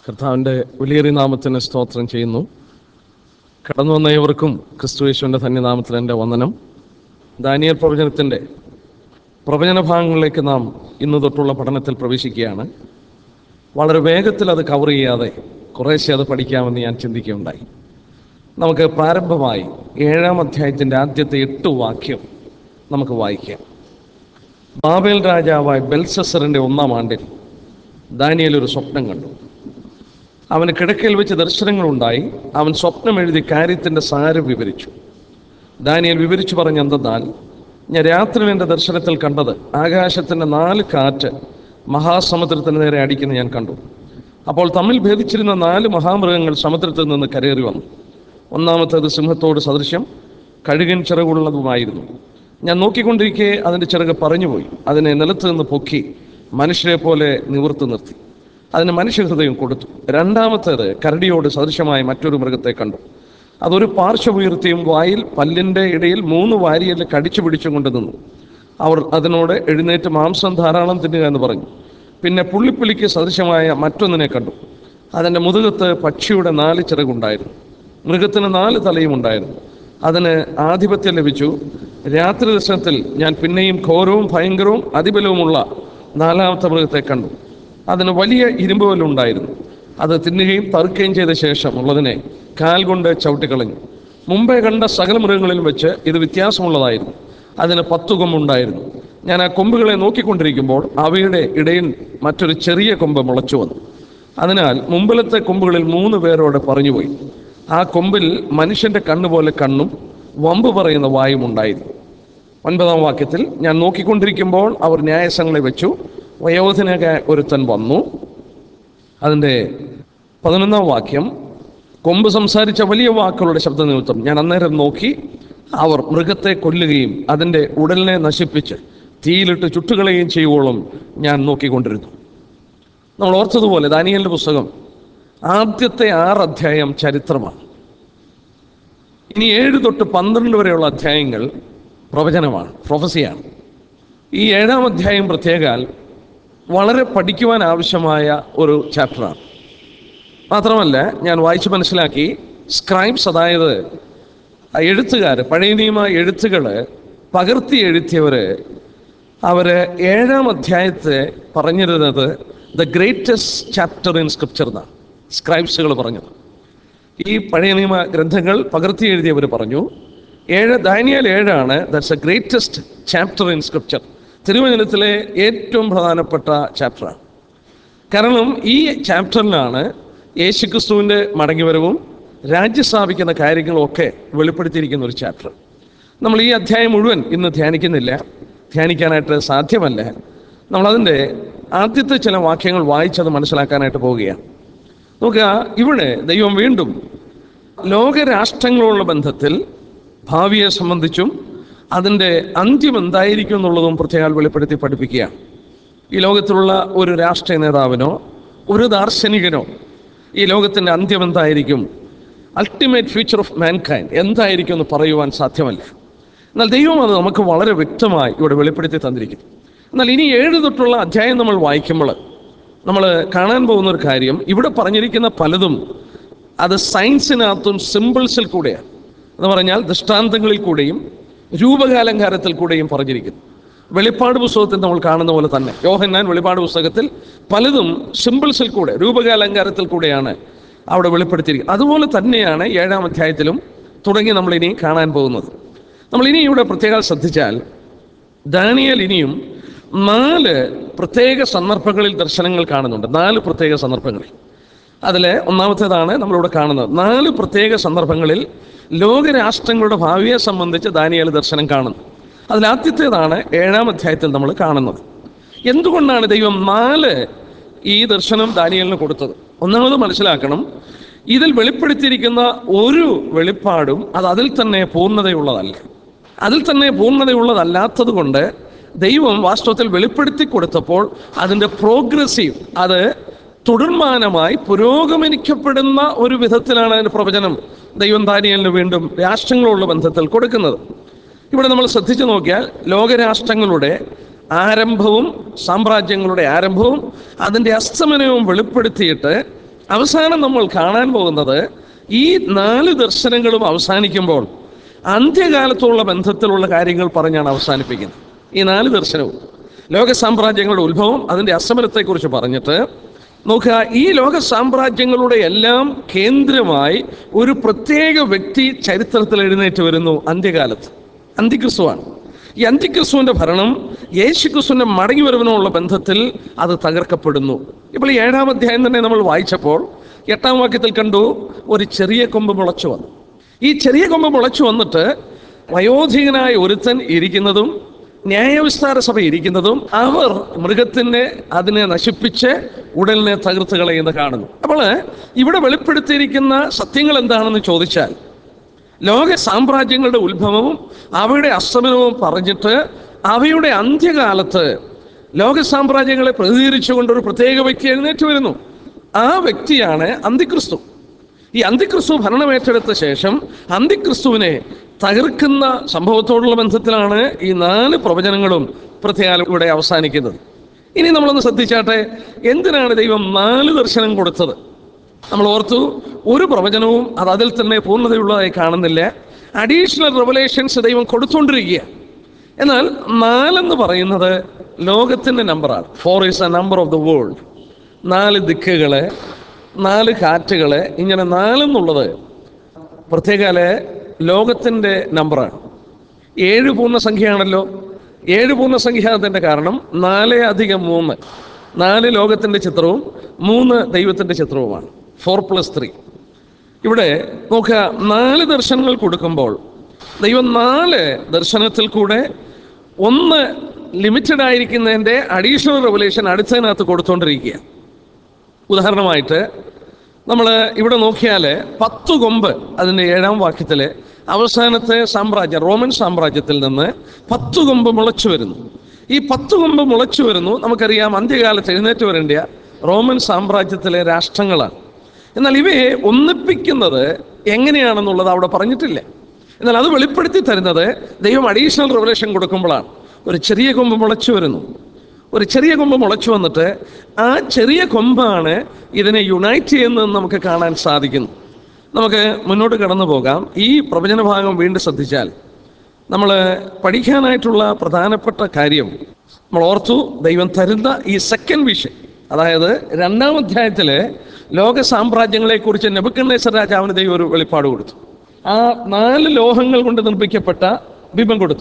കർത്താവിൻ്റെ വലിയേറിയ നാമത്തിന് സ്തോത്രം ചെയ്യുന്നു കടന്നു വന്ന ഏവർക്കും ക്രിസ്തുയേശുവിൻ്റെ ധന്യനാമത്തിൽ എൻ്റെ വന്ദനം ദാനിയൽ പ്രവചനത്തിൻ്റെ പ്രവചന ഭാഗങ്ങളിലേക്ക് നാം ഇന്ന് തൊട്ടുള്ള പഠനത്തിൽ പ്രവേശിക്കുകയാണ് വളരെ വേഗത്തിൽ അത് കവർ ചെയ്യാതെ കുറേശ്ശെ അത് പഠിക്കാമെന്ന് ഞാൻ ചിന്തിക്കുകയുണ്ടായി നമുക്ക് പ്രാരംഭമായി ഏഴാം അധ്യായത്തിൻ്റെ ആദ്യത്തെ എട്ട് വാക്യം നമുക്ക് വായിക്കാം ബാബേൽ രാജാവായ ബെൽസസറിൻ്റെ ഒന്നാം ആണ്ടിൽ ദാനിയേൽ ഒരു സ്വപ്നം കണ്ടു അവന് കിടക്കയിൽ വെച്ച് ദർശനങ്ങളുണ്ടായി അവൻ സ്വപ്നം എഴുതി കാര്യത്തിൻ്റെ സാരം വിവരിച്ചു ദാനിയേൽ വിവരിച്ചു പറഞ്ഞ എന്തെന്നാൽ ഞാൻ രാത്രിയിൽ എൻ്റെ ദർശനത്തിൽ കണ്ടത് ആകാശത്തിൻ്റെ നാല് കാറ്റ് മഹാസമുദ്രത്തിന് നേരെ അടിക്കുന്ന ഞാൻ കണ്ടു അപ്പോൾ തമ്മിൽ ഭേദിച്ചിരുന്ന നാല് മഹാമൃഗങ്ങൾ സമുദ്രത്തിൽ നിന്ന് കരയേറി വന്നു ഒന്നാമത്തേത് സിംഹത്തോട് സദൃശ്യം കഴുകൻ ചിറകുള്ളതുമായിരുന്നു ഞാൻ നോക്കിക്കൊണ്ടിരിക്കെ അതിൻ്റെ ചിറക് പറഞ്ഞുപോയി അതിനെ നിലത്ത് നിന്ന് പൊക്കി മനുഷ്യരെ പോലെ നിവർത്തി നിർത്തി അതിന് മനുഷ്യഹൃദയം കൊടുത്തു രണ്ടാമത്തേത് കരടിയോട് സദൃശമായ മറ്റൊരു മൃഗത്തെ കണ്ടു അതൊരു പാർശ്വ ഉയർത്തിയും വായിൽ പല്ലിൻ്റെ ഇടയിൽ മൂന്ന് വാരിയല് കടിച്ചു പിടിച്ചും കൊണ്ട് നിന്നു അവർ അതിനോട് എഴുന്നേറ്റ് മാംസം ധാരാളം തിന്നുക എന്ന് പറഞ്ഞു പിന്നെ പുള്ളിപ്പുലിക്ക് സദൃശമായ മറ്റൊന്നിനെ കണ്ടു അതിൻ്റെ മുതുകത്ത് പക്ഷിയുടെ നാല് ചിറകുണ്ടായിരുന്നു മൃഗത്തിന് നാല് തലയും ഉണ്ടായിരുന്നു അതിന് ആധിപത്യം ലഭിച്ചു രാത്രി ദർശനത്തിൽ ഞാൻ പിന്നെയും ഘോരവും ഭയങ്കരവും അതിബലവുമുള്ള നാലാമത്തെ മൃഗത്തെ കണ്ടു അതിന് വലിയ ഇരുമ്പുവല്ലുണ്ടായിരുന്നു അത് തിന്നുകയും തറുക്കുകയും ചെയ്ത ശേഷം ഉള്ളതിനെ കാൽ കൊണ്ട് ചവിട്ടിക്കളഞ്ഞു മുമ്പേ കണ്ട സകല മൃഗങ്ങളിലും വെച്ച് ഇത് വ്യത്യാസമുള്ളതായിരുന്നു അതിന് പത്തു കൊമ്പുണ്ടായിരുന്നു ഞാൻ ആ കൊമ്പുകളെ നോക്കിക്കൊണ്ടിരിക്കുമ്പോൾ അവയുടെ ഇടയിൽ മറ്റൊരു ചെറിയ കൊമ്പ് മുളച്ചു വന്നു അതിനാൽ മുമ്പിലത്തെ കൊമ്പുകളിൽ മൂന്ന് പേരോടെ പറഞ്ഞുപോയി ആ കൊമ്പിൽ മനുഷ്യന്റെ കണ്ണുപോലെ കണ്ണും വമ്പ് പറയുന്ന വായും ഉണ്ടായിരുന്നു ഒൻപതാം വാക്യത്തിൽ ഞാൻ നോക്കിക്കൊണ്ടിരിക്കുമ്പോൾ അവർ ന്യായസങ്ങളെ വെച്ചു വയോധനക ഒരുത്തൻ വന്നു അതിൻ്റെ പതിനൊന്നാം വാക്യം കൊമ്പ് സംസാരിച്ച വലിയ വാക്കുകളുടെ ശബ്ദ നിമിത്തം ഞാൻ അന്നേരം നോക്കി അവർ മൃഗത്തെ കൊല്ലുകയും അതിൻ്റെ ഉടലിനെ നശിപ്പിച്ച് തീയിലിട്ട് ചുട്ടുകളയുകയും ചെയ്യുവോളം ഞാൻ നോക്കിക്കൊണ്ടിരുന്നു നമ്മൾ ഓർത്തതുപോലെ ദാനിയലിൻ്റെ പുസ്തകം ആദ്യത്തെ ആറ് അധ്യായം ചരിത്രമാണ് ഇനി ഏഴ് തൊട്ട് പന്ത്രണ്ട് വരെയുള്ള അധ്യായങ്ങൾ പ്രവചനമാണ് പ്രൊഫസിയാണ് ഈ ഏഴാം അധ്യായം പ്രത്യേകാൽ വളരെ പഠിക്കുവാൻ ആവശ്യമായ ഒരു ചാപ്റ്ററാണ് മാത്രമല്ല ഞാൻ വായിച്ച് മനസ്സിലാക്കി സ്ക്രൈബ്സ് അതായത് എഴുത്തുകാർ പഴയ നിയമ എഴുത്തുകൾ പകർത്തി എഴുത്തിയവർ അവർ ഏഴാം അധ്യായത്തെ പറഞ്ഞിരുന്നത് the greatest chapter in scripture എന്നാണ് സ്ക്രൈബ്സുകൾ പറഞ്ഞത് ഈ പഴയ നിയമ ഗ്രന്ഥങ്ങൾ പകർത്തി എഴുതിയവർ പറഞ്ഞു ഏഴ് ദാനിയാൽ ഏഴാണ് that's a greatest chapter in scripture തിരുവചനത്തിലെ ഏറ്റവും പ്രധാനപ്പെട്ട ചാപ്റ്ററാണ് കാരണം ഈ ചാപ്റ്ററിലാണ് യേശുക്രിസ്തുവിൻ്റെ മടങ്ങിവരവും രാജ്യം സ്ഥാപിക്കുന്ന കാര്യങ്ങളൊക്കെ വെളിപ്പെടുത്തിയിരിക്കുന്ന ഒരു ചാപ്റ്റർ നമ്മൾ ഈ അധ്യായം മുഴുവൻ ഇന്ന് ധ്യാനിക്കുന്നില്ല ധ്യാനിക്കാനായിട്ട് സാധ്യമല്ല നമ്മളതിൻ്റെ ആദ്യത്തെ ചില വാക്യങ്ങൾ വായിച്ചത് മനസ്സിലാക്കാനായിട്ട് പോവുകയാണ് നോക്കുക ഇവിടെ ദൈവം വീണ്ടും ലോകരാഷ്ട്രങ്ങളുള്ള ബന്ധത്തിൽ ഭാവിയെ സംബന്ധിച്ചും അതിൻ്റെ അന്ത്യം എന്തായിരിക്കും എന്നുള്ളതും പ്രത്യേകം വെളിപ്പെടുത്തി പഠിപ്പിക്കുകയാണ് ഈ ലോകത്തിലുള്ള ഒരു രാഷ്ട്രീയ നേതാവിനോ ഒരു ദാർശനികനോ ഈ ലോകത്തിൻ്റെ അന്ത്യം എന്തായിരിക്കും അൾട്ടിമേറ്റ് ഫ്യൂച്ചർ ഓഫ് മാൻകൈൻഡ് എന്തായിരിക്കും എന്ന് പറയുവാൻ സാധ്യമല്ല എന്നാൽ ദൈവം അത് നമുക്ക് വളരെ വ്യക്തമായി ഇവിടെ വെളിപ്പെടുത്തി തന്നിരിക്കുന്നു എന്നാൽ ഇനി ഏഴ് തൊട്ടുള്ള അധ്യായം നമ്മൾ വായിക്കുമ്പോൾ നമ്മൾ കാണാൻ പോകുന്ന ഒരു കാര്യം ഇവിടെ പറഞ്ഞിരിക്കുന്ന പലതും അത് സയൻസിനകത്തും സിമ്പിൾസിൽ കൂടെയാണ് എന്ന് പറഞ്ഞാൽ ദൃഷ്ടാന്തങ്ങളിൽ കൂടെയും രൂപകാലങ്കാരത്തിൽ കൂടെയും പറഞ്ഞിരിക്കുന്നു വെളിപ്പാട് പുസ്തകത്തിൽ നമ്മൾ കാണുന്ന പോലെ തന്നെ യോഹന്നാൻ വെളിപ്പാട് പുസ്തകത്തിൽ പലതും സിമ്പിൾസിൽ കൂടെ രൂപകാലങ്കാരത്തിൽ കൂടെയാണ് അവിടെ വെളിപ്പെടുത്തിയിരിക്കുന്നത് അതുപോലെ തന്നെയാണ് ഏഴാം അധ്യായത്തിലും തുടങ്ങി നമ്മൾ ഇനി കാണാൻ പോകുന്നത് നമ്മൾ ഇനി ഇവിടെ പ്രത്യേകം ശ്രദ്ധിച്ചാൽ ദാനിയൽ ഇനിയും നാല് പ്രത്യേക സന്ദർഭങ്ങളിൽ ദർശനങ്ങൾ കാണുന്നുണ്ട് നാല് പ്രത്യേക സന്ദർഭങ്ങളിൽ അതിൽ ഒന്നാമത്തേതാണ് നമ്മളിവിടെ കാണുന്നത് നാല് പ്രത്യേക സന്ദർഭങ്ങളിൽ ലോകരാഷ്ട്രങ്ങളുടെ ഭാവിയെ സംബന്ധിച്ച് ദാനിയൽ ദർശനം കാണുന്നു അതിൽ ആദ്യത്തേതാണ് ഏഴാം അധ്യായത്തിൽ നമ്മൾ കാണുന്നത് എന്തുകൊണ്ടാണ് ദൈവം നാല് ഈ ദർശനം ദാനിയലിന് കൊടുത്തത് ഒന്നാമത് മനസ്സിലാക്കണം ഇതിൽ വെളിപ്പെടുത്തിയിരിക്കുന്ന ഒരു വെളിപ്പാടും അത് അതിൽ തന്നെ പൂർണ്ണതയുള്ളതല്ല അതിൽ തന്നെ പൂർണ്ണതയുള്ളതല്ലാത്തത് കൊണ്ട് ദൈവം വാസ്തവത്തിൽ വെളിപ്പെടുത്തി കൊടുത്തപ്പോൾ അതിൻ്റെ പ്രോഗ്രസീവ് അത് തുടർമാനമായി പുരോഗമനിക്കപ്പെടുന്ന ഒരു വിധത്തിലാണ് അതിൻ്റെ പ്രവചനം ദൈവം ദാനിയലിന് വീണ്ടും രാഷ്ട്രങ്ങളുള്ള ബന്ധത്തിൽ കൊടുക്കുന്നത് ഇവിടെ നമ്മൾ ശ്രദ്ധിച്ചു നോക്കിയാൽ ലോകരാഷ്ട്രങ്ങളുടെ ആരംഭവും സാമ്രാജ്യങ്ങളുടെ ആരംഭവും അതിൻ്റെ അസ്തമനവും വെളിപ്പെടുത്തിയിട്ട് അവസാനം നമ്മൾ കാണാൻ പോകുന്നത് ഈ നാല് ദർശനങ്ങളും അവസാനിക്കുമ്പോൾ അന്ത്യകാലത്തുള്ള ബന്ധത്തിലുള്ള കാര്യങ്ങൾ പറഞ്ഞാണ് അവസാനിപ്പിക്കുന്നത് ഈ നാല് ദർശനവും ലോക സാമ്രാജ്യങ്ങളുടെ ഉത്ഭവം അതിൻ്റെ അസമരത്തെക്കുറിച്ച് പറഞ്ഞിട്ട് നോക്കുക ഈ ലോക സാമ്രാജ്യങ്ങളുടെ എല്ലാം കേന്ദ്രമായി ഒരു പ്രത്യേക വ്യക്തി ചരിത്രത്തിൽ എഴുന്നേറ്റ് വരുന്നു അന്ത്യകാലത്ത് അന്തിക്രിസ്തുവാണ് ഈ അന്തിക്രിസ്തുവിന്റെ ഭരണം യേശുക്രിസ്തുവിന്റെ മടങ്ങി വരവിനുള്ള ബന്ധത്തിൽ അത് തകർക്കപ്പെടുന്നു ഇപ്പോൾ ഈ ഏഴാം അധ്യായം തന്നെ നമ്മൾ വായിച്ചപ്പോൾ എട്ടാം വാക്യത്തിൽ കണ്ടു ഒരു ചെറിയ കൊമ്പ് മുളച്ചു വന്നു ഈ ചെറിയ കൊമ്പ് മുളച്ചു വന്നിട്ട് വയോധികനായ ഒരുത്തൻ ഇരിക്കുന്നതും ന്യായവിസ്താര സഭ ഇരിക്കുന്നതും അവർ മൃഗത്തിനെ അതിനെ നശിപ്പിച്ച് ഉടലിനെ തകർത്ത് കളയുന്ന കാണുന്നു അപ്പോൾ ഇവിടെ വെളിപ്പെടുത്തിയിരിക്കുന്ന സത്യങ്ങൾ എന്താണെന്ന് ചോദിച്ചാൽ ലോക സാമ്രാജ്യങ്ങളുടെ ഉത്ഭവവും അവയുടെ അസ്തമനവും പറഞ്ഞിട്ട് അവയുടെ അന്ത്യകാലത്ത് ലോക സാമ്രാജ്യങ്ങളെ പ്രതിനിധീകരിച്ചുകൊണ്ട് ഒരു പ്രത്യേക വ്യക്തി എഴുന്നേറ്റ് വരുന്നു ആ വ്യക്തിയാണ് അന്തിക്രിസ്തു ഈ അന്തിക്രിസ്തു ഭരണമേറ്റെടുത്ത ശേഷം അന്തിക്രിസ്തുവിനെ തകർക്കുന്ന സംഭവത്തോടുള്ള ബന്ധത്തിലാണ് ഈ നാല് പ്രവചനങ്ങളും പ്രത്യേകം ഇവിടെ അവസാനിക്കുന്നത് ഇനി നമ്മളൊന്ന് ശ്രദ്ധിച്ചാട്ടെ എന്തിനാണ് ദൈവം നാല് ദർശനം കൊടുത്തത് നമ്മൾ ഓർത്തു ഒരു പ്രവചനവും അത് അതിൽ തന്നെ പൂർണ്ണതയുള്ളതായി കാണുന്നില്ല അഡീഷണൽ റെവലേഷൻസ് ദൈവം കൊടുത്തുകൊണ്ടിരിക്കുക എന്നാൽ നാലെന്ന് പറയുന്നത് ലോകത്തിൻ്റെ നമ്പറാണ് four is a number of the world നാല് ദിക്കുകള് നാല് കാറ്റുകള് ഇങ്ങനെ നാലെന്നുള്ളത് പ്രത്യേകാല ലോകത്തിൻ്റെ നമ്പറാണ് ഏഴ് പൂർണ്ണസംഖ്യയാണല്ലോ ഏഴ് പൂർണ്ണസംഖ്യാതത്തിൻ്റെ കാരണം നാല് അധികം മൂന്ന് നാല് ലോകത്തിൻ്റെ ചിത്രവും മൂന്ന് ദൈവത്തിൻ്റെ ചിത്രവുമാണ് ഫോർ പ്ലസ് ത്രീ ഇവിടെ നോക്കുക നാല് ദർശനങ്ങൾ കൊടുക്കുമ്പോൾ ദൈവം നാല് ദർശനത്തിൽ കൂടെ ഒന്ന് ലിമിറ്റഡ് ആയിരിക്കുന്നതിൻ്റെ അഡീഷണൽ റെവലേഷൻ അടുത്തതിനകത്ത് കൊടുത്തുകൊണ്ടിരിക്കുക ഉദാഹരണമായിട്ട് നമ്മൾ ഇവിടെ നോക്കിയാൽ പത്ത് കൊമ്പ് അതിൻ്റെ ഏഴാം വാക്യത്തിൽ അവസാനത്തെ സാമ്രാജ്യം റോമൻ സാമ്രാജ്യത്തിൽ നിന്ന് പത്ത് കൊമ്പ് മുളച്ചു വരുന്നു ഈ പത്ത് കൊമ്പ് മുളച്ചു വരുന്നു നമുക്കറിയാം അന്ത്യകാലത്ത് എഴുന്നേറ്റ് വരേണ്ട റോമൻ സാമ്രാജ്യത്തിലെ രാഷ്ട്രങ്ങളാണ് എന്നാൽ ഇവയെ ഒന്നിപ്പിക്കുന്നത് എങ്ങനെയാണെന്നുള്ളത് അവിടെ പറഞ്ഞിട്ടില്ല എന്നാൽ അത് വെളിപ്പെടുത്തി തരുന്നത് ദൈവം അഡീഷണൽ റെവലേഷൻ കൊടുക്കുമ്പോഴാണ് ഒരു ചെറിയ കൊമ്പ് മുളച്ചു വരുന്നു ഒരു ചെറിയ കൊമ്പ് മുളച്ചു വന്നിട്ട് ആ ചെറിയ കൊമ്പാണ് ഇതിനെ യുണൈറ്റ് ചെയ്യുന്നതെന്ന് നമുക്ക് കാണാൻ സാധിക്കുന്നു നമുക്ക് മുന്നോട്ട് കടന്നു പോകാം ഈ പ്രവചന ഭാഗം വീണ്ടും ശ്രദ്ധിച്ചാൽ നമ്മൾ പഠിക്കാനായിട്ടുള്ള പ്രധാനപ്പെട്ട കാര്യം നമ്മൾ ഓർത്തു ദൈവം തരുന്ന ഈ സെക്കൻഡ് വിഷൻ അതായത് രണ്ടാം അധ്യായത്തിലെ ലോക സാമ്രാജ്യങ്ങളെക്കുറിച്ച് നെബുക്കണ്ണേശ്വര രാജാവിന് ദൈവം ഒരു വെളിപ്പാട് കൊടുത്തു ആ നാല് ലോഹങ്ങൾ കൊണ്ട് നിർമ്മിക്കപ്പെട്ട ബിംബം കൊടുത്തു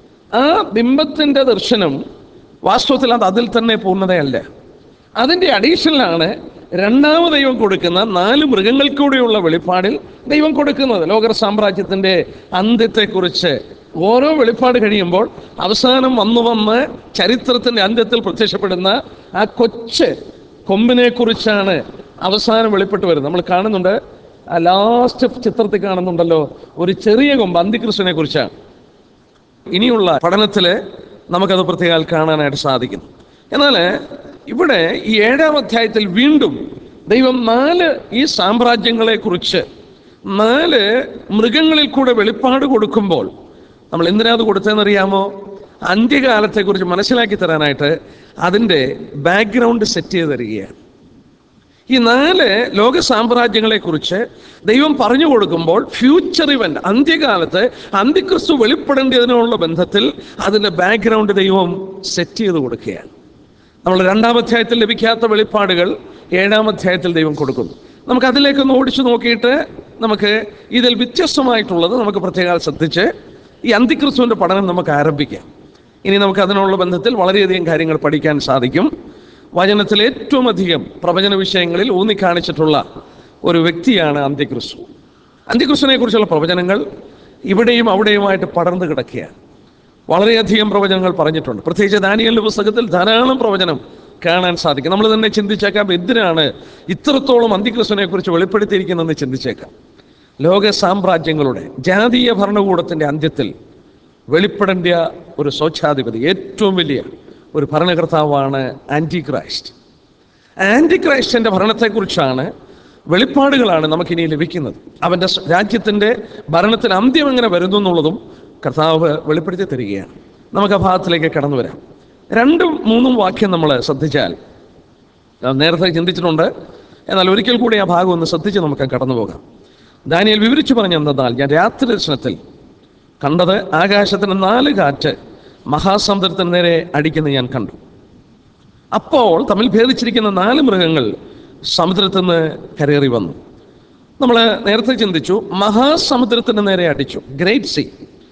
ആ ബിംബത്തിൻ്റെ ദർശനം വാസ്തവത്തിൽ അത് അതിൽ തന്നെ പൂർണ്ണതയല്ല അതിൻ്റെ അഡീഷണലാണ് രണ്ടാമത് ദൈവം കൊടുക്കുന്ന നാല് മൃഗങ്ങൾക്കൂടെയുള്ള വെളിപ്പാടിൽ ദൈവം കൊടുക്കുന്നത് ലോക സാമ്രാജ്യത്തിൻ്റെ അന്ത്യത്തെക്കുറിച്ച് ഓരോ വെളിപ്പാട് കഴിയുമ്പോൾ അവസാനം വന്നു വന്ന് ചരിത്രത്തിൻ്റെ അന്ത്യത്തിൽ പ്രത്യക്ഷപ്പെടുന്ന ആ കൊച്ച് കൊമ്പിനെ കുറിച്ചാണ് അവസാനം വെളിപ്പെട്ട് വരുന്നത് നമ്മൾ കാണുന്നുണ്ട് ആ ലാസ്റ്റ് ചിത്രത്തിൽ കാണുന്നുണ്ടല്ലോ ഒരു ചെറിയ കൊമ്പ് അന്തികൃഷ്ണനെ കുറിച്ചാണ് ഇനിയുള്ള പഠനത്തിൽ നമുക്കത് പ്രത്യേകം കാണാനായിട്ട് സാധിക്കുന്നു എന്നാൽ ഇവിടെ ഈ ഏഴാം അധ്യായത്തിൽ വീണ്ടും ദൈവം നാല് ഈ സാമ്രാജ്യങ്ങളെ കുറിച്ച് നാല് മൃഗങ്ങളിൽ കൂടെ വെളിപ്പാട് കൊടുക്കുമ്പോൾ നമ്മൾ എന്തിനാ അത് കൊടുത്തതെന്നറിയാമോ അന്ത്യകാലത്തെക്കുറിച്ച് മനസ്സിലാക്കി തരാനായിട്ട് അതിൻ്റെ ബാക്ക്ഗ്രൗണ്ട് സെറ്റ് ചെയ്ത് തരികയാണ് ഈ നാല് ലോക സാമ്രാജ്യങ്ങളെ കുറിച്ച് ദൈവം പറഞ്ഞു കൊടുക്കുമ്പോൾ ഫ്യൂച്ചർ ഇവന്റ് അന്ത്യകാലത്ത് അന്ത്യക്രിസ്തു വെളിപ്പെടേണ്ടതിനുള്ള ബന്ധത്തിൽ അതിൻ്റെ ബാക്ക്ഗ്രൗണ്ട് ദൈവം സെറ്റ് ചെയ്ത് കൊടുക്കുകയാണ് നമ്മൾ രണ്ടാം അധ്യായത്തിൽ ലഭിക്കാത്ത വെളിപ്പാടുകൾ ഏഴാം അധ്യായത്തിൽ ദൈവം കൊടുക്കുന്നു നമുക്ക് അതിലേക്കൊന്ന് ഓടിച്ചു നോക്കിയിട്ട് നമുക്ക് ഇതിൽ വ്യത്യസ്തമായിട്ടുള്ളത് നമുക്ക് പ്രത്യേകം ശ്രദ്ധിച്ച് ഈ അന്തിക്രിസ്തുവിൻ്റെ പഠനം നമുക്ക് ആരംഭിക്കാം ഇനി നമുക്ക് അതിനുള്ള ബന്ധത്തിൽ വളരെയധികം കാര്യങ്ങൾ പഠിക്കാൻ സാധിക്കും വചനത്തിൽ ഏറ്റവും അധികം പ്രവചന വിഷയങ്ങളിൽ ഊന്നിക്കാണിച്ചിട്ടുള്ള ഒരു വ്യക്തിയാണ് അന്ത്യക്രിസ്തു അന്ത്യക്രിസ്തുവിനെ കുറിച്ചുള്ള പ്രവചനങ്ങൾ ഇവിടെയും അവിടെയുമായിട്ട് പടർന്നു കിടക്കുകയാണ് വളരെയധികം പ്രവചനങ്ങൾ പറഞ്ഞിട്ടുണ്ട് പ്രത്യേകിച്ച് ദാനിയലിൻ്റെ പുസ്തകത്തിൽ ധാരാളം പ്രവചനം കാണാൻ സാധിക്കും നമ്മൾ തന്നെ ചിന്തിച്ചേക്കാം എന്തിനാണ് ഇത്രത്തോളം അന്ത്യക്രിസ്തുവിനെ കുറിച്ച് വെളിപ്പെടുത്തിയിരിക്കുന്നതെന്ന് ചിന്തിച്ചേക്കാം ലോക സാമ്രാജ്യങ്ങളുടെ ജാതീയ ഭരണകൂടത്തിൻ്റെ അന്ത്യത്തിൽ വെളിപ്പെടേണ്ട ഒരു സ്വച്ഛാധിപതി ഏറ്റവും വലിയ ഒരു ഭരണകർത്താവാണ് ആൻറ്റി ക്രൈസ്റ്റ് ആൻറ്റി ക്രൈസ്റ്റിൻ്റെ ഭരണത്തെക്കുറിച്ചാണ് വെളിപ്പാടുകളാണ് നമുക്കിനി ലഭിക്കുന്നത് അവൻ്റെ സ് രാജ്യത്തിൻ്റെ ഭരണത്തിന് അന്ത്യം എങ്ങനെ വരുന്നു എന്നുള്ളതും കർത്താവ് വെളിപ്പെടുത്തി തരികയാണ് നമുക്ക് ആ ഭാഗത്തിലേക്ക് കടന്നു വരാം രണ്ടും മൂന്നും വാക്യം നമ്മൾ ശ്രദ്ധിച്ചാൽ ആ, നേരത്തെ ചിന്തിച്ചിട്ടുണ്ട് എന്നാൽ ഒരിക്കൽ കൂടി ആ ഭാഗം ഒന്ന് ശ്രദ്ധിച്ച് നമുക്ക് കടന്നു പോകാം ദാനിയൽ വിവരിച്ചു പറഞ്ഞെന്നാൽ ഞാൻ രാത്രി ദർശനത്തിൽ കണ്ടത് ആകാശത്തിന് നാല് കാറ്റ് മഹാസമുദ്രത്തിന് നേരെ അടിക്കുന്നത് ഞാൻ കണ്ടു അപ്പോൾ തമ്മിൽ ഭേദിച്ചിരിക്കുന്ന നാല് മൃഗങ്ങൾ സമുദ്രത്തിൽ നിന്ന് കരേറി വന്നു നമ്മൾ നേരത്തെ ചിന്തിച്ചു മഹാസമുദ്രത്തിന് നേരെ അടിച്ചു ഗ്രേറ്റ് സീ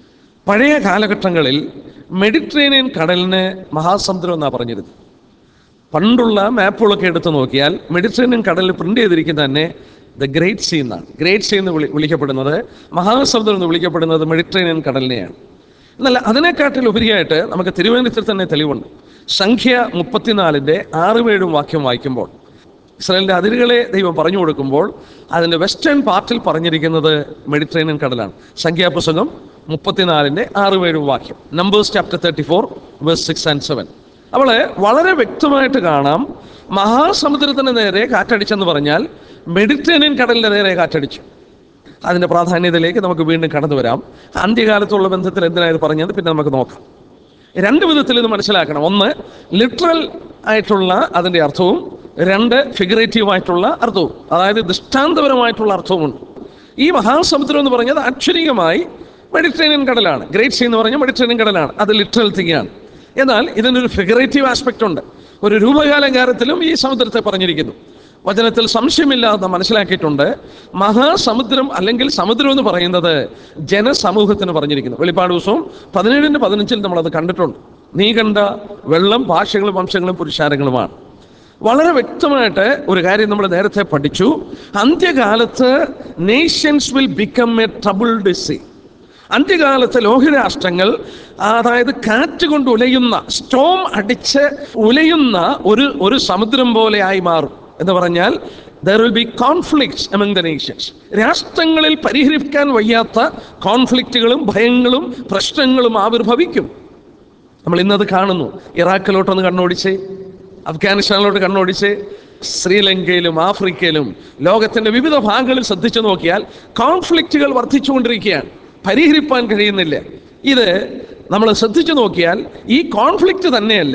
പഴയ കാലഘട്ടങ്ങളിൽ മെഡിറ്ററേനിയൻ കടലിന് മഹാസമുദ്രം എന്നാണ് പറഞ്ഞിരുന്നത് പണ്ടുള്ള മാപ്പുകളൊക്കെ എടുത്ത് നോക്കിയാൽ മെഡിറ്ററേനിയൻ കടലിൽ പ്രിന്റ് ചെയ്തിരിക്കുന്ന തന്നെ ദ ഗ്രേറ്റ് സീ എന്നാണ് ഗ്രേറ്റ് സീ എന്ന് വിളി വിളിക്കപ്പെടുന്നത് മഹാസമുദ്രം എന്ന് വിളിക്കപ്പെടുന്നത് മെഡിറ്ററേനിയൻ കടലിനെയാണ് എന്നല്ല അതിനെക്കാട്ടിൽ ഉപരിയായിട്ട് നമുക്ക് തിരുവനന്തപുരത്തിൽ തന്നെ തെളിവുണ്ട് സംഖ്യ മുപ്പത്തിനാലിൻ്റെ ആറും ഏഴും വാക്യം വായിക്കുമ്പോൾ ഇസ്രായേലിൻ്റെ അതിരുകളെ ദൈവം പറഞ്ഞു കൊടുക്കുമ്പോൾ അതിൻ്റെ വെസ്റ്റേൺ പാർട്ടിൽ പറഞ്ഞിരിക്കുന്നത് മെഡിറ്ററേനിയൻ കടലാണ് സംഖ്യാപുസ്തകം മുപ്പത്തിനാലിൻ്റെ ആറും ഏഴും വാക്യം numbers chapter thirty four verse six and seven അവള് വളരെ വ്യക്തമായിട്ട് കാണാം മഹാസമുദ്രത്തിന് നേരെ കാറ്റടിച്ചെന്ന് പറഞ്ഞാൽ മെഡിറ്ററേനിയൻ കടലിൻ്റെ നേരെ കാറ്റടിച്ചു അതിൻ്റെ പ്രാധാന്യതയിലേക്ക് നമുക്ക് വീണ്ടും കടന്നു വരാം അന്ത്യകാലത്തുള്ള ബന്ധത്തിൽ എന്തിനായത് പറഞ്ഞത് പിന്നെ നമുക്ക് നോക്കാം രണ്ട് വിധത്തിൽ ഇത് മനസ്സിലാക്കണം ഒന്ന് ലിറ്ററൽ ആയിട്ടുള്ള അതിൻ്റെ അർത്ഥവും രണ്ട് ഫിഗറേറ്റീവ് ആയിട്ടുള്ള അർത്ഥവും അതായത് ദൃഷ്ടാന്തപരമായിട്ടുള്ള അർത്ഥവുമുണ്ട് ഈ മഹാസമുദ്രം എന്ന് പറഞ്ഞത് അക്ഷരികമായി മെഡിറ്ററേനിയൻ കടലാണ് ഗ്രേറ്റ് സീ എന്ന് പറഞ്ഞാൽ മെഡിറ്ററേനിയൻ കടലാണ് അത് ലിറ്ററൽ തിങ്ങാണ് എന്നാൽ ഇതിനൊരു ഫിഗറേറ്റീവ് ആസ്പെക്റ്റ് ഉണ്ട് ഒരു രൂപകാലങ്കാരത്തിലും ഈ സമുദ്രത്തെ പറഞ്ഞിരിക്കുന്നു വചനത്തിൽ സംശയമില്ലാതെ മനസ്സിലാക്കിയിട്ടുണ്ട് മഹാസമുദ്രം അല്ലെങ്കിൽ സമുദ്രം എന്ന് പറയുന്നത് ജനസമൂഹത്തിന് പറഞ്ഞിരിക്കുന്നു വെളിപ്പാട് ദിവസവും പതിനേഴിന് പതിനഞ്ചിൽ നമ്മളത് കണ്ടിട്ടുണ്ട് നീ കണ്ട വെള്ളം ഭാഷകളും വംശങ്ങളും പുരുഷാരങ്ങളുമാണ് വളരെ വ്യക്തമായിട്ട് ഒരു കാര്യം നമ്മൾ നേരത്തെ പഠിച്ചു അന്ത്യകാലത്ത് nations will become a troubled sea അന്ത്യകാലത്ത് ലോകരാഷ്ട്രങ്ങൾ അതായത് കാറ്റ് കൊണ്ട് ഉലയുന്ന സ്റ്റോം അടിച്ച് ഉലയുന്ന ഒരു ഒരു സമുദ്രം പോലെ ആയി മാറും എന്ന് പറഞ്ഞാൽ there will be conflicts among the nations രാഷ്ട്രങ്ങളിൽ പരിഹരിക്കാൻ വയ്യാത്ത കോൺഫ്ലിക്റ്റുകളും ഭയങ്ങളും പ്രശ്നങ്ങളും ആവിർഭവിക്കും നമ്മൾ ഇന്നത് കാണുന്നു ഇറാഖിലോട്ടൊന്ന് കണ്ണോടിച്ച് അഫ്ഗാനിസ്ഥാനിലോട്ട് കണ്ണോടിച്ച് ശ്രീലങ്കയിലും ആഫ്രിക്കയിലും ലോകത്തിന്റെ വിവിധ ഭാഗങ്ങളിൽ ശ്രദ്ധിച്ചു നോക്കിയാൽ കോൺഫ്ലിക്റ്റുകൾ വർദ്ധിച്ചുകൊണ്ടിരിക്കുകയാണ് പരിഹരിപ്പാൻ കഴിയുന്നില്ല ഇത് നമ്മൾ ശ്രദ്ധിച്ചു നോക്കിയാൽ ഈ കോൺഫ്ലിക്റ്റ് തന്നെയല്ല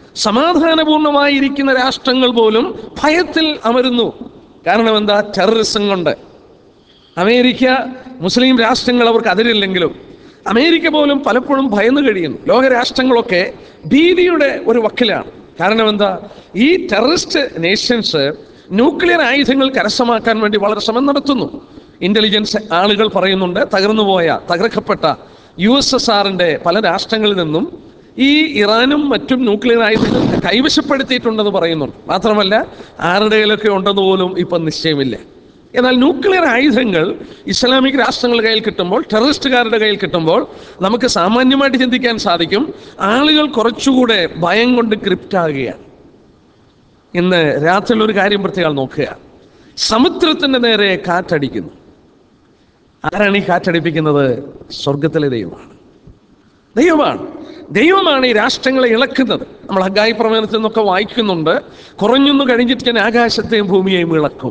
സമാധാനപൂർണമായിരിക്കുന്ന രാഷ്ട്രങ്ങൾ പോലും ഭയത്തിൽ അമരുന്നു കാരണം എന്താ ടെററിസം കൊണ്ട് അമേരിക്ക മുസ്ലിം രാഷ്ട്രങ്ങൾ അവർക്ക് അതിരില്ലെങ്കിലും അമേരിക്ക പോലും പലപ്പോഴും ഭയന്നു കഴിയുന്നു ലോകരാഷ്ട്രങ്ങളൊക്കെ ഭീതിയുടെ ഒരു വക്കിലാണ് കാരണം എന്താ ഈ ടെററിസ്റ്റ് നേഷൻസ് ന്യൂക്ലിയർ ആയുധങ്ങൾ കരസ്ഥമാക്കാൻ വേണ്ടി വളരെ ശ്രമം നടത്തുന്നു ഇന്റലിജൻസ് ആളുകൾ പറയുന്നുണ്ട് തകർന്നുപോയ തകർക്കപ്പെട്ട യു എസ് എസ് ആറിന്റെ പല രാഷ്ട്രങ്ങളിൽ നിന്നും ഈ ഇറാനും മറ്റും ന്യൂക്ലിയർ ആയുധങ്ങൾ കൈവശപ്പെടുത്തിയിട്ടുണ്ടെന്ന് പറയുന്നുണ്ട് മാത്രമല്ല ആരുടെയിലൊക്കെ ഉണ്ടെന്ന് പോലും ഇപ്പം നിശ്ചയമില്ല എന്നാൽ ന്യൂക്ലിയർ ആയുധങ്ങൾ ഇസ്ലാമിക് രാഷ്ട്രങ്ങളുടെ കയ്യിൽ കിട്ടുമ്പോൾ ടെററിസ്റ്റുകാരുടെ കയ്യിൽ കിട്ടുമ്പോൾ നമുക്ക് സാമാന്യമായിട്ട് ചിന്തിക്കാൻ സാധിക്കും ആളുകൾ കുറച്ചുകൂടെ ഭയം കൊണ്ട് ക്രിപ്റ്റാകുകയാണ് ഇന്ന് രാത്രിയിൽ ഒരു കാര്യം പ്രത്യേകം നോക്കുക സമുദ്രത്തിന്റെ നേരെ കാറ്റടിക്കുന്നു ആരാണ് ഈ കാറ്റടിപ്പിക്കുന്നത് സ്വർഗത്തിലെ ദൈവമാണ് ദൈവമാണ് ദൈവമാണ് ഈ രാഷ്ട്രങ്ങളെ ഇളക്കുന്നത് നമ്മൾ ഹഗായി പ്രവചനത്തിൽ നിന്നൊക്കെ വായിക്കുന്നുണ്ട് കുറഞ്ഞൊന്നു കഴിഞ്ഞിട്ട് ഞാൻ ആകാശത്തെയും ഭൂമിയെയും ഇളക്കും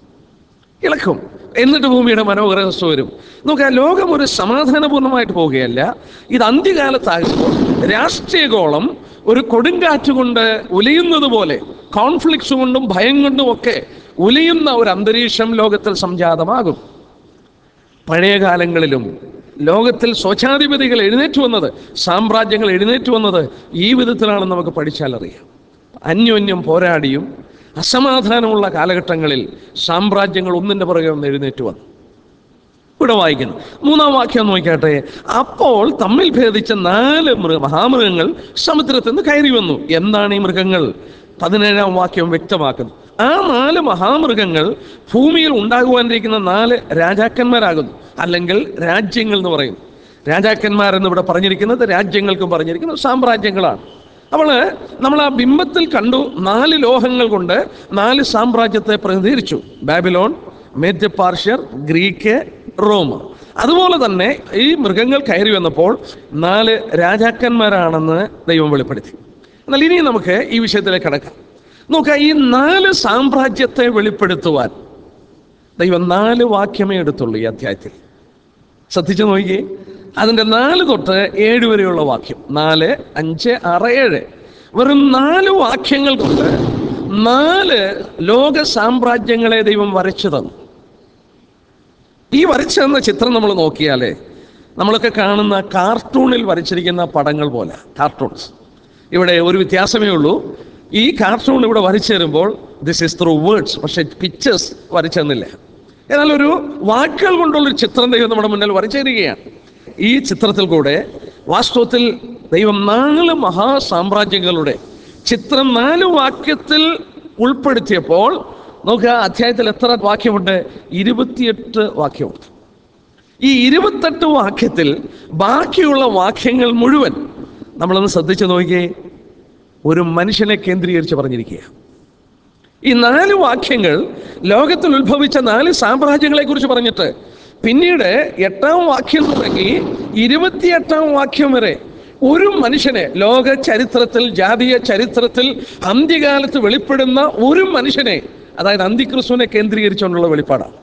ഇളക്കും എന്നിട്ട് ഭൂമിയുടെ മനോഹരവസ്ഥ വരും നോക്കുക ലോകം ഒരു സമാധാനപൂർണ്ണമായിട്ട് പോവുകയല്ല ഇത് അന്ത്യകാലത്താകുമ്പോൾ രാഷ്ട്രീയഗോളം ഒരു കൊടുങ്കാറ്റ് കൊണ്ട് ഉലയുന്നത് പോലെ കോൺഫ്ലിക്ട്സ് കൊണ്ടും ഭയം കൊണ്ടും ഒക്കെ ഉലയുന്ന ഒരു അന്തരീക്ഷം ലോകത്തിൽ സംജാതമാകും പഴയ കാലങ്ങളിലും ലോകത്തിൽ സ്വച്ഛാധിപതികൾ എഴുന്നേറ്റ് വന്നത് സാമ്രാജ്യങ്ങൾ എഴുന്നേറ്റ് വന്നത് ഈ വിധത്തിലാണെന്ന് നമുക്ക് പഠിച്ചാൽ അറിയാം അന്യോന്യം പോരാടിയും അസമാധാനമുള്ള കാലഘട്ടങ്ങളിൽ സാമ്രാജ്യങ്ങൾ ഒന്നിൻ്റെ പുറകെ ഒന്ന് എഴുന്നേറ്റ് വന്നു ഇവിടെ വായിക്കുന്നു മൂന്നാം വാക്യം നോക്കിയാട്ടെ അപ്പോൾ തമ്മിൽ ഭേദിച്ച നാല് മൃഗ മഹാമൃഗങ്ങൾ സമുദ്രത്തിൽ നിന്ന് കയറി വന്നു എന്താണ് ഈ മൃഗങ്ങൾ പതിനേഴാം വാക്യം വ്യക്തമാക്കുന്നു ആ നാല് മഹാമൃഗങ്ങൾ ഭൂമിയിൽ ഉണ്ടാകുവാനിരിക്കുന്ന നാല് രാജാക്കന്മാരാകുന്നു അല്ലെങ്കിൽ രാജ്യങ്ങൾ എന്ന് പറയുന്നു രാജാക്കന്മാരെന്ന് ഇവിടെ പറഞ്ഞിരിക്കുന്നത് രാജ്യങ്ങൾക്കും പറഞ്ഞിരിക്കുന്നത് സാമ്രാജ്യങ്ങളാണ് അവള് നമ്മൾ ആ ബിംബത്തിൽ കണ്ടു നാല് ലോഹങ്ങൾ കൊണ്ട് നാല് സാമ്രാജ്യത്തെ പ്രതിനിധീകരിച്ചു ബാബിലോൺ മേദ്യപാർഷ്യർ ഗ്രീക്ക് റോം അതുപോലെ തന്നെ ഈ മൃഗങ്ങൾ കയറി വന്നപ്പോൾ നാല് രാജാക്കന്മാരാണെന്ന് ദൈവം വെളിപ്പെടുത്തി എന്നാൽ ഇനി നമുക്ക് ഈ വിഷയത്തിലേക്ക് കടക്കാം നോക്കുക ഈ നാല് സാമ്രാജ്യത്തെ വെളിപ്പെടുത്തുവാൻ ദൈവം നാല് വാക്യമേ എടുത്തുള്ളൂ ഈ അധ്യായത്തിൽ ശ്രദ്ധിച്ചു നോക്കിയേ അതിൻ്റെ നാല് തൊട്ട് ഏഴ് വരെയുള്ള വാക്യം നാല് അഞ്ച് ആറ് ഏഴ് വെറും നാല് വാക്യങ്ങൾ കൊണ്ട് നാല് ലോക സാമ്രാജ്യങ്ങളെ ദൈവം വരച്ചു തന്നു ഈ വരച്ചു തന്ന ചിത്രം നമ്മൾ നോക്കിയാലേ നമ്മളൊക്കെ കാണുന്ന കാർട്ടൂണിൽ വരച്ചിരിക്കുന്ന പടങ്ങൾ പോലെ കാർട്ടൂൺസ് ഇവിടെ ഒരു വ്യത്യാസമേ ഉള്ളൂ ഈ കാർട്ടൂൺ ഇവിടെ വരച്ചു തരുമ്പോൾ ദിസ് ഇസ് ത്രൂ വേർഡ്സ് പക്ഷെ പിക്ചേഴ്സ് വരച്ചു തന്നില്ല എന്നാൽ ഒരു വാക്കുകൾ കൊണ്ടുള്ളൊരു ചിത്രം ദൈവം നമ്മുടെ മുന്നിൽ വരച്ചു തരികയാണ് ഈ ചിത്രത്തിൽ കൂടെ വാസ്തവത്തിൽ ദൈവം നാല് മഹാസാമ്രാജ്യങ്ങളുടെ ചിത്രം നാല് വാക്യത്തിൽ ഉൾപ്പെടുത്തിയപ്പോൾ നോക്കുക അധ്യായത്തിൽ എത്ര വാക്യമുണ്ട് ഇരുപത്തിയെട്ട് വാക്യമുണ്ട് ഈ ഇരുപത്തെട്ട് വാക്യത്തിൽ ബാക്കിയുള്ള വാക്യങ്ങൾ മുഴുവൻ നമ്മളൊന്ന് ശ്രദ്ധിച്ചു നോക്കിയേ ഒരു മനുഷ്യനെ കേന്ദ്രീകരിച്ച് പറഞ്ഞിരിക്കുക ഈ നാല് വാക്യങ്ങൾ ലോകത്തിൽ ഉത്ഭവിച്ച നാല് സാമ്രാജ്യങ്ങളെ കുറിച്ച് പറഞ്ഞിട്ട് പിന്നീട് എട്ടാം വാക്യം തുടങ്ങി ഇരുപത്തിയെട്ടാം വാക്യം വരെ ഒരു മനുഷ്യനെ ലോക ചരിത്രത്തിൽ ജാതീയ ചരിത്രത്തിൽ അന്ത്യകാലത്ത് വെളിപ്പെടുന്ന ഒരു മനുഷ്യനെ അതായത് അന്തിക്രിസ്തുവിനെ കേന്ദ്രീകരിച്ചുകൊണ്ടുള്ള വെളിപ്പാടാണ്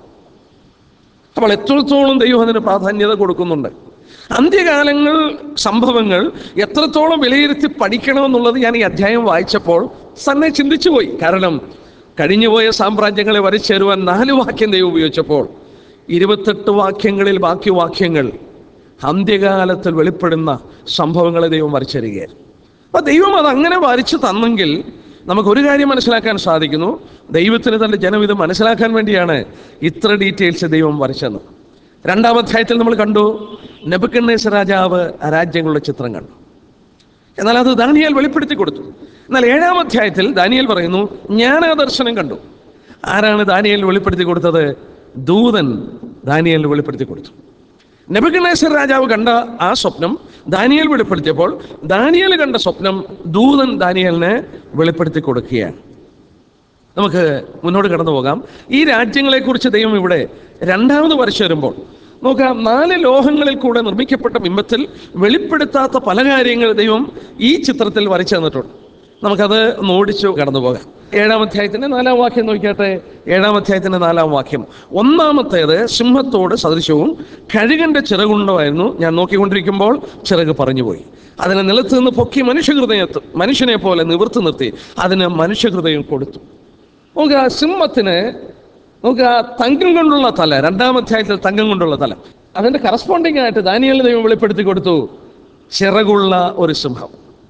അപ്പോൾ എത്രത്തോളം ദൈവം അതിന് പ്രാധാന്യത കൊടുക്കുന്നുണ്ട് അന്ത്യകാലങ്ങൾ സംഭവങ്ങൾ എത്രത്തോളം വിലയിരുത്തി പഠിക്കണമെന്നുള്ളത് ഞാൻ ഈ അധ്യായം വായിച്ചപ്പോൾ തന്നെ ചിന്തിച്ചു പോയി കാരണം കഴിഞ്ഞുപോയ സാമ്രാജ്യങ്ങളെ വരച്ചേരുവാൻ നാല് വാക്യം ദൈവം ഉപയോഗിച്ചപ്പോൾ ഇരുപത്തെട്ട് വാക്യങ്ങളിൽ ബാക്കി വാക്യങ്ങൾ അന്ത്യകാലത്തിൽ വെളിപ്പെടുന്ന സംഭവങ്ങളെ ദൈവം വരച്ചേരുകയായിരുന്നു അപ്പൊ ദൈവം അത് അങ്ങനെ വരച്ചു തന്നെങ്കിൽ നമുക്ക് ഒരു കാര്യം മനസ്സിലാക്കാൻ സാധിക്കുന്നു ദൈവത്തിന് തന്റെ ജനം ഇത് മനസ്സിലാക്കാൻ വേണ്ടിയാണ് ഇത്ര ഡീറ്റെയിൽസ് ദൈവം വരച്ചത് രണ്ടാം അധ്യായത്തിൽ നമ്മൾ കണ്ടു നെബുക്കണ്ണേസ് രാജാവ് ആ രാജ്യങ്ങളുടെ ചിത്രം കണ്ടു എന്നാൽ അത് ദാനിയേൽ വെളിപ്പെടുത്തി കൊടുത്തു എന്നാൽ ഏഴാം അധ്യായത്തിൽ ദാനിയേൽ പറയുന്നു ഞാൻ ആ ദർശനം കണ്ടു ആരാണ് ദാനിയേൽ വെളിപ്പെടുത്തി കൊടുത്തത് ദൂതൻ ദാനിയേൽ വെളിപ്പെടുത്തി കൊടുത്തു നെബുക്കണ്ണേശ്വർ രാജാവ് കണ്ട ആ സ്വപ്നം ദാനിയേൽ വെളിപ്പെടുത്തിയപ്പോൾ ദാനിയേൽ കണ്ട സ്വപ്നം ദൂതൻ ദാനിയേലിനെ വെളിപ്പെടുത്തി കൊടുക്കുകയാണ് നമുക്ക് മുന്നോട്ട് കടന്നു പോകാം ഈ രാജ്യങ്ങളെക്കുറിച്ച് ദൈവം ഇവിടെ രണ്ടാമത് വരച്ചു വരുമ്പോൾ നോക്കാം നാല് ലോഹങ്ങളിൽ കൂടെ നിർമ്മിക്കപ്പെട്ട ബിംബത്തിൽ വെളിപ്പെടുത്താത്ത പല കാര്യങ്ങൾ ദൈവം ഈ ചിത്രത്തിൽ വരച്ചു തന്നിട്ടുണ്ട് നമുക്കത് ഒന്ന് ഓടിച്ചു കടന്നു പോകാം ഏഴാം അധ്യായത്തിന്റെ നാലാം വാക്യം നോക്കിയാട്ടെ ഏഴാം അധ്യായത്തിന്റെ നാലാം വാക്യം ഒന്നാമത്തേത് സിംഹത്തോട് സദൃശവും കഴുകന്റെ ചിറകുണ്ടമായിരുന്നു ഞാൻ നോക്കിക്കൊണ്ടിരിക്കുമ്പോൾ ചിറക് പറഞ്ഞുപോയി അതിനെ നിലത്ത് നിന്ന് പൊക്കി മനുഷ്യഹൃദയത്ത് മനുഷ്യനെ പോലെ നിവർത്തി നിർത്തി അതിന് മനുഷ്യഹൃദയം കൊടുത്തു നോക്കുക സിംഹത്തിന് നോക്കുക തങ്കം കൊണ്ടുള്ള തല രണ്ടാം അധ്യായത്തിൽ തങ്കം കൊണ്ടുള്ള തല അതിന്റെ കറസ്പോണ്ടിങ് ആയിട്ട് ദാനിയൽ ദൈവം വെളിപ്പെടുത്തി കൊടുത്തു ചിറകുള്ള ഒരു സിംഹം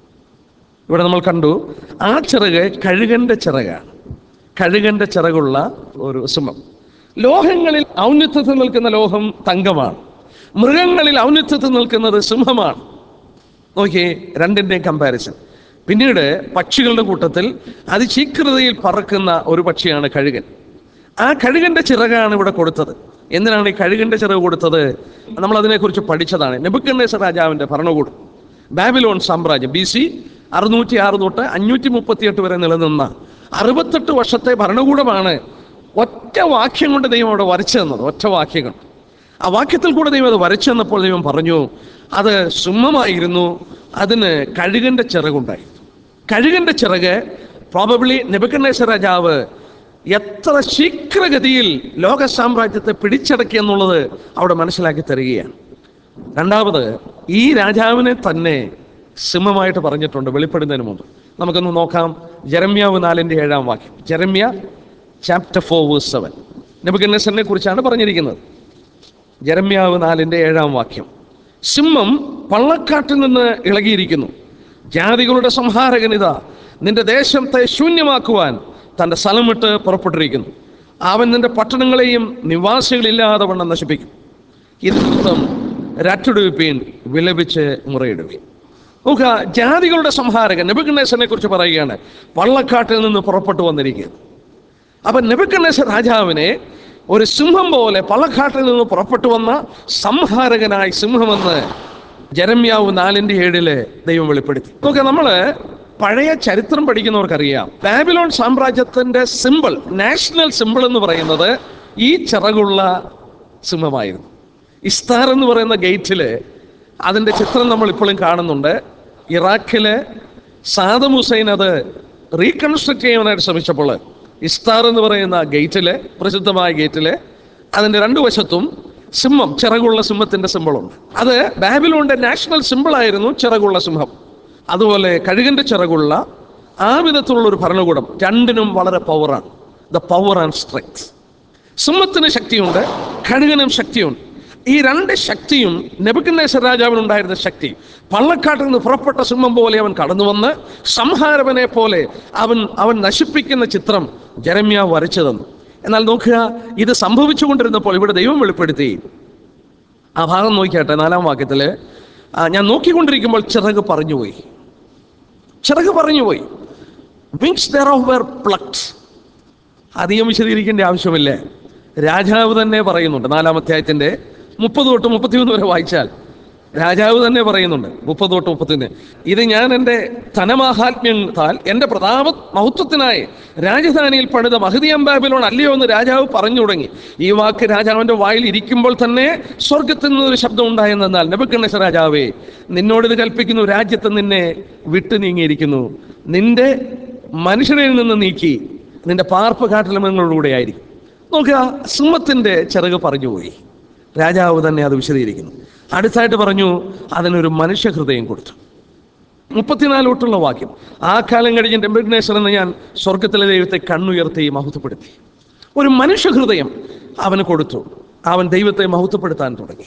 ഇവിടെ നമ്മൾ കണ്ടു ആ ചിറക് കഴുകന്റെ ചിറകാണ് കഴുകന്റെ ചിറകുള്ള ഒരു സിംഹം ലോഹങ്ങളിൽ ഔന്നത്യത്തിൽ നിൽക്കുന്ന ലോഹം തങ്കമാണ് മൃഗങ്ങളിൽ ഔന്നത്യത്തിൽ നിൽക്കുന്നത് സിംഹമാണ് നോക്കിയേ രണ്ടിൻ്റെയും കമ്പാരിസൺ പിന്നീട് പക്ഷികളുടെ കൂട്ടത്തിൽ അതിശീഘ്രതയിൽ പറക്കുന്ന ഒരു പക്ഷിയാണ് കഴുകൻ ആ കഴുകന്റെ ചിറകാണ് ഇവിടെ കൊടുത്തത് എന്തിനാണ് ഈ കഴുകന്റെ ചിറക് കൊടുത്തത് നമ്മൾ അതിനെക്കുറിച്ച് പഠിച്ചതാണ് നെബുക്കണ്ണേസർ രാജാവിന്റെ ഭരണകൂടം ബാബിലോൺ സാമ്രാജ്യം ബി സി അറുന്നൂറ്റി ആറ് തൊട്ട് അഞ്ഞൂറ്റി മുപ്പത്തിയെട്ട് വരെ നിലനിന്ന അറുപത്തെട്ട് വർഷത്തെ ഭരണകൂടമാണ് ഒറ്റ വാക്യം കൊണ്ട് ദൈവം അവിടെ വരച്ചു തന്നത് ഒറ്റ വാക്യങ്ങൾ ആ വാക്യത്തിൽ കൂടെ ദൈവം അത് വരച്ചു തന്നപ്പോൾ ദൈവം പറഞ്ഞു അത് സുമ്മമായിരുന്നു അതിന് കഴുകന്റെ ചിറകുണ്ടായി കഴുകന്റെ ചിറക് പ്രോബബ്ലി നെബക്കണ്ണേശ്വര രാജാവ് എത്ര ശീഘ്രഗതിയിൽ ലോക സാമ്രാജ്യത്തെ പിടിച്ചടക്കി എന്നുള്ളത് അവിടെ മനസ്സിലാക്കി തരികയാണ് രണ്ടാമത് ഈ രാജാവിനെ തന്നെ സിംഹമായിട്ട് പറഞ്ഞിട്ടുണ്ട് വെളിപ്പെടുന്നതിന് മുമ്പ് നമുക്കൊന്ന് നോക്കാം ജെറമ്യാവ് നാലിൻ്റെ ഏഴാം വാക്യം Jeremiah chapter four verse seven നെബുക്കന്നസറിനെ കുറിച്ചാണ് പറഞ്ഞിരിക്കുന്നത് ജെറമ്യാവ് നാലിൻ്റെ ഏഴാം വാക്യം സിംഹം പള്ളക്കാട്ടിൽ നിന്ന് ഇളകിയിരിക്കുന്നു ജാതികളുടെ സംഹാരകനിത നിന്റെ ദേശത്തെ ശൂന്യമാക്കുവാൻ തൻ്റെ സ്ഥലം വിട്ട് പുറപ്പെട്ടിരിക്കുന്നു അവൻ നിന്റെ പട്ടണങ്ങളെയും നിവാസികളില്ലാതെ വണ്ണം നശിപ്പിക്കും ഇതിനർത്ഥം രട്ടുടുവിപ്പീൻ വിലപിച്ച് മുറയിടുവീൻ നോക്കുക ജാതികളുടെ സംഹാരകൻ നെബുക്കണ്ണേസറിനെ കുറിച്ച് പറയുകയാണ് പള്ളക്കാട്ടിൽ നിന്ന് പുറപ്പെട്ടു വന്നിരിക്കുന്നത് അപ്പൊ നെബുക്കണ്ണേസർ രാജാവിനെ ഒരു സിംഹം പോലെ പള്ളക്കാട്ടിൽ നിന്ന് പുറപ്പെട്ടു വന്ന സംഹാരകനായി സിംഹമെന്ന് ജരമ്യാവ് നാലിന്റെ ഏഴില് ദൈവം വെളിപ്പെടുത്തി നോക്കുക നമ്മള് പഴയ ചരിത്രം പഠിക്കുന്നവർക്കറിയാം ബാബിലോൺ സാമ്രാജ്യത്തിന്റെ സിമ്പിൾ നാഷണൽ സിമ്പിൾ എന്ന് പറയുന്നത് ഈ ചിറകുള്ള സിംഹമായിരുന്നു ഇസ്താർ എന്ന് പറയുന്ന ഗേറ്റില് അതിന്റെ ചിത്രം നമ്മൾ ഇപ്പോഴും കാണുന്നുണ്ട് ഇറാഖില് സാദം ഹുസൈൻ അത് റീകൺസ്ട്രക്ട് ചെയ്യാനായിട്ട് ശ്രമിച്ചപ്പോൾ ഇസ്താർ എന്ന് പറയുന്ന ഗേറ്റില് പ്രസിദ്ധമായ ഗേറ്റില് അതിന്റെ രണ്ടു വശത്തും സിംഹം ചിറകുള്ള സിംഹത്തിന്റെ സിമ്പിളുണ്ട് അത് ബാബിലോണിന്റെ നാഷണൽ സിമ്പിൾ ആയിരുന്നു ചിറകുള്ള സിംഹം അതുപോലെ കഴുകന്റെ ചിറകുള്ള ആ വിധത്തിലുള്ള ഒരു ഭരണകൂടം രണ്ടിനും വളരെ പവറാണ് ദ പവർ ആൻഡ് സ്ട്രെങ്ത് സിംഹത്തിന് ശക്തിയുണ്ട് കഴുകനും ശക്തിയുണ്ട് ഈ രണ്ട് ശക്തിയും നെബുക്കന്നേശ്വര രാജാവിനുണ്ടായിരുന്ന ശക്തി പള്ളക്കാട്ടിൽ നിന്ന് പുറപ്പെട്ട സിംഹം പോലെ അവൻ കടന്നു വന്ന് സംഹാരവനെ പോലെ അവൻ അവൻ നശിപ്പിക്കുന്ന ചിത്രം ജരമ്യ വരച്ചു തന്നു എന്നാൽ നോക്കുക ഇത് സംഭവിച്ചുകൊണ്ടിരുന്നപ്പോൾ ഇവിടെ ദൈവം വെളിപ്പെടുത്തി ആ ഭാഗം നോക്കിയാട്ടെ നാലാം വാക്യത്തിൽ ഞാൻ നോക്കിക്കൊണ്ടിരിക്കുമ്പോൾ ചിറക് പറഞ്ഞുപോയി ചിറക് പറഞ്ഞുപോയി wings thereof were plucked അധികം വിശദീകരിക്കേണ്ട ആവശ്യമില്ല രാജാവ് തന്നെ പറയുന്നുണ്ട് നാലാം അധ്യായത്തിന്റെ മുപ്പത് തൊട്ട് മുപ്പത്തിയൊന്ന് വരെ വായിച്ചാൽ രാജാവ് തന്നെ പറയുന്നുണ്ട് മുപ്പത് തൊട്ട് മുപ്പത്തിയൊന്ന് ഇത് ഞാൻ എൻ്റെ ധനമാഹാത്മ്യത്താൽ എൻ്റെ പ്രതാപ മഹത്വത്തിനായി രാജധാനിയിൽ പണിത മഹദിയം ബാബിലോൺ അല്ലയോ എന്ന് രാജാവ് പറഞ്ഞു തുടങ്ങി ഈ വാക്ക് രാജാവിൻ്റെ വായിൽ ഇരിക്കുമ്പോൾ തന്നെ സ്വർഗത്തിൽ നിന്നൊരു ശബ്ദം ഉണ്ടായെന്നാൽ നബക്കണ്ണശ രാജാവേ നിന്നോട് ഇത് കൽപ്പിക്കുന്നു രാജ്യത്ത് നിന്നെ വിട്ടു നീങ്ങിയിരിക്കുന്നു നിന്റെ മനുഷ്യനിൽ നിന്ന് നീക്കി നിന്റെ പാർപ്പ് കാട്ടിലമങ്ങളിലൂടെ ആയിരിക്കും നോക്കുക സിംഹത്തിന്റെ ചിറക് പറഞ്ഞുപോയി രാജാവ് തന്നെ അത് വിശദീകരിക്കുന്നു അടുത്തായിട്ട് പറഞ്ഞു അതിനൊരു മനുഷ്യ ഹൃദയം കൊടുത്തു മുപ്പത്തിനാല് തൊട്ടുള്ള വാക്യം ആ കാലം കഴിഞ്ഞ് ടെമ്പഗ്നേശ്വർ എന്ന് ഞാൻ സ്വർഗത്തിലെ ദൈവത്തെ കണ്ണുയർത്തി മഹത്വപ്പെടുത്തി ഒരു മനുഷ്യ ഹൃദയം അവന് കൊടുത്തു അവൻ ദൈവത്തെ മഹത്വപ്പെടുത്താൻ തുടങ്ങി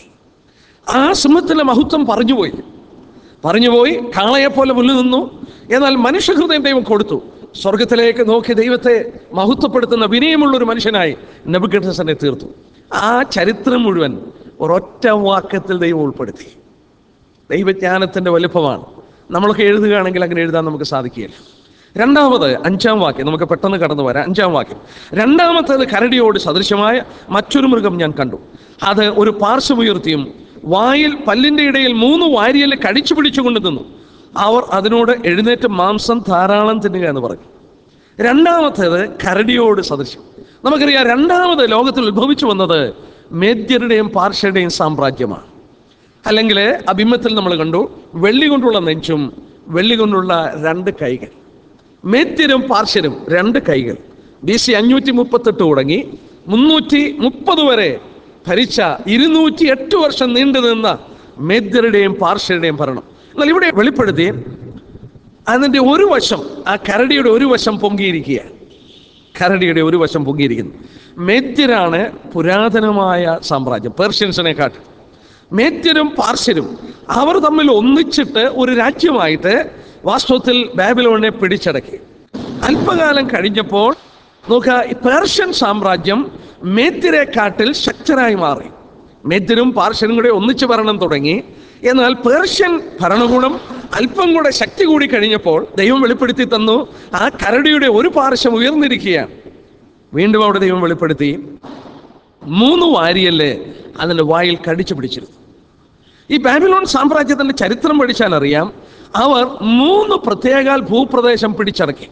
ആ സിംഹത്തിലെ മഹത്വം പറഞ്ഞുപോയി പറഞ്ഞുപോയി കാളയെപ്പോലെ മുന്നിൽ നിന്നു എന്നാൽ മനുഷ്യഹൃദയം ദൈവം കൊടുത്തു സ്വർഗത്തിലേക്ക് നോക്കി ദൈവത്തെ മഹത്വപ്പെടുത്തുന്ന വിനയമുള്ള ഒരു മനുഷ്യനായി നബുക്കട്ടസനെ തീർത്തു ആ ചരിത്രം മുഴുവൻ ഒരൊറ്റ വാക്യത്തിൽ ദൈവം ഉൾപ്പെടുത്തി ദൈവജ്ഞാനത്തിന്റെ വലുപ്പമാണ് നമ്മളൊക്കെ എഴുതുകയാണെങ്കിൽ അങ്ങനെ എഴുതാൻ നമുക്ക് സാധിക്കുകയില്ല രണ്ടാമത് അഞ്ചാം വാക്യം നമുക്ക് പെട്ടെന്ന് കടന്നു വരാം അഞ്ചാം വാക്യം രണ്ടാമത്തേത് കരടിയോട് സദൃശമായ മറ്റൊരു മൃഗം ഞാൻ കണ്ടു അത് ഒരു പാർശ്വമുയർത്തിയും വായിൽ പല്ലിന്റെ ഇടയിൽ മൂന്ന് വാരിയൽ കടിച്ചു പിടിച്ചുകൊണ്ട് നിന്നു അവർ അതിനോട് എഴുന്നേറ്റ് മാംസം ധാരാളം തിന്നുക എന്ന് പറഞ്ഞു രണ്ടാമത്തേത് കരടിയോട് സദൃശ്യം നമുക്കറിയാം രണ്ടാമത് ലോകത്തിൽ ഉത്ഭവിച്ചു വന്നത് മേദ്യരുടെയും പാർശ്വയുടെയും സാമ്രാജ്യമാണ് അല്ലെങ്കിൽ ആ ബിംബത്തിൽ നമ്മൾ കണ്ടു വെള്ളി കൊണ്ടുള്ള നെഞ്ചും വെള്ളി കൊണ്ടുള്ള രണ്ട് കൈകൾ മേത്യരും പാർശ്വരും രണ്ട് കൈകൾ ബി സി അഞ്ഞൂറ്റി മുപ്പത്തെട്ട് തുടങ്ങി മുന്നൂറ്റി മുപ്പത് വരെ ഭരിച്ച ഇരുന്നൂറ്റി എട്ട് വർഷം നീണ്ടു നിന്ന മേദ്യരുടെയും പാർശ്വരുടെയും ഭരണം എന്നാൽ ഇവിടെ വെളിപ്പെടുത്തി അതിൻ്റെ ഒരു വശം ആ കരടിയുടെ ഒരു വശം പൊങ്ങിയിരിക്കുകയാണ് കരടിയുടെ ഒരു വശം പൊങ്ങിയിരിക്കുന്നു മേത്യരാണ് പുരാതനമായ സാമ്രാജ്യം പേർഷ്യൻസിനെക്കാട്ട് മേത്യരും പാർശ്വരും അവർ തമ്മിൽ ഒന്നിച്ചിട്ട് ഒരു രാജ്യമായിട്ട് വാസ്തവത്തിൽ ബാബിലോണിനെ പിടിച്ചടക്കി അല്പകാലം കഴിഞ്ഞപ്പോൾ നോക്കുക ഈ പേർഷ്യൻ സാമ്രാജ്യം മേത്യരെക്കാട്ടിൽ ശക്തരായി മാറി മേത്യരും പാർശ്വനും കൂടെ ഒന്നിച്ച് ഭരണം തുടങ്ങി എന്നാൽ പേർഷ്യൻ ഭരണകൂടം അല്പം കൂടെ ശക്തി കൂടി കഴിഞ്ഞപ്പോൾ ദൈവം വെളിപ്പെടുത്തി തന്നു ആ കരടിയുടെ ഒരു പാർശ്വം ഉയർന്നിരിക്കുകയാണ് വീണ്ടും അവിടെ ദൈവം വെളിപ്പെടുത്തി മൂന്ന് വാരിയല്ലേ അതിൻ്റെ വായിൽ കടിച്ചു പിടിച്ചിരുന്നു ഈ ബാബിലോൺ സാമ്രാജ്യത്തിന്റെ ചരിത്രം പഠിച്ചാൽ അറിയാം അവർ മൂന്ന് പ്രത്യേക ഭൂപ്രദേശം പിടിച്ചടക്കി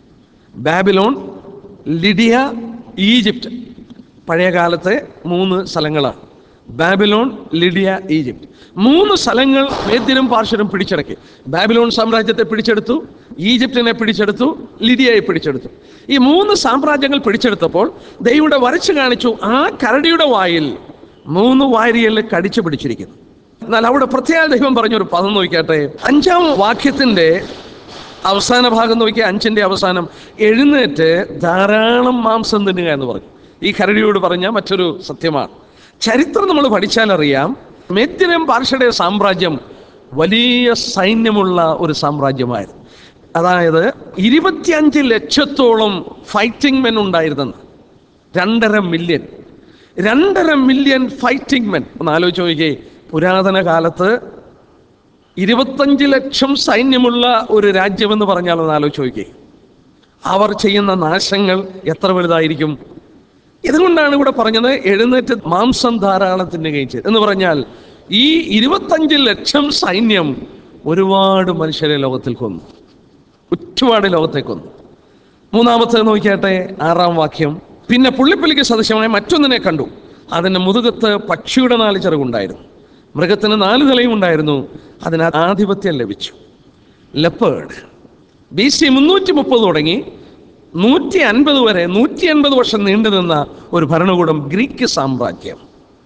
ബാബിലോൺ ലിഡിയ ഈജിപ്റ്റ് പഴയ കാലത്തെ മൂന്ന് സ്ഥലങ്ങളാണ് ബാബിലോൺ ലിഡിയ ഈജിപ്റ്റ് മൂന്ന് സ്ഥലങ്ങൾ മേദ്യനും പാർശ്വരും പിടിച്ചടക്കി ബാബിലോൺ സാമ്രാജ്യത്തെ പിടിച്ചെടുത്തു ഈജിപ്തിനെ പിടിച്ചെടുത്തു ലിഡിയയെ പിടിച്ചെടുത്തു ഈ മൂന്ന് സാമ്രാജ്യങ്ങൾ പിടിച്ചെടുത്തപ്പോൾ ദൈവയുടെ വരച്ചു കാണിച്ചു ആ കരടിയുടെ വായിൽ മൂന്ന് വാരിയല് കടിച്ചു പിടിച്ചിരിക്കുന്നു എന്നാൽ അവിടെ പ്രത്യേക ദൈവം പറഞ്ഞൊരു പദം നോക്കിയാട്ടെ അഞ്ചാം വാക്യത്തിന്റെ അവസാന ഭാഗം നോക്കിയ അഞ്ചിന്റെ അവസാനം എഴുന്നേറ്റ് ധാരാളം മാംസം തിന്നുക എന്ന് പറഞ്ഞു ഈ കരടിയോട് പറഞ്ഞ മറ്റൊരു സത്യമാണ് ചരിത്രം നമ്മൾ പഠിച്ചാൽ അറിയാം മെത്തിനും പാർഷയുടെ സാമ്രാജ്യം വലിയ സൈന്യമുള്ള ഒരു സാമ്രാജ്യമായിരുന്നു അതായത് ഇരുപത്തിയഞ്ച് ലക്ഷത്തോളം ഫൈറ്റിംഗ് മെൻ ഉണ്ടായിരുന്നെന്ന് രണ്ടര മില്യൺ രണ്ടര മില്യൺ ഫൈറ്റിംഗ് മെൻ ഒന്ന് ആലോചിച്ച് നോക്കിയേ പുരാതന കാലത്ത് ഇരുപത്തഞ്ച് ലക്ഷം സൈന്യമുള്ള ഒരു രാജ്യമെന്ന് പറഞ്ഞാൽ ഒന്ന് ആലോചിച്ച് നോക്കിയേ അവർ ചെയ്യുന്ന നാശങ്ങൾ എത്ര വലുതായിരിക്കും ഇതുകൊണ്ടാണ് ഇവിടെ പറഞ്ഞത് എഴുന്നേറ്റ് മാംസം ധാരാളം തിന്നുകയും ചെയ്തു എന്ന് പറഞ്ഞാൽ ഈ ഇരുപത്തഞ്ച് ലക്ഷം സൈന്യം ഒരുപാട് മനുഷ്യരെ ലോകത്തിൽ കൊന്നു ഒരുപാട് ലോകത്തെ കൊന്നു മൂന്നാമത്തെ നോക്കിയാട്ടെ ആറാം വാക്യം പിന്നെ പുള്ളിപ്പുലിക്ക് സദൃശമായ മറ്റൊന്നിനെ കണ്ടു അതിൻ്റെ മുതുകത്ത് പക്ഷിയുടെ നാല് ചിറകുണ്ടായിരുന്നു മൃഗത്തിന് നാല് തലയും ഉണ്ടായിരുന്നു അതിന് ആധിപത്യം ലഭിച്ചു ലെപ്പേർഡ് ബി സി മുന്നൂറ്റി മുപ്പത് തുടങ്ങി നൂറ്റി അൻപത് വരെ നൂറ്റി അൻപത് വർഷം നീണ്ടു നിന്ന ഒരു ഭരണകൂടം ഗ്രീക്ക് സാമ്രാജ്യം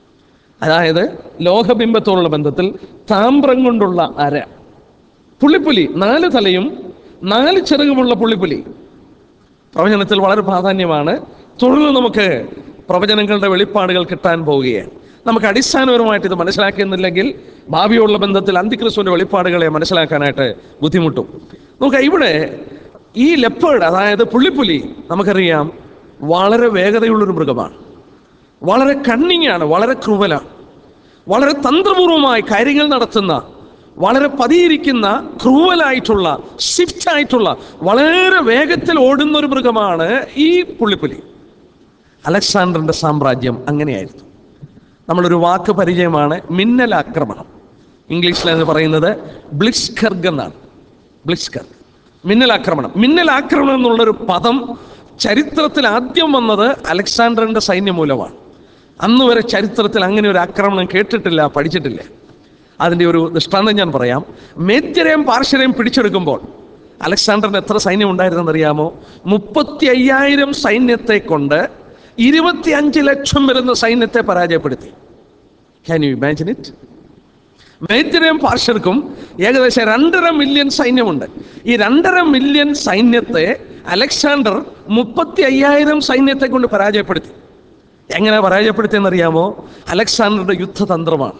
അതായത് ലോഹബിംബത്തോടുള്ള ബന്ധത്തിൽ താമ്രം കൊണ്ടുള്ള അര പുള്ളിപ്പുലി നാല് തലയും നാല് ചിറകുമുള്ള പുള്ളിപ്പുലി പ്രവചനത്തിൽ വളരെ പ്രാധാന്യമാണ് തുടർന്ന് നമുക്ക് പ്രവചനങ്ങളുടെ വെളിപ്പാടുകൾ കിട്ടാൻ പോവുകയാണ് നമുക്ക് അടിസ്ഥാനപരമായിട്ട് ഇത് മനസ്സിലാക്കുന്നില്ലെങ്കിൽ ഭാവിയുള്ള ബന്ധത്തിൽ അന്തിക്രിസ്തുവിന്റെ വെളിപ്പാടുകളെ മനസ്സിലാക്കാനായിട്ട് ബുദ്ധിമുട്ടും നമുക്ക് ഇവിടെ ഈ ലെപ്പേഡ് അതായത് പുള്ളിപ്പുലി നമുക്കറിയാം വളരെ വേഗതയുള്ളൊരു മൃഗമാണ് വളരെ കണ്ണിങ് ആണ് വളരെ ക്രൂവലാണ് വളരെ തന്ത്രപൂർവമായി കാര്യങ്ങൾ നടത്തുന്ന വളരെ പതിയിരിക്കുന്ന ക്രൂവലായിട്ടുള്ള സ്വിഫ്റ്റ് ആയിട്ടുള്ള വളരെ വേഗത്തിൽ ഓടുന്ന ഒരു മൃഗമാണ് ഈ പുള്ളിപ്പുലി അലക്സാണ്ടറിന്റെ സാമ്രാജ്യം അങ്ങനെയായിരുന്നു നമ്മളൊരു വാക്ക് പരിചയമാണ് മിന്നലാക്രമണം ഇംഗ്ലീഷിൽ എന്ന് പറയുന്നത് ബ്ലിസ്കർഗ് എന്നാണ് ബ്ലിസ്കർഗ് മിന്നലാക്രമണം മിന്നലാക്രമണം എന്നുള്ളൊരു പദം ചരിത്രത്തിൽ ആദ്യം വന്നത് അലക്സാണ്ടറിന്റെ സൈന്യം മൂലമാണ് അന്ന് വരെ ചരിത്രത്തിൽ അങ്ങനെ ഒരു ആക്രമണം കേട്ടിട്ടില്ല പഠിച്ചിട്ടില്ല അതിൻ്റെ ഒരു ദൃഷ്ടാന്തം ഞാൻ പറയാം മേദ്യരെയും പാർശ്വരെയും പിടിച്ചെടുക്കുമ്പോൾ അലക്സാണ്ടറിന് എത്ര സൈന്യം ഉണ്ടായിരുന്നെന്ന് അറിയാമോ മുപ്പത്തി അയ്യായിരം സൈന്യത്തെ കൊണ്ട് ഇരുപത്തി അഞ്ച് ലക്ഷം വരുന്ന സൈന്യത്തെ പരാജയപ്പെടുത്തി ക്യാൻ യു ഇമാജിൻ ഇറ്റ് മേദ്യരെയും പാർശ്വർക്കും ഏകദേശം രണ്ടര മില്യൺ സൈന്യമുണ്ട് ഈ രണ്ടര മില്യൺ സൈന്യത്തെ അലക്സാണ്ടർ മുപ്പത്തി അയ്യായിരം സൈന്യത്തെ കൊണ്ട് പരാജയപ്പെടുത്തി എങ്ങനെ പരാജയപ്പെടുത്തിയെന്നറിയാമോ അലക്സാണ്ടറുടെ യുദ്ധതന്ത്രമാണ്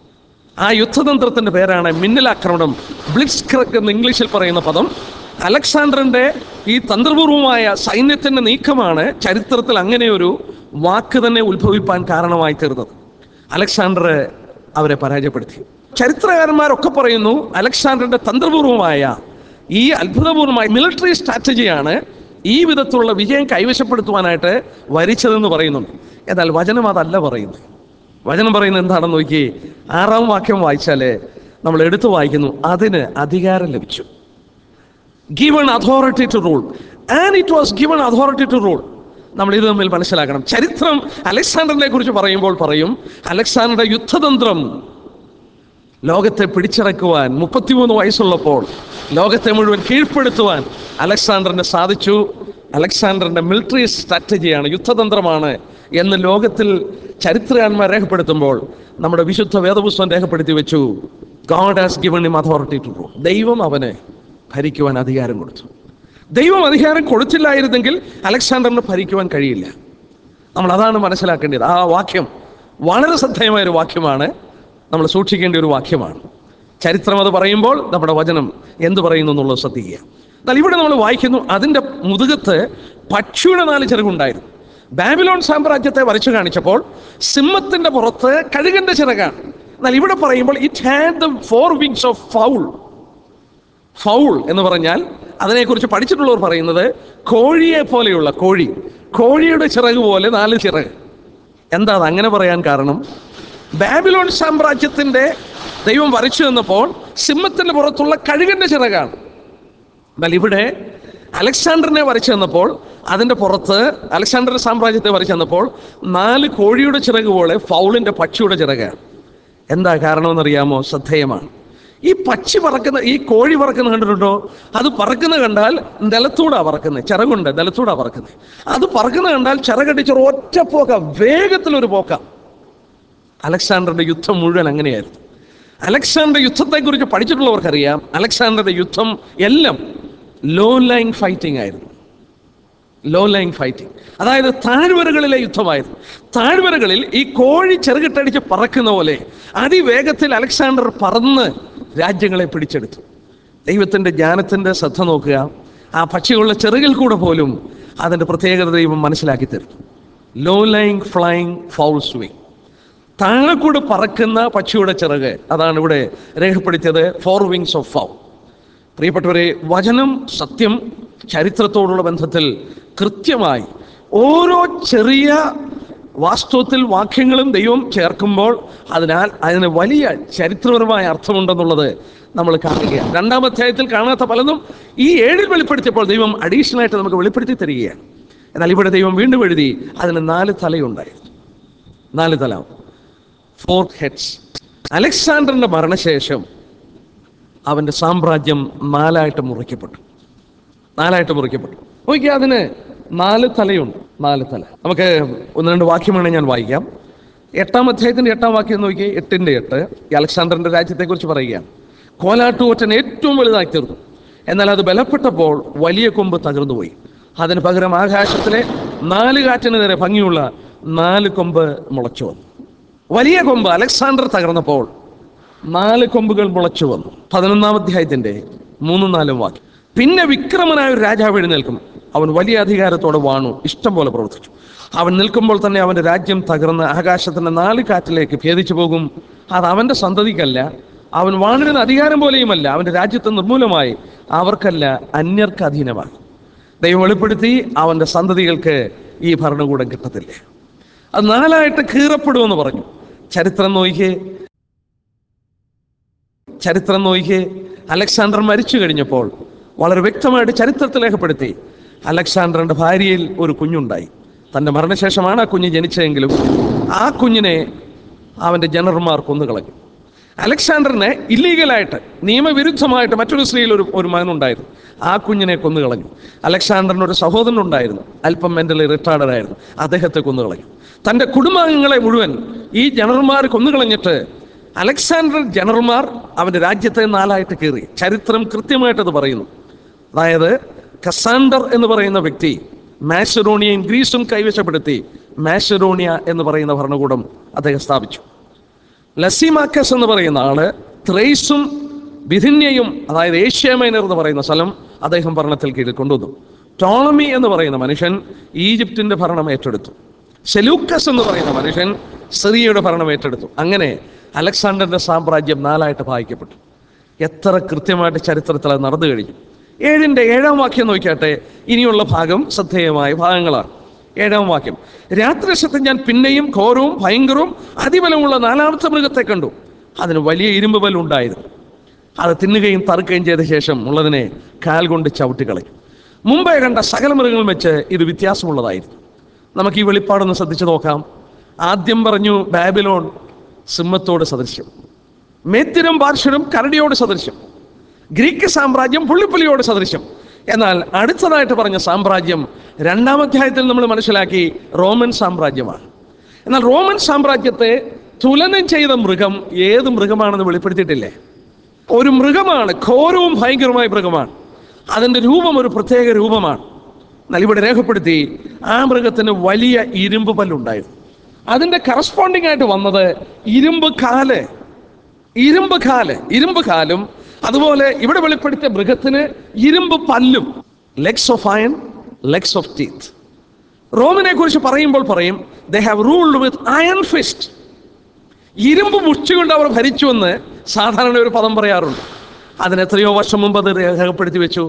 ആ യുദ്ധതന്ത്രത്തിന്റെ പേരാണ് മിന്നലാക്രമണം ബ്ലിറ്റ്സ് ക്രക്ക് എന്ന് ഇംഗ്ലീഷിൽ പറയുന്ന പദം അലക്സാണ്ടറിന്റെ ഈ തന്ത്രപൂർവമായ സൈന്യത്തിന്റെ നീക്കമാണ് ചരിത്രത്തിൽ അങ്ങനെ ഒരു വാക്ക് തന്നെ ഉത്ഭവിപ്പാൻ കാരണമായി തീർന്നത് അലക്സാണ്ടർ അവരെ പരാജയപ്പെടുത്തി ചരിത്രകാരന്മാരൊക്കെ പറയുന്നു അലക്സാണ്ടറിന്റെ തന്ത്രപൂർവമായ ഈ അത്ഭുതപൂർവമായ മിലിറ്ററി സ്ട്രാറ്റജിയാണ് ഈ വിധത്തിലുള്ള വിജയം കൈവശപ്പെടുത്തുവാനായിട്ട് വരിച്ചതെന്ന് പറയുന്നുണ്ട് എന്നാൽ വചനം അതല്ല പറയുന്നത് വചനം പറയുന്നത് എന്താണെന്ന് നോക്കി ആറാം വാക്യം വായിച്ചാൽ നമ്മൾ എടുത്തു വായിക്കുന്നു അതിന് അധികാരം ലഭിച്ചു given authority to rule and it was given authority to rule നമ്മൾ ഇത് തമ്മിൽ മനസ്സിലാക്കണം ചരിത്രം അലക്സാണ്ടറിനെ കുറിച്ച് പറയുമ്പോൾ പറയും അലക്സാണ്ടറുടെ യുദ്ധതന്ത്രം ലോകത്തെ പിടിച്ചടക്കുവാൻ മുപ്പത്തിമൂന്ന് വയസ്സുള്ളപ്പോൾ ലോകത്തെ മുഴുവൻ കീഴ്പ്പെടുത്തുവാൻ അലക്സാണ്ടറിന് സാധിച്ചു അലക്സാണ്ടറിന്റെ മിലിറ്ററി സ്ട്രാറ്റജിയാണ് യുദ്ധതന്ത്രമാണ് എന്ന് ലോകത്തിൽ ചരിത്രകാരന്മാർ രേഖപ്പെടുത്തുമ്പോൾ നമ്മുടെ വിശുദ്ധ വേദപുസ്തകം രേഖപ്പെടുത്തി വെച്ചു God has given him authority to rule ദൈവം അവന് ഭരിക്കുവാൻ അധികാരം കൊടുത്തു ദൈവം അധികാരം കൊടുത്തില്ലായിരുന്നെങ്കിൽ അലക്സാണ്ടറിന് ഭരിക്കുവാൻ കഴിയില്ല നമ്മൾ അതാണ് മനസ്സിലാക്കേണ്ടത് ആ വാക്യം വളരെ ശ്രദ്ധേയമായ ഒരു വാക്യമാണ് നമ്മൾ സൂക്ഷിക്കേണ്ട ഒരു വാക്യമാണ് ചരിത്രം അത് പറയുമ്പോൾ നമ്മുടെ വചനം എന്ത് പറയുന്നു എന്നുള്ളത് ശ്രദ്ധിക്കുക എന്നാൽ ഇവിടെ നമ്മൾ വായിക്കുന്നു അതിൻ്റെ മുതുകത്ത് പക്ഷിയുടെ നാല് ചിറകുണ്ടായിരുന്നു ബാബിലോൺ സാമ്രാജ്യത്തെ വരച്ചു കാണിച്ചപ്പോൾ സിംഹത്തിന്റെ പുറത്ത് കഴുകന്റെ ചിറകാണ് എന്നാൽ ഇവിടെ പറയുമ്പോൾ it had the four wings of fowl fowl എന്ന് പറഞ്ഞാൽ അതിനെക്കുറിച്ച് പഠിച്ചിട്ടുള്ളവർ പറയുന്നത് കോഴിയെ പോലെയുള്ള കോഴി കോഴിയുടെ ചിറക് പോലെ നാല് ചിറക് എന്താ അത് അങ്ങനെ പറയാൻ കാരണം ബാബിലോൺ സാമ്രാജ്യത്തിന്റെ ദൈവം വരച്ചു തന്നപ്പോൾ സിംഹത്തിന്റെ പുറത്തുള്ള കഴുകന്റെ ചിറകാണ് എന്നാൽ ഇവിടെ അലക്സാണ്ടറിനെ വരച്ചു തന്നപ്പോൾ അതിന്റെ പുറത്ത് അലക്സാണ്ടർ സാമ്രാജ്യത്തെ വരച്ചു തന്നപ്പോൾ നാല് കോഴിയുടെ ചിറക് പോലെ ഫൗളിന്റെ പക്ഷിയുടെ ചിറകാണ് എന്താ കാരണമെന്നറിയാമോ ശ്രദ്ധേയമാണ് ഈ പക്ഷി പറക്കുന്ന ഈ കോഴി പറക്കുന്ന കണ്ടിട്ടുണ്ടോ അത് പറക്കുന്ന കണ്ടാൽ നിലത്തൂടാ പറക്കുന്നത് ചിറകുണ്ട് നിലത്തൂടാ പറക്കുന്നത് അത് പറക്കുന്ന കണ്ടാൽ ചിറകടിച്ച് ഒരു ഒറ്റ പോക്ക വേഗത്തിലൊരു പോക്ക അലക്സാണ്ടറുടെ യുദ്ധം മുഴുവൻ അങ്ങനെയായിരുന്നു അലക്സാണ്ടർ യുദ്ധത്തെക്കുറിച്ച് പഠിച്ചിട്ടുള്ളവർക്കറിയാം അലക്സാണ്ടറുടെ യുദ്ധം എല്ലാം ലോ ലൈൻ ഫൈറ്റിംഗ് ആയിരുന്നു ലോ ലൈൻ ഫൈറ്റിംഗ് അതായത് താഴ്വരകളിലെ യുദ്ധമായിരുന്നു താഴ്വരകളിൽ ഈ കോഴി ചെറുകിട്ടടിച്ച് പറക്കുന്ന പോലെ അതിവേഗത്തിൽ അലക്സാണ്ടർ പറന്ന് രാജ്യങ്ങളെ പിടിച്ചെടുത്തു ദൈവത്തിൻ്റെ ജ്ഞാനത്തിൻ്റെ ശ്രദ്ധ നോക്കുക ആ പക്ഷികളുടെ ചെറുകിൽ കൂടെ പോലും അതിൻ്റെ പ്രത്യേകത ദൈവം മനസ്സിലാക്കി തരും low line flying fowl swing താഴെ കൂടെ പറക്കുന്ന പക്ഷിയുടെ ചിറക് അതാണ് ഇവിടെ രേഖപ്പെടുത്തിയത് ഫോർ വിങ്സ് ഓഫ് ഫൗ പ്രിയപ്പെട്ടവരെ വചനം സത്യം ചരിത്രത്തോടുള്ള ബന്ധത്തിൽ കൃത്യമായി ഓരോ ചെറിയ വാസ്തവത്തിൽ വാക്യങ്ങളും ദൈവം ചേർക്കുമ്പോൾ അതിനാൽ അതിന് വലിയ ചരിത്രപരമായ അർത്ഥമുണ്ടെന്നുള്ളത് നമ്മൾ കാണുകയാണ് രണ്ടാം അധ്യായത്തിൽ കാണാത്ത പലതും ഈ ഏഴിൽ വെളിപ്പെടുത്തിയപ്പോൾ ദൈവം അഡീഷണൽ ആയിട്ട് നമുക്ക് വെളിപ്പെടുത്തി തരികയാണ് എന്നാൽ ഇവിടെ ദൈവം വീണ്ടും എഴുതി അതിന് നാല് തലയുണ്ടായിരുന്നു നാല് തല ഫോർ ഹെഡ്സ് അലക്സാണ്ടറിന്റെ മരണശേഷം അവന്റെ സാമ്രാജ്യം നാലായിട്ട് മുറിക്കപ്പെട്ടു നാലായിട്ട് മുറിക്കപ്പെട്ടു നോക്കിയാൽ അതിന് നാല് തലയുണ്ട് നാല് തല നമുക്ക് ഒന്ന് രണ്ട് വാക്യം വേണേൽ ഞാൻ വായിക്കാം എട്ടാം അധ്യായത്തിന്റെ എട്ടാം വാക്യം നോക്കി എട്ടിന്റെ എട്ട് ഈ അലക്സാണ്ടറിന്റെ രാജ്യത്തെക്കുറിച്ച് പറയുകയാണ് കോലാട്ടുകൊറ്റൻ ഏറ്റവും വലുതായി തീർന്നു എന്നാൽ അത് ബലപ്പെട്ടപ്പോൾ വലിയ കൊമ്പ് തകർന്നുപോയി അതിന് പകരം ആകാശത്തിലെ നാല് കാറ്റിന് നേരെ ഭംഗിയുള്ള നാല് കൊമ്പ് മുളച്ചു വന്നു വലിയ കൊമ്പ് അലക്സാണ്ടർ തകർന്നപ്പോൾ നാല് കൊമ്പുകൾ മുളച്ചു വന്നു പതിനൊന്നാം അധ്യായത്തിന്റെ മൂന്നും നാലും വാക്യം പിന്നെ വിക്രമനായ ഒരു രാജാവ് എഴുന്നേൽക്കും അവൻ വലിയ അധികാരത്തോടെ വാണു ഇഷ്ടം പോലെ പ്രവർത്തിച്ചു അവൻ നിൽക്കുമ്പോൾ തന്നെ അവന്റെ രാജ്യം തകർന്ന് ആകാശത്തിന്റെ നാല് കാറ്റിലേക്ക് ഭേദിച്ചു പോകും അത് അവന്റെ സന്തതിക്കല്ല അവൻ വാണിരുന്ന അധികാരം പോലെയുമല്ല അവന്റെ രാജ്യത്ത് നിർമൂലമായി അവർക്കല്ല അന്യർക്ക് അധീനമാണ് ദൈവം വെളിപ്പെടുത്തി അവന്റെ സന്തതികൾക്ക് ഈ ഭരണകൂടം കിട്ടത്തില്ല അത് നാലായിട്ട് കീറപ്പെടുമെന്ന് പറഞ്ഞു ചരിത്രം നോക്കിയേ ചരിത്രം നോക്കിയേ അലക്സാണ്ടർ മരിച്ചു കഴിഞ്ഞപ്പോൾ വളരെ വ്യക്തമായിട്ട് ചരിത്രത്തിൽ രേഖപ്പെടുത്തി അലക്സാണ്ടറിന്റെ ഭാര്യയിൽ ഒരു കുഞ്ഞുണ്ടായി തന്റെ മരണശേഷമാണ് ആ കുഞ്ഞ് ജനിച്ചതെങ്കിലും ആ കുഞ്ഞിനെ അവന്റെ ജനറൽമാർ കൊന്നുകളഞ്ഞു അലക്സാണ്ടറിനെ ഇല്ലീഗലായിട്ട് നിയമവിരുദ്ധമായിട്ട് മറ്റൊരു സ്ത്രീയിൽ ഒരു ഒരു മകനുണ്ടായിരുന്നു ആ കുഞ്ഞിനെ കൊന്നുകളഞ്ഞു അലക്സാണ്ടറിന് ഒരു സഹോദരൻ ഉണ്ടായിരുന്നു അല്പം മെന്റലി റിട്ടയർഡ് ആയിരുന്നു അദ്ദേഹത്തെ കൊന്നുകളഞ്ഞു തന്റെ കുടുംബാംഗങ്ങളെ മുഴുവൻ ഈ ജനറൽമാർ കൊന്നുകളഞ്ഞിട്ട് അലക്സാണ്ടർ ജനറൽമാർ അവന്റെ രാജ്യത്തെ നാലായിട്ട് കീറി ചരിത്രം കൃത്യമായിട്ട് അത് പറയുന്നു അതായത് കസാൻഡർ എന്ന് പറയുന്ന വ്യക്തി മാസറോണിയയും ഗ്രീസും കൈവശപ്പെടുത്തി മാസറോണിയ എന്ന് പറയുന്ന ഭരണകൂടം അദ്ദേഹം സ്ഥാപിച്ചു ലസിമാക്കസ് എന്ന് പറയുന്ന ആള് ത്രേസും ബിഥിന്യയും അതായത് ഏഷ്യ മൈനർ എന്ന് പറയുന്ന സ്ഥലം അദ്ദേഹം ഭരണത്തിൽ കീഴിൽ കൊണ്ടുവന്നു ടോളമി എന്ന് പറയുന്ന മനുഷ്യൻ ഈജിപ്തിന്റെ ഭരണം ഏറ്റെടുത്തു സെലൂക്കസ് എന്ന് പറയുന്ന മനുഷ്യൻ സിറിയയുടെ ഭരണം ഏറ്റെടുത്തു അങ്ങനെ അലക്സാണ്ടറിന്റെ സാമ്രാജ്യം നാലായിട്ട് ഭാഗിക്കപ്പെട്ടു എത്ര കൃത്യമായിട്ട് ചരിത്രത്തിൽ അത് നടന്നു കഴിഞ്ഞു ഏഴിന്റെ ഏഴാം വാക്യം നോക്കിയാട്ടെ ഇനിയുള്ള ഭാഗം ശ്രദ്ധേയമായ ഭാഗങ്ങളാണ് ഏഴാം വാക്യം രാത്രിശത്ത് ഞാൻ പിന്നെയും ഘോരവും ഭയങ്കരവും അതിബലമുള്ള നാലാമത്തെ മൃഗത്തെ കണ്ടു അതിന് വലിയ ഇരുമ്പ് ബലുണ്ടായിരുന്നു അത് തിന്നുകയും തറുക്കുകയും ചെയ്ത ശേഷം ഉള്ളതിനെ കാൽ കൊണ്ട് ചവിട്ടിക്കളയും മുമ്പേ കണ്ട സകല മൃഗങ്ങളും വെച്ച് ഇത് വ്യത്യാസമുള്ളതായിരുന്നു നമുക്ക് ഈ വെളിപ്പാടൊന്ന് ശ്രദ്ധിച്ചു നോക്കാം ആദ്യം പറഞ്ഞു ബാബിലോൺ സിംഹത്തോട് സദൃശ്യം മേത്തിനും പാർശ്വനും കരടിയോട് സദൃശ്യം ഗ്രീക്ക് സാമ്രാജ്യം പുള്ളിപ്പുലിയോട് സദൃശ്യം എന്നാൽ അടുത്തതായിട്ട് പറഞ്ഞ സാമ്രാജ്യം രണ്ടാം അധ്യായത്തിൽ നമ്മൾ മനസ്സിലാക്കി റോമൻ സാമ്രാജ്യമാണ് എന്നാൽ റോമൻ സാമ്രാജ്യത്തെ തുലനം ചെയ്ത മൃഗം ഏത് മൃഗമാണെന്ന് വെളിപ്പെടുത്തിയിട്ടില്ലേ ഒരു മൃഗമാണ് ഘോരവും ഭയങ്കരമായ മൃഗമാണ് അതിൻ്റെ രൂപം ഒരു പ്രത്യേക രൂപമാണ് എന്നാൽ ഇവിടെ രേഖപ്പെടുത്തി ആ മൃഗത്തിന് വലിയ ഇരുമ്പ് പല്ലുണ്ടായിരുന്നു അതിൻ്റെ കറസ്പോണ്ടിങ് ആയിട്ട് വന്നത് ഇരുമ്പ് കാല് ഇരുമ്പ് കാല് ഇരുമ്പ് കാലും അതുപോലെ ഇവിടെ വെളിപ്പെടുത്തിയ മൃഗത്തിന് ഇരുമ്പ് പല്ലും legs of iron legs of teeth റോമിനെ കുറിച്ച് പറയുമ്പോൾ പറയും they have ruled with iron fist ഇരുമ്പ് മുഷ്ടികൊണ്ട് അവർ ഭരിച്ചുവെന്ന് സാധാരണ ഒരു പദം പറയാറുണ്ട് അതിന് എത്രയോ വർഷം മുമ്പ് അത് രേഖപ്പെടുത്തി വെച്ചു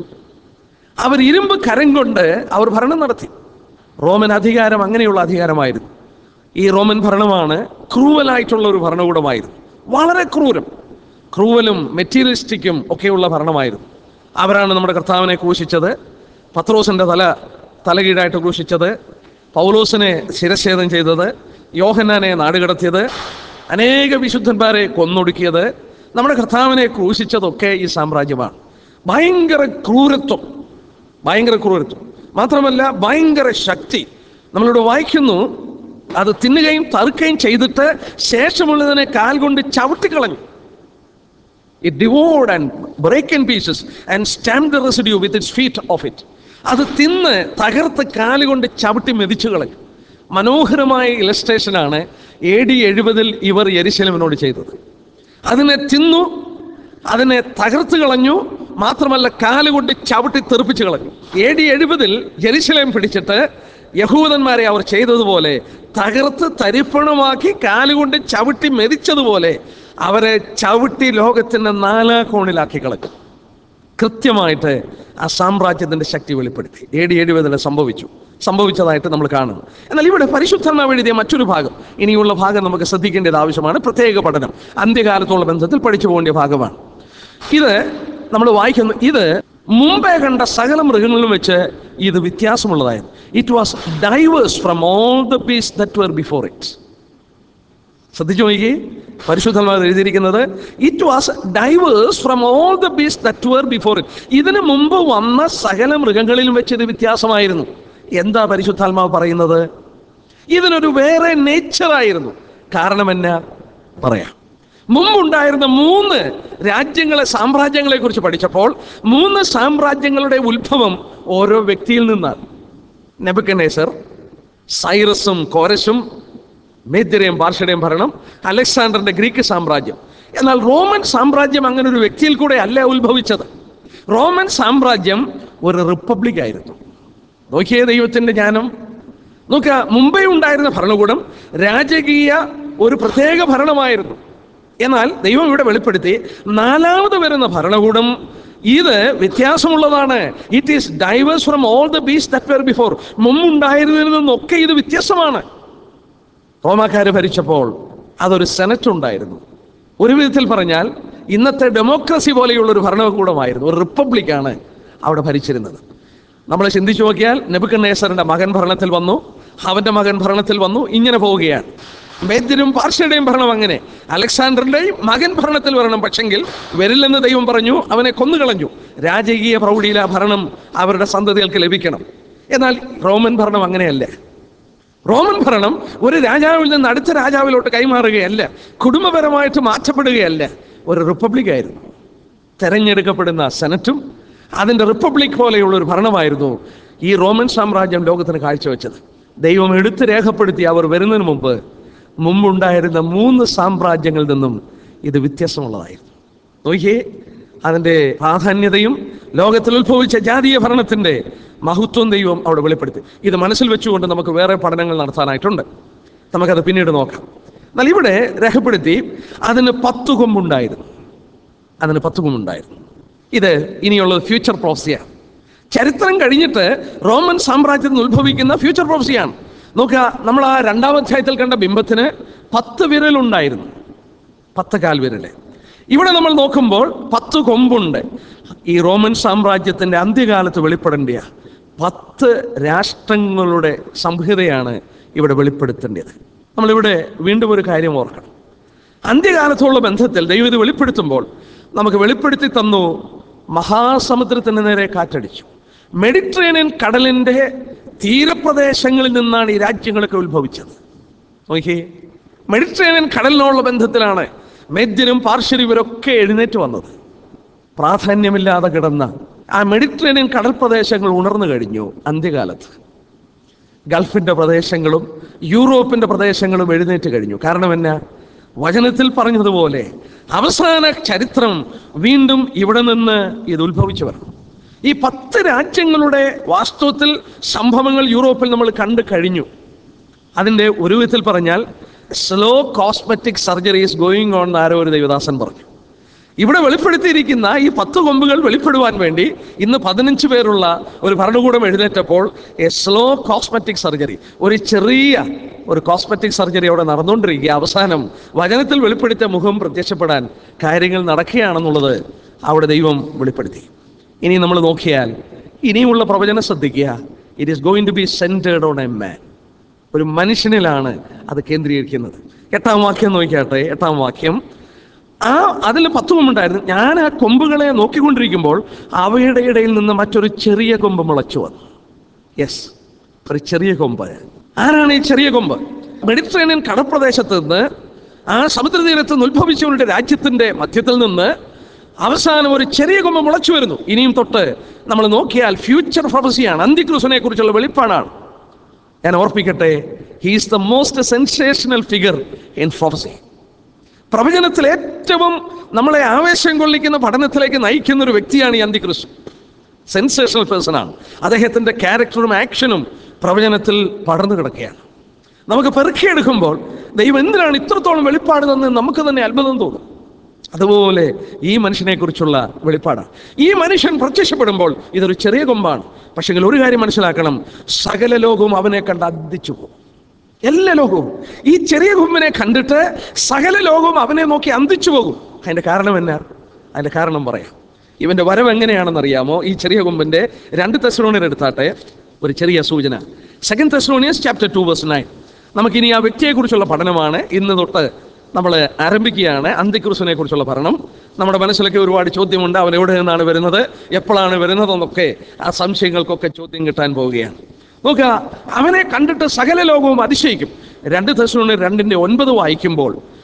അവർ ഇരുമ്പ് കരം കൊണ്ട് അവർ ഭരണം നടത്തി റോമൻ അധികാരം അങ്ങനെയുള്ള അധികാരമായിരുന്നു ഈ റോമൻ ഭരണമാണ് ക്രൂവലായിട്ടുള്ള ഒരു ഭരണകൂടമായിരുന്നു വളരെ ക്രൂരം ക്രൂവലും മെറ്റീരിയലിസ്റ്റിക്കും ഒക്കെയുള്ള ഭരണമായിരുന്നു അവരാണ് നമ്മുടെ കർത്താവിനെ ക്രൂശിച്ചത് പത്രോസിന്റെ തല തലകീഴായിട്ട് ക്രൂശിച്ചത് പൗലോസിനെ ശിരച്ഛേദം ചെയ്തത് യോഹന്നാനെ നാടുകടത്തിയത് അനേക വിശുദ്ധന്മാരെ കൊന്നൊടുക്കിയത് നമ്മുടെ കർത്താവിനെ ക്രൂശിച്ചതൊക്കെ ഈ സാമ്രാജ്യമാണ് ഭയങ്കര ക്രൂരത്വം ഭയങ്കര ക്രൂരത്വം മാത്രമല്ല ഭയങ്കര ശക്തി നമ്മളിവിടെ വായിക്കുന്നു അത് തിന്നുകയും തറുക്കുകയും ചെയ്തിട്ട് ശേഷമുള്ളതിനെ കാൽ കൊണ്ട് ചവിട്ടിക്കളഞ്ഞു it devoured and break in pieces and stamp the residue with its feet of it അത് തിന്ന് തകർത്ത് കാലുകൊണ്ട് ചവിട്ടി മെതിച്ചു കളഞ്ഞു മനോഹരമായ ഇലസ്ട്രേഷനാണ് എ ഡി എഴുപതിൽ ഇവർ യെരുശലേമിനോട് ചെയ്തത് അതിനെ തിന്നു അതിനെ തകർത്ത് കളഞ്ഞു മാത്രമല്ല കാലുകൊണ്ട് ചവിട്ടി തെറിപ്പിച്ചു കളഞ്ഞു എ ഡി എഴുപതിൽ ജെറുസലേം പിടിച്ചിട്ട് യഹൂദന്മാരെ അവർ ചെയ്തതുപോലെ തകർത്ത് തരിപ്പണമാക്കി കാലുകൊണ്ട് ചവിട്ടി മെതിച്ചതുപോലെ അവരെ ചവിട്ടി ലോകത്തിന്റെ നാലാ കോണിലാക്കി കളഞ്ഞു കൃത്യമായിട്ട് ആ സാമ്രാജ്യത്തിന്റെ ശക്തി വെളിപ്പെടുത്തി എ ഡി എഴുപതിൽ സംഭവിച്ചു സംഭവിച്ചതായിട്ട് നമ്മൾ കാണുന്നു എന്നാൽ ഇവിടെ പരിശുദ്ധനാവ് എഴുതിയ മറ്റൊരു ഭാഗം ഇനിയുള്ള ഭാഗം നമുക്ക് ശ്രദ്ധിക്കേണ്ടത് ആവശ്യമാണ് പ്രത്യേക പഠനം അന്ത്യകാലത്തുള്ള ബന്ധത്തിൽ പഠിച്ചു പോകേണ്ട ഭാഗമാണ് ഇത് നമ്മൾ വായിക്കുന്നു ഇത് മുമ്പേ കണ്ട സകല മൃഗങ്ങളിലും വെച്ച് ഇത് വ്യത്യാസമുള്ളതായിരുന്നു it was diverse from all the beasts that were before it ശ്രദ്ധിച്ചു നോക്കി പരിശുദ്ധന്മാർ എഴുതിയിരിക്കുന്നത് it was diverse from all the beasts that were before it ഇതിന് മുമ്പ് വന്ന സകല മൃഗങ്ങളിലും വെച്ച് ഇത് വ്യത്യാസമായിരുന്നു എന്താ പരിശുദ്ധാത്മാവ് പറയുന്നത് ഇതിനൊരു വേറെ നേച്ചറായിരുന്നു കാരണം എന്നാ പറയാം മുമ്പുണ്ടായിരുന്ന മൂന്ന് രാജ്യങ്ങളെ സാമ്രാജ്യങ്ങളെ കുറിച്ച് പഠിച്ചപ്പോൾ മൂന്ന് സാമ്രാജ്യങ്ങളുടെ ഉത്ഭവം ഓരോ വ്യക്തിയിൽ നിന്നാണ് നെബുക്കനേസർ സൈറസും കോരസും മേദ്യരെയും പാർഷയുടെയും ഭരണം അലക്സാണ്ടറിന്റെ ഗ്രീക്ക് സാമ്രാജ്യം എന്നാൽ റോമൻ സാമ്രാജ്യം അങ്ങനെ ഒരു വ്യക്തിയിൽ കൂടെ അല്ല ഉത്ഭവിച്ചത് റോമൻ സാമ്രാജ്യം ഒരു റിപ്പബ്ലിക് ആയിരുന്നു നോക്കിയേ ദൈവത്തിന്റെ ജ്ഞാനം നോക്കുക മുംബൈ ഉണ്ടായിരുന്ന ഭരണകൂടം രാജകീയ ഒരു പ്രത്യേക ഭരണമായിരുന്നു എന്നാൽ ദൈവം ഇവിടെ വെളിപ്പെടുത്തി നാലാമത് വരുന്ന ഭരണകൂടം ഇത് വ്യത്യാസമുള്ളതാണ് it is diverse from all the beasts that were before മുമ്പുണ്ടായിരുന്നതിൽ നിന്നൊക്കെ ഇത് വ്യത്യസ്തമാണ് റോമാക്കാര് ഭരിച്ചപ്പോൾ അതൊരു സെനറ്റ് ഉണ്ടായിരുന്നു ഒരു വിധത്തിൽ പറഞ്ഞാൽ ഇന്നത്തെ ഡെമോക്രസി പോലെയുള്ള ഒരു ഭരണകൂടമായിരുന്നു ഒരു റിപ്പബ്ലിക്കാണ് അവിടെ ഭരിച്ചിരുന്നത് നമ്മൾ ചിന്തിച്ചു നോക്കിയാൽ നെബുക്കന്നേസറിന്റെ മകൻ ഭരണത്തിൽ വന്നു അവന്റെ മകൻ ഭരണത്തിൽ വന്നു ഇങ്ങനെ പോവുകയാണ് മേദ്യരും പാർഷ്യയുടെയും ഭരണം അങ്ങനെ അലക്സാണ്ടറിന്റെയും മകൻ ഭരണത്തിൽ വരണം പക്ഷെങ്കിൽ വരില്ലെന്ന് ദൈവം പറഞ്ഞു അവനെ കൊന്നുകളഞ്ഞു രാജകീയ പ്രൗഢിയിൽ ആ ഭരണം അവരുടെ സന്തതികൾക്ക് ലഭിക്കണം എന്നാൽ റോമൻ ഭരണം അങ്ങനെയല്ല റോമൻ ഭരണം ഒരു രാജാവിൽ നിന്ന് അടുത്ത രാജാവിലോട്ട് കൈമാറുകയല്ല കുടുംബപരമായിട്ട് മാറ്റപ്പെടുകയല്ല ഒരു റിപ്പബ്ലിക് ആയിരുന്നു തെരഞ്ഞെടുക്കപ്പെടുന്ന സെനറ്റും അതിൻ്റെ റിപ്പബ്ലിക് പോലെയുള്ള ഒരു ഭരണമായിരുന്നു ഈ റോമൻ സാമ്രാജ്യം ലോകത്തിന് കാഴ്ചവെച്ചത് ദൈവം എടുത്ത് രേഖപ്പെടുത്തി അവർ വരുന്നതിന് മുമ്പ് മുമ്പുണ്ടായിരുന്ന മൂന്ന് സാമ്രാജ്യങ്ങളിൽ നിന്നും ഇത് വ്യത്യസ്തമുള്ളതായിരുന്നു നോക്കിയേ അതിൻ്റെ പ്രാധാന്യതയും ലോകത്തിൽ ഉത്ഭവിച്ച ജാതീയ ഭരണത്തിൻ്റെ മഹത്വം ദൈവം അവിടെ വെളിപ്പെടുത്തി ഇത് മനസ്സിൽ വെച്ചുകൊണ്ട് നമുക്ക് വേറെ പഠനങ്ങൾ നടത്താനായിട്ടുണ്ട് നമുക്കത് പിന്നീട് നോക്കാം എന്നാൽ ഇവിടെ രേഖപ്പെടുത്തി അതിന് പത്ത് കൊമ്പുണ്ടായിരുന്നു അതിന് പത്ത് കൊമ്പുണ്ടായിരുന്നു ഇത് ഇനിയുള്ളത് ഫ്യൂച്ചർ പ്രോഫസിയാണ് ചരിത്രം കഴിഞ്ഞിട്ട് റോമൻ സാമ്രാജ്യത്തിൽ നിന്ന് ഉത്ഭവിക്കുന്ന ഫ്യൂച്ചർ പ്രോഫസിയാണ് നോക്കുക നമ്മൾ ആ രണ്ടാം അധ്യായത്തിൽ കണ്ട ബിംബത്തിന് പത്ത് വിരലുണ്ടായിരുന്നു പത്ത് കാൽവിരല് ഇവിടെ നമ്മൾ നോക്കുമ്പോൾ പത്ത് കൊമ്പുണ്ട് ഈ റോമൻ സാമ്രാജ്യത്തിന്റെ അന്ത്യകാലത്ത് വെളിപ്പെടേണ്ടിയ പത്ത് രാഷ്ട്രങ്ങളുടെ സംഹിതയാണ് ഇവിടെ വെളിപ്പെടുത്തേണ്ടത് നമ്മളിവിടെ വീണ്ടും ഒരു കാര്യം ഓർക്കണം അന്ത്യകാലത്തുള്ള ബന്ധത്തിൽ ദൈവം ഇത് വെളിപ്പെടുത്തുമ്പോൾ നമുക്ക് വെളിപ്പെടുത്തി തന്നു മഹാസമുദ്രത്തിന് നേരെ കാറ്റടിച്ചു മെഡിറ്ററേനിയൻ കടലിന്റെ തീരപ്രദേശങ്ങളിൽ നിന്നാണ് ഈ രാജ്യങ്ങളൊക്കെ ഉത്ഭവിച്ചത് നോക്കിയേ മെഡിറ്ററേനിയൻ കടലിനോടുള്ള ബന്ധത്തിലാണ് മെദ്യനും പാർശ്വരും ഇവരൊക്കെ എഴുന്നേറ്റ് വന്നത് പ്രാധാന്യമില്ലാതെ കിടന്ന ആ മെഡിറ്ററേനിയൻ കടൽ പ്രദേശങ്ങൾ ഉണർന്നു കഴിഞ്ഞു അന്ത്യകാലത്ത് ഗൾഫിന്റെ പ്രദേശങ്ങളും യൂറോപ്പിന്റെ പ്രദേശങ്ങളും എഴുന്നേറ്റ് കഴിഞ്ഞു കാരണം എന്നാ വചനത്തിൽ പറഞ്ഞതുപോലെ അവസാന ചരിത്രം വീണ്ടും ഇവിടെ നിന്ന് ഇത് ഉത്ഭവിച്ചു വരണം ഈ പത്ത് രാജ്യങ്ങളുടെ വാസ്തവത്തിൽ സംഭവങ്ങൾ യൂറോപ്പിൽ നമ്മൾ കണ്ടു കഴിഞ്ഞു അതിൻ്റെ ഒരു വിധത്തിൽ പറഞ്ഞാൽ slow cosmetic surgery is going on ആരോ ഒരു ദൈവദാസൻ പറഞ്ഞു ഇവിടെ വെളിപ്പെടുത്തിയിരിക്കുന്ന ഈ പത്ത് കൊമ്പുകൾ വെളിപ്പെടുവാൻ വേണ്ടി ഇന്ന് പതിനഞ്ച് പേരുള്ള ഒരു ഭരണകൂടം എഴുന്നേറ്റപ്പോൾ എ സ്ലോ കോസ്മെറ്റിക് സർജറി ഒരു ചെറിയ ഒരു കോസ്മെറ്റിക് സർജറി അവിടെ നടന്നുകൊണ്ടിരിക്കുക അവസാനം വചനത്തിൽ വെളിപ്പെടുത്തിയ മുഖം പ്രത്യക്ഷപ്പെടാൻ കാര്യങ്ങൾ നടക്കുകയാണെന്നുള്ളത് അവിടെ ദൈവം വെളിപ്പെടുത്തി ഇനി നമ്മൾ നോക്കിയാൽ ഇനിയുള്ള പ്രവചനം ശ്രദ്ധിക്കുക it is going to be centred on a man ഒരു മനുഷ്യനിലാണ് അത് കേന്ദ്രീകരിക്കുന്നത് എട്ടാം വാക്യം നോക്കിയാട്ടെ എട്ടാം വാക്യം ആ അതിൽ പത്ത് കൊമ്പുണ്ടായിരുന്നു ഞാൻ ആ കൊമ്പുകളെ നോക്കിക്കൊണ്ടിരിക്കുമ്പോൾ അവയുടെ ഇടയിൽ നിന്ന് മറ്റൊരു ചെറിയ കൊമ്പ് മുളച്ചു വന്നു യെസ് ഒരു ചെറിയ കൊമ്പ് ആരാണ് ഈ ചെറിയ കൊമ്പ് മെഡിറ്ററേനിയൻ കടപ്രദേശത്ത് നിന്ന് ആ സമുദ്രതീരത്ത് നിന്ന് ഉത്ഭവിച്ചുകൊണ്ട് രാജ്യത്തിന്റെ മധ്യത്തിൽ നിന്ന് അവസാനം ഒരു ചെറിയ കൊമ്പ് മുളച്ചു വരുന്നു ഇനിയും തൊട്ട് നമ്മൾ നോക്കിയാൽ ഫ്യൂച്ചർ പ്രൊഫസിയാണ് അന്തിക്രൂസിനെ കുറിച്ചുള്ള വെളിപ്പാടാണ് ഞാൻ ഓർപ്പിക്കട്ടെ he's the most sensational figure in prophecy പ്രവചനത്തിൽ ഏറ്റവും നമ്മളെ ആവേശം കൊള്ളിക്കുന്ന പഠനത്തിലേക്ക് നയിക്കുന്ന ഒരു വ്യക്തിയാണ് ഈ അന്തിക്രിസ്തു സെൻസേഷണൽ പേഴ്സൺ ആണ് അദ്ദേഹത്തിന്റെ ക്യാരക്ടറും ആക്ഷനും പ്രവചനത്തിൽ പടർന്നു കിടക്കുകയാണ് നമുക്ക് പെറുക്കിയെടുക്കുമ്പോൾ ദൈവം എന്തിനാണ് ഇത്രത്തോളം വെളിപ്പാട് തന്നെ നമുക്ക് തന്നെ അത്ഭുതം തോന്നും അതുപോലെ ഈ മനുഷ്യനെ കുറിച്ചുള്ള വെളിപ്പാടാണ് ഈ മനുഷ്യൻ പ്രത്യക്ഷപ്പെടുമ്പോൾ ഇതൊരു ചെറിയ കൊമ്പാണ് പക്ഷെങ്കിൽ ഒരു കാര്യം മനസ്സിലാക്കണം സകല ലോകവും അവനെ കണ്ട് അദ്ദിച്ചു പോകും എല്ലാ ലോകവും ഈ ചെറിയ കൊമ്പിനെ കണ്ടിട്ട് സകല ലോകവും അവനെ നോക്കി അന്തിച്ചു പോകും അതിന്റെ കാരണം എന്നാ അതിന്റെ കാരണം പറയാം ഇവന്റെ വരവ് എങ്ങനെയാണെന്ന് അറിയാമോ ഈ ചെറിയ കൊമ്പിന്റെ രണ്ട് തെസ്ലോണിയർ എടുത്താട്ടെ ഒരു ചെറിയ സൂചന second Thessalonians chapter two verse nine നമുക്കിനി ആ വ്യക്തിയെക്കുറിച്ചുള്ള പഠനമാണ് ഇന്ന് തൊട്ട് നമ്മൾ ആരംഭിക്കുകയാണ് അന്തിക്രിസ്തുവിനെ കുറിച്ചുള്ള പഠനം നമ്മുടെ മനസ്സിലൊക്കെ ഒരുപാട് ചോദ്യമുണ്ട് അവൻ എവിടെ നിന്നാണ് വരുന്നത് എപ്പോഴാണ് വരുന്നതെന്നൊക്കെ ആ സംശയങ്ങൾക്കൊക്കെ ചോദ്യം കിട്ടാൻ പോവുകയാണ് നോക്കുക അവനെ കണ്ടിട്ട് സകല ലോകവും അതിശയിക്കും രണ്ട് ദശമാണ് രണ്ടിന്റെ ഒൻപത് വായിക്കുമ്പോൾ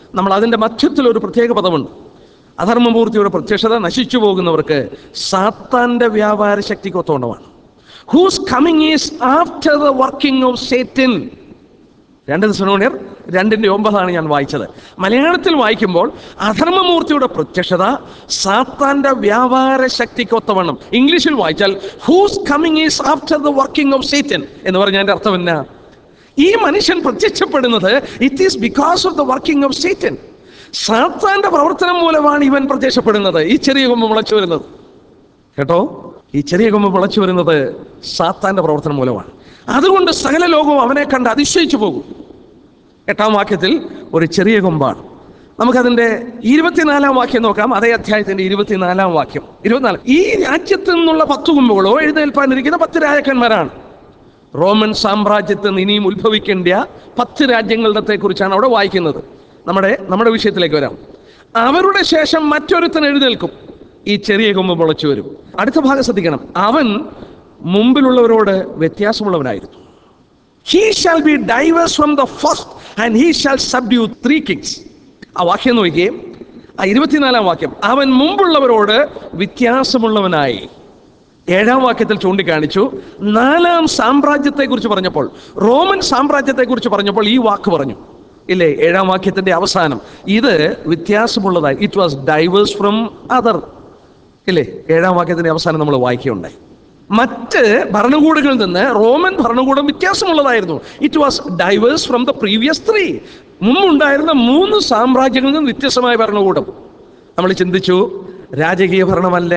നമ്മൾ അതിൻ്റെ മധ്യത്തിൽ ഒരു പ്രത്യേക പദമുണ്ട് അധർമ്മമൂർത്തിയുടെ പ്രത്യക്ഷത നശിച്ചു പോകുന്നവർക്ക് സാത്താന്റെ വ്യാപാര ശക്തിക്ക് ഒത്തോണമാണ് whose coming is after the working of Satan രണ്ട് ദിസനോണിയർ രണ്ടിന്റെ ഒമ്പതാണ് ഞാൻ വായിച്ചത് മലയാളത്തിൽ വായിക്കുമ്പോൾ അധർമ്മമൂർത്തിയുടെ പ്രത്യക്ഷത സാത്താന്റെ വ്യാപാര ശക്തിക്കൊത്തവണ്ണം ഇംഗ്ലീഷിൽ വായിച്ചാൽ whose coming is after the working of Satan എന്ന് പറഞ്ഞ എൻ്റെ അർത്ഥം എന്നാ ഈ മനുഷ്യൻ പ്രത്യക്ഷപ്പെടുന്നത് it is because of the working of Satan സാത്താന്റെ പ്രവർത്തനം മൂലമാണ് ഇവൻ പ്രത്യക്ഷപ്പെടുന്നത് ഈ ചെറിയ കൊമ്പ് മുളച്ചു വരുന്നത് കേട്ടോ ഈ ചെറിയ കൊമ്പ് മുളച്ചു വരുന്നത് സാത്താന്റെ പ്രവർത്തനം മൂലമാണ് അതുകൊണ്ട് സകല ലോകവും അവനെ കണ്ട് അതിശയിച്ചു പോകും എട്ടാം വാക്യത്തിൽ ഒരു ചെറിയ കൊമ്പാണ് നമുക്കതിന്റെ ഇരുപത്തിനാലാം വാക്യം നോക്കാം അതേ അധ്യായത്തിന്റെ ഇരുപത്തിനാലാം വാക്യം ഇരുപത്തിനാല് ഈ രാജ്യത്ത് നിന്നുള്ള പത്ത് കൊമ്പുകളോ എഴുന്നേൽപ്പാനിരിക്കുന്ന പത്ത് രാജാക്കന്മാരാണ് റോമൻ സാമ്രാജ്യത്തിൽ നിന്ന് ഇനിയും ഉത്ഭവിക്കേണ്ട പത്ത് രാജ്യങ്ങളുടെ കുറിച്ചാണ് അവിടെ വായിക്കുന്നത് നമ്മുടെ നമ്മുടെ വിഷയത്തിലേക്ക് വരാം അവരുടെ ശേഷം മറ്റൊരുത്തൻ എഴുന്നേൽക്കും ഈ ചെറിയ കൊമ്പ് മുളച്ചു വരും അടുത്ത ഭാഗം ശ്രദ്ധിക്കണം അവൻ മുമ്പിലുള്ളവരോട് വ്യത്യാസമുള്ളവനായിരുന്നു he shall be diverse from the first and he shall subdue three kings ആ വാക്യം നോക്കിയേ ആ ഇരുപത്തിനാലാം വാക്യം അവൻ മുമ്പുള്ളവരോട് വ്യത്യാസമുള്ളവനായി ഏഴാം വാക്യത്തിൽ ചൂണ്ടിക്കാണിച്ചു നാലാം സാമ്രാജ്യത്തെ കുറിച്ച് പറഞ്ഞപ്പോൾ റോമൻ സാമ്രാജ്യത്തെ കുറിച്ച് പറഞ്ഞപ്പോൾ ഈ വാക്ക് പറഞ്ഞു ഇല്ലേ ഏഴാം വാക്യത്തിന്റെ അവസാനം ഇത് വ്യത്യാസമുള്ളതായി it was diverse from other ഇല്ലേ ഏഴാം വാക്യത്തിന്റെ അവസാനം നമ്മൾ വായിക്കുകയുണ്ടായി മറ്റ് ഭരണകൂടങ്ങളിൽ നിന്ന് റോമൻ ഭരണകൂടം വ്യത്യാസമുള്ളതായിരുന്നു it was diverse from the previous three മുമ്പുണ്ടായിരുന്ന മൂന്ന് സാമ്രാജ്യങ്ങളിൽ നിന്നും വ്യത്യസ്തമായ ഭരണകൂടം നമ്മൾ ചിന്തിച്ചു രാജകീയ ഭരണമല്ല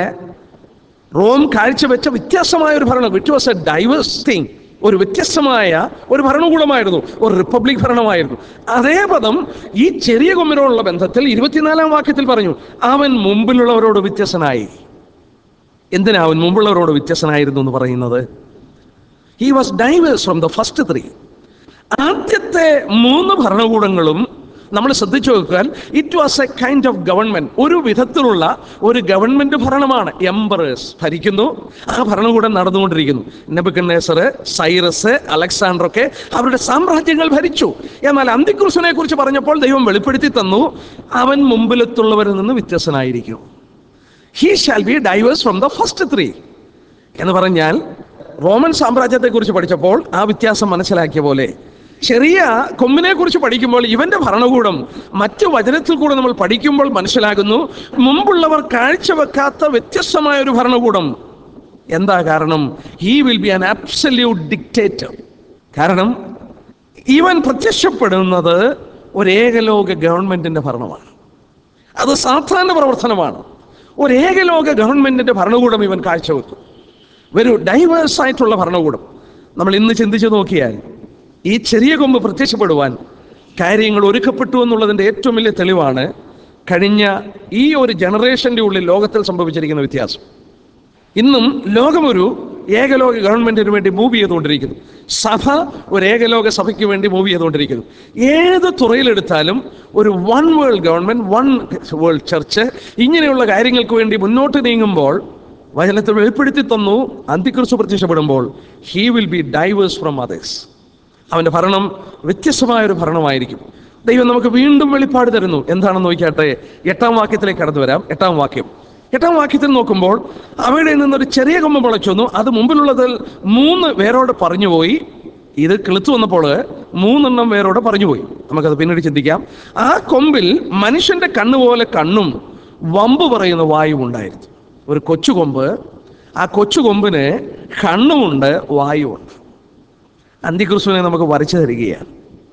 റോം കാഴ്ചവെച്ച വ്യത്യസ്തമായ ഒരു ഭരണം it was a diverse thing ഒരു വ്യത്യസ്തമായ ഒരു ഭരണകൂടമായിരുന്നു ഒരു റിപ്പബ്ലിക് ഭരണമായിരുന്നു അതേ പദം ഈ ചെറിയ കൊമ്പിനോടുള്ള ബന്ധത്തിൽ ഇരുപത്തിനാലാം വാക്യത്തിൽ പറഞ്ഞു അവൻ മുമ്പിലുള്ളവരോട് വ്യത്യസ്തനായി എന്തിനാ അവൻ മുമ്പുള്ളവരോട് വ്യത്യസ്തനായിരുന്നു എന്ന് പറയുന്നത് he was diverse from the first three ആദ്യത്തെ മൂന്ന് ഭരണകൂടങ്ങളും നമ്മൾ ശ്രദ്ധിച്ചു നോക്കാൻ it was a kind of government ഒരു വിധത്തിലുള്ള ഒരു ഗവൺമെന്റ് ഭരണമാണ് എംബറേഴ്സ് ഭരിക്കുന്നു ആ ഭരണകൂടം നടന്നുകൊണ്ടിരിക്കുന്നു നെബുക്കന്നേസർ സൈറസ് അലക്സാണ്ടർ ഒക്കെ അവരുടെ സാമ്രാജ്യങ്ങൾ ഭരിച്ചു എന്നാൽ അന്തിക്രിസ്തുവിനെ കുറിച്ച് പറഞ്ഞപ്പോൾ ദൈവം വെളിപ്പെടുത്തി തന്നു അവൻ മുമ്പിലെത്തുള്ളവരിൽ നിന്ന് വ്യത്യസ്തനായിരിക്കും he shall be diverse from the first three എന്ന് പറഞ്ഞാൽ റോമൻ സാമ്രാജ്യത്തെ കുറിച്ച് പഠിച്ചപ്പോൾ ആ വ്യത്യാസം മനസ്സിലാക്കിയ പോലെ ചെറിയ കൊമ്പിനെ കുറിച്ച് പഠിക്കുമ്പോൾ ഇവന്റെ ഭരണകൂടം മറ്റു വചനത്തിൽ കൂടെ നമ്മൾ പഠിക്കുമ്പോൾ മനസ്സിലാകുന്നു മുമ്പുള്ളവർ കാഴ്ചവെക്കാത്ത വ്യത്യസ്തമായ ഒരു ഭരണകൂടം എന്താ കാരണം he will be an absolute dictator കാരണം ഇവൻ പ്രത്യക്ഷപ്പെടുന്നത് ഒരു ഏകലോക ഗവൺമെന്റിന്റെ ഭരണമാണ് അത് സാധാരണ പ്രവർത്തനമാണ് ഒരു ഏകലോക ഗവൺമെന്റിന്റെ ഭരണകൂടം ഇവൻ കാഴ്ചവെക്കും ഒരു ഡൈവേഴ്സ് ആയിട്ടുള്ള ഭരണകൂടം നമ്മൾ ഇന്ന് ചിന്തിച്ചു നോക്കിയാൽ ഈ ചെറിയ കൊമ്പ് പ്രത്യക്ഷപ്പെടുവാൻ കാര്യങ്ങൾ ഒരുക്കപ്പെട്ടു എന്നുള്ളതിൻ്റെ ഏറ്റവും വലിയ തെളിവാണ് കഴിഞ്ഞ ഈ ഒരു ജനറേഷൻ്റെ ഉള്ളിൽ ലോകത്തിൽ സംഭവിച്ചിരിക്കുന്ന വ്യത്യാസം ഇന്നും ലോകമൊരു ഏകലോക ഗവൺമെന്റിന് വേണ്ടി മൂവ് ചെയ്തുകൊണ്ടിരിക്കുന്നു സഭ ഒരു ഏകലോക സഭയ്ക്ക് വേണ്ടി മൂവ് ചെയ്തുകൊണ്ടിരിക്കുന്നു ഏത് തുറയിലെടുത്താലും ഒരു one world government one world church ഇങ്ങനെയുള്ള കാര്യങ്ങൾക്ക് വേണ്ടി മുന്നോട്ട് നീങ്ങുമ്പോൾ വചനത്തിൽ വെളിപ്പെടുത്തി തന്നു അന്തിക്കുറിച്ച് പ്രത്യക്ഷപ്പെടുമ്പോൾ he will be diverse from others അവന്റെ ഭരണം വ്യത്യസ്തമായ ഒരു ഭരണമായിരിക്കും ദൈവം നമുക്ക് വീണ്ടും വെളിപ്പാട് തരുന്നു എന്താണെന്ന് നോക്കിയാട്ടെ എട്ടാം വാക്യത്തിലേക്ക് കടന്നു വരാം എട്ടാം വാക്യം എട്ടാം വാക്യത്തിൽ നോക്കുമ്പോൾ അവിടെ നിന്നൊരു ചെറിയ കൊമ്പ് മുളച്ചു വന്നു അത് മുമ്പിലുള്ളതിൽ മൂന്ന് പേരോട് പറഞ്ഞുപോയി ഇത് കിളുത്തു വന്നപ്പോൾ മൂന്നെണ്ണം പേരോട് പറഞ്ഞുപോയി നമുക്കത് പിന്നീട് ചിന്തിക്കാം ആ കൊമ്പിൽ മനുഷ്യന്റെ കണ്ണുപോലെ കണ്ണും വമ്പ് പറയുന്ന വായും ഉണ്ടായിരുന്നു ഒരു കൊച്ചു കൊമ്പ് ആ കൊച്ചു കൊമ്പിന് കണ്ണുമുണ്ട് വായുമുണ്ട് അന്തിക്രിസ്തുവിനെ നമുക്ക് വരച്ചു തരികയാണ്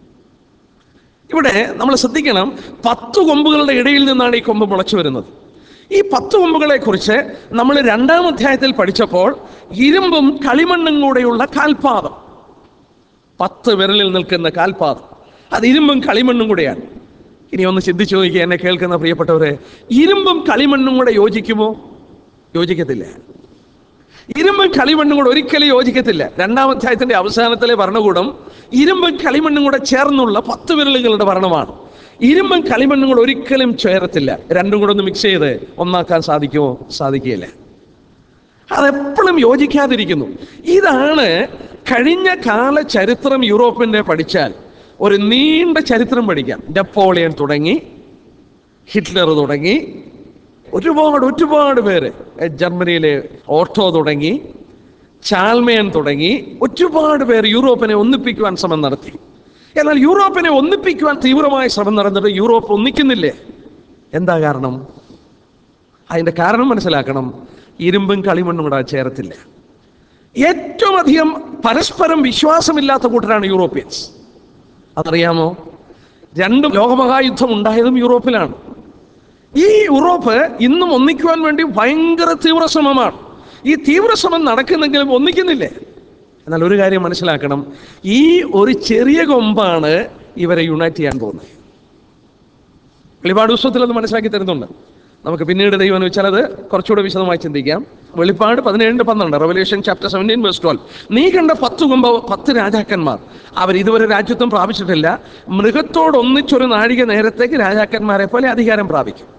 ഇവിടെ നമ്മൾ ശ്രദ്ധിക്കണം പത്ത് കൊമ്പുകളുടെ ഇടയിൽ നിന്നാണ് ഈ കൊമ്പ് മുളച്ചു വരുന്നത് ഈ പത്ത് കൊമ്പുകളെ കുറിച്ച് നമ്മൾ രണ്ടാം അധ്യായത്തിൽ പഠിച്ചപ്പോൾ ഇരുമ്പും കളിമണ്ണും കൂടെയുള്ള കാൽപാദം പത്ത് വിരലിൽ നിൽക്കുന്ന കാൽപാദം അത് ഇരുമ്പും കളിമണ്ണും കൂടെയാണ് ഇനി ഒന്ന് ചിന്തിച്ചു നോക്കിയ എന്നെ കേൾക്കുന്ന പ്രിയപ്പെട്ടവരെ ഇരുമ്പും കളിമണ്ണും കൂടെ യോജിക്കുമോ യോജിക്കത്തില്ല ഇരുമ്പും കളിമണ്ണും കൂടെ ഒരിക്കലും യോജിക്കത്തില്ല രണ്ടാം അധ്യായത്തിന്റെ അവസാനത്തിലെ ഭരണകൂടം ഇരുമ്പും കളിമണ്ണും കൂടെ ചേർന്നുള്ള പത്ത് വിരലുകളുടെ ഭരണമാണ് ഇരുമ്പും കളിമണ്ണും കൂടെ ഒരിക്കലും ചേരത്തില്ല രണ്ടും കൂടെ ഒന്ന് മിക്സ് ചെയ്ത് ഒന്നാക്കാൻ സാധിക്കുമോ സാധിക്കുകയില്ല അതെപ്പോഴും യോജിക്കാതിരിക്കുന്നു ഇതാണ് കഴിഞ്ഞ കാല ചരിത്രം യൂറോപ്പിന്റെ പഠിച്ചാൽ ഒരു നീണ്ട ചരിത്രം പഠിക്കാം നെപ്പോളിയൻ തുടങ്ങി ഹിറ്റ്ലർ തുടങ്ങി ഒരുപാട് ഒരുപാട് പേര് എ, ജർമ്മനിയിലെ ഓട്ടോ തുടങ്ങി ചാൽമയൻ തുടങ്ങി ഒരുപാട് പേർ യൂറോപ്പിനെ ഒന്നിപ്പിക്കുവാൻ ശ്രമം നടത്തി എന്നാൽ യൂറോപ്പിനെ ഒന്നിപ്പിക്കുവാൻ തീവ്രമായ ശ്രമം നടന്നിട്ട് യൂറോപ്പ് ഒന്നിക്കുന്നില്ലേ എന്താ കാരണം അതിന്റെ കാരണം മനസ്സിലാക്കണം ഇരുമ്പും കളിമണ്ണും കൂടെ ചേരത്തില്ല ഏറ്റവും അധികം പരസ്പരം വിശ്വാസമില്ലാത്ത കൂട്ടരാണ് യൂറോപ്യൻസ് അതറിയാമോ രണ്ടും ലോകമഹായുദ്ധം ഉണ്ടായതും യൂറോപ്പിലാണ് ഈ യൂറോപ്പ് ഇന്നും ഒന്നിക്കുവാൻ വേണ്ടി ഭയങ്കര തീവ്ര ശ്രമമാണ് ഈ തീവ്ര ശ്രമം നടക്കുന്നെങ്കിലും ഒന്നിക്കുന്നില്ലേ എന്നാൽ ഒരു കാര്യം മനസ്സിലാക്കണം ഈ ഒരു ചെറിയ കൊമ്പാണ് ഇവരെ യുണൈറ്റ് ചെയ്യാൻ പോകുന്നത് വെളിപ്പാട് പുസ്തകത്തിൽ അത് മനസ്സിലാക്കി തരുന്നുണ്ട് നമുക്ക് പിന്നീട് ദൈവം എന്ന് വെച്ചാൽ അത് കുറച്ചുകൂടെ വിശദമായി ചിന്തിക്കാം വെളിപ്പാട് പതിനേഴിന്റെ പന്ത്രണ്ട് revolution chapter seventeen verse twelve നീ കണ്ട പത്ത് കുമ്പ പത്ത് രാജാക്കന്മാർ അവർ ഇതുവരെ രാജ്യത്വം പ്രാപിച്ചിട്ടില്ല മൃഗത്തോടൊന്നിച്ചൊരു നാഴിക നേരത്തേക്ക് രാജാക്കന്മാരെ പോലെ അധികാരം പ്രാപിക്കും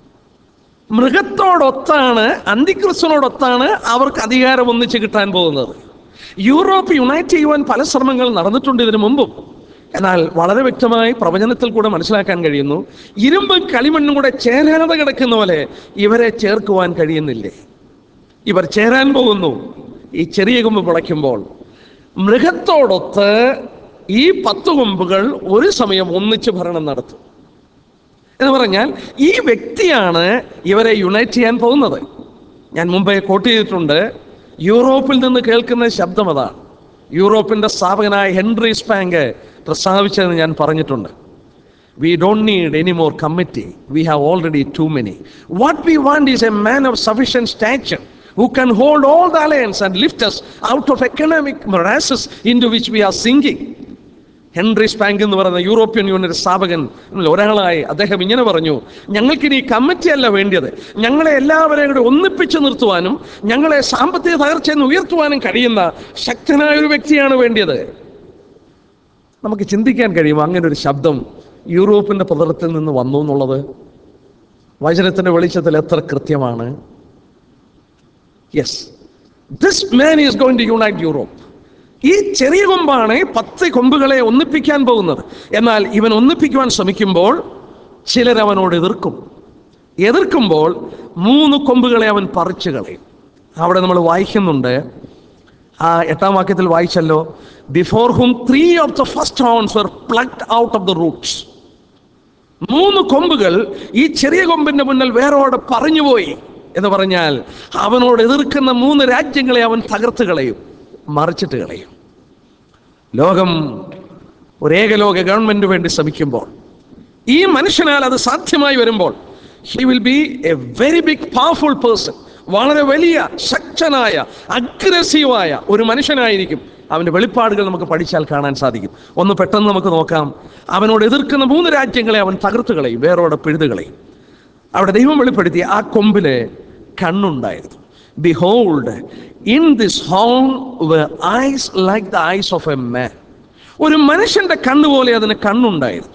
മൃഗത്തോടൊത്താണ് അന്തിക്രിസ്തുനോടൊത്താണ് അവർക്ക് അധികാരം ഒന്നിച്ച് കിട്ടാൻ പോകുന്നത് യൂറോപ്പ് യുണൈറ്റ് ചെയ്യുവാൻ പല ശ്രമങ്ങൾ നടന്നിട്ടുണ്ട് ഇതിനു മുമ്പും എന്നാൽ വളരെ വ്യക്തമായി പ്രവചനത്തിൽ കൂടെ മനസ്സിലാക്കാൻ കഴിയുന്നു ഇരുമ്പും കളിമണ്ണും കൂടെ ചേരാതെ കിടക്കുന്ന പോലെ ഇവരെ ചേർക്കുവാൻ കഴിയുന്നില്ലേ ഇവർ ചേരാൻ പോകുന്നു ഈ ചെറിയ കൊമ്പ് മുളയ്ക്കുമ്പോൾ മൃഗത്തോടൊത്ത് ഈ പത്ത് കൊമ്പുകൾ ഒരു സമയം ഒന്നിച്ച് ഭരണം നടത്തും എന്ന് പറഞ്ഞാൽ ഈ വ്യക്തിയാണ് ഇവരെ യുണൈറ്റ് ചെയ്യാൻ പോകുന്നത് ഞാൻ മുമ്പേ കോട്ട് ചെയ്തിട്ടുണ്ട് യൂറോപ്പിൽ നിന്ന് കേൾക്കുന്ന ശബ്ദം അതാണ് യൂറോപ്പിന്റെ സ്ഥാപകനായ ഹെൻറി സ്പാങ്ക് പ്രസ്താവിച്ചതെന്ന് ഞാൻ പറഞ്ഞിട്ടുണ്ട് we don't need any more committee we have already too many what we want is a man of sufficient stature who can hold all the alliance and lift us out of economic morasses into which we are sinking. Henry Spaak എന്ന് പറയുന്ന European union സ്ഥാപകൻ ഒരാളായി അദ്ദേഹം ഇങ്ങനെ പറഞ്ഞു ഞങ്ങൾക്കിനി committee അല്ല വേണ്ടിയത് ഞങ്ങളെ എല്ലാവരെയും കൂടെ ഒന്നിപ്പിച്ച് നിർത്തുവാനും ഞങ്ങളെ സാമ്പത്തിക തകർച്ചയിൽ നിന്ന് ഉയർത്തുവാനും കഴിയുന്ന ശക്തനായ ഒരു വ്യക്തിയാണ് വേണ്ടിയത് നമുക്ക് ചിന്തിക്കാൻ കഴിയും അങ്ങനെ ഒരു ശബ്ദം യൂറോപ്പിന്റെ പതറത്തിൽ നിന്ന് വന്നു എന്നുള്ളത് വചനത്തിന്റെ വെളിച്ചത്തിൽ എത്ര കൃത്യമാണ് yes this man is going to unite Europe ഈ ചെറിയ കൊമ്പാണ് പത്ത് കൊമ്പുകളെ ഒന്നിപ്പിക്കാൻ പോകുന്നത് എന്നാൽ ഇവൻ ഒന്നിപ്പിക്കുവാൻ ശ്രമിക്കുമ്പോൾ ചിലർ അവനോട് എതിർക്കും എതിർക്കുമ്പോൾ മൂന്ന് കൊമ്പുകളെ അവൻ പറിച്ചു കളയും അവിടെ നമ്മൾ വായിക്കുന്നുണ്ട് ആ എട്ടാം വാക്യത്തിൽ വായിച്ചല്ലോ before whom three of the first horns were plucked out of the roots മൂന്ന് കൊമ്പുകൾ ഈ ചെറിയ കൊമ്പിന്റെ മുന്നിൽ വേറോടെ പറഞ്ഞുപോയി എന്ന് പറഞ്ഞാൽ അവനോട് എതിർക്കുന്ന മൂന്ന് രാജ്യങ്ങളെ അവൻ തകർത്ത് കളയും മറിച്ചിട്ട് കളയും ലോകം ഒരു ഏകലോക ഗവൺമെന്റ് വേണ്ടി ശ്രമിക്കുമ്പോൾ ഈ മനുഷ്യനാൽ അത് സാധ്യമായി വരുമ്പോൾ he will be a very big powerful person വളരെ വലിയ ശക്തനായ അഗ്രസീവായ ഒരു മനുഷ്യനായിരിക്കും അവന്റെ വെളിപ്പാടുകൾ നമുക്ക് പഠിച്ചാൽ കാണാൻ സാധിക്കും ഒന്ന് പെട്ടെന്ന് നമുക്ക് നോക്കാം അവനോട് എതിർക്കുന്ന മൂന്ന് രാജ്യങ്ങളെ അവൻ തകർത്ത് കളയും വേറോടെ പിഴുതു കളയും അവിടെ ദൈവം വെളിപ്പെടുത്തിയ ആ കൊമ്പില് കണ്ണുണ്ടായിരുന്നു behold in this horn eyes like the eyes of a man ഒരു മനുഷ്യന്റെ കണ്ണുപോലെ അതിന് കണ്ണുണ്ടായിരുന്നു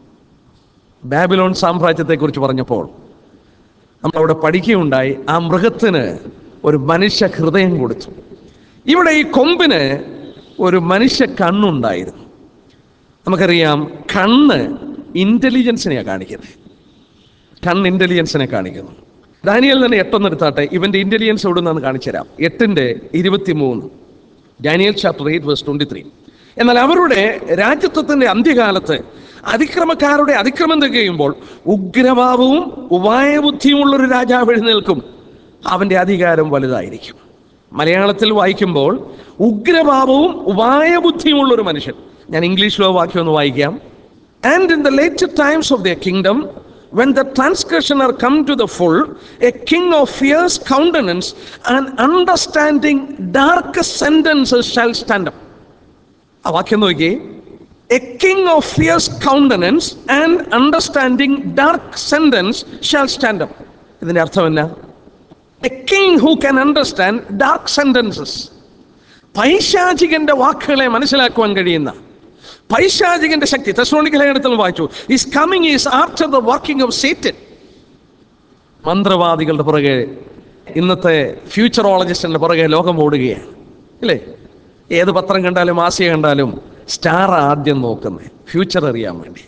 ബാബിലോൺ സാമ്രാജ്യത്തെക്കുറിച്ച് പറഞ്ഞപ്പോൾ നമ്മളവിടെ പഠിക്കുകയുണ്ടായി ആ മൃഗത്തിന് ഒരു മനുഷ്യ ഹൃദയം കൊടുത്തു ഇവിടെ ഈ കൊമ്പിന് ഒരു മനുഷ്യ കണ്ണുണ്ടായിരുന്നു നമുക്കറിയാം കണ്ണ് ഇന്റലിജൻസിനെയാണ് കാണിക്കുന്നത് കണ്ണ് ഇന്റലിജൻസിനെ കാണിക്കുന്നു ഡാനിയൽ തന്നെ എട്ടൊന്ന് എടുത്താട്ടെ ഇവന്റെ ഇന്റലിജൻസ് എവിടെ നിന്നാണ് കാണിച്ചു തരാം എട്ടിന്റെ ഇരുപത്തിമൂന്ന് Daniel chapter eight verse twenty three എന്നാൽ അവരുടെ രാജ്യത്വത്തിന്റെ അന്ത്യകാലത്ത് അതിക്രമക്കാരുടെ അതിക്രമം തികയുമ്പോൾ ഉഗ്രഭാവവും ഉപായബുദ്ധിയുമുള്ള ഒരു രാജാവ് എഴുന്നേൽക്കും അവന്റെ അധികാരം വലുതായിരിക്കും മലയാളത്തിൽ വായിക്കുമ്പോൾ ഉഗ്രഭാവവും ഉപായബുദ്ധിയുമുള്ള ഒരു മനുഷ്യൻ ഞാൻ ഇംഗ്ലീഷിലോ വാക്യം ഒന്ന് വായിക്കാം and in the later times of the kingdom when the transgressioner come to the full, a king of fierce countenance and understanding dark sentences shall stand up. ആ വാക്യം നോക്കി a king of fierce countenance and understanding dark sentence shall stand up ഇതിന്റെ അർത്ഥം എന്നാ a king who can understand dark sentences പൈശാചികന്റെ വാക്കുകളെ മനസ്സിലാക്കുവാൻ കഴിയുന്ന പൈശാചികന്റെ ശക്തി തെസ്ലോണിക്ക ലേഖനത്തിൽ വായിച്ചു is coming is after the working of Satan മന്ത്രവാദികളുടെ പുറകെ ഇന്നത്തെ ഫ്യൂച്ചറോളജിസ്റ്റിന്റെ പുറകെ ലോകം ഓടുകയാണ് ഇല്ലേ ഏത് പത്രം കണ്ടാലും ആശയ കണ്ടാലും സ്റ്റാർ ആദ്യം നോക്കുന്നത് ഫ്യൂച്ചർ അറിയാൻ വേണ്ടി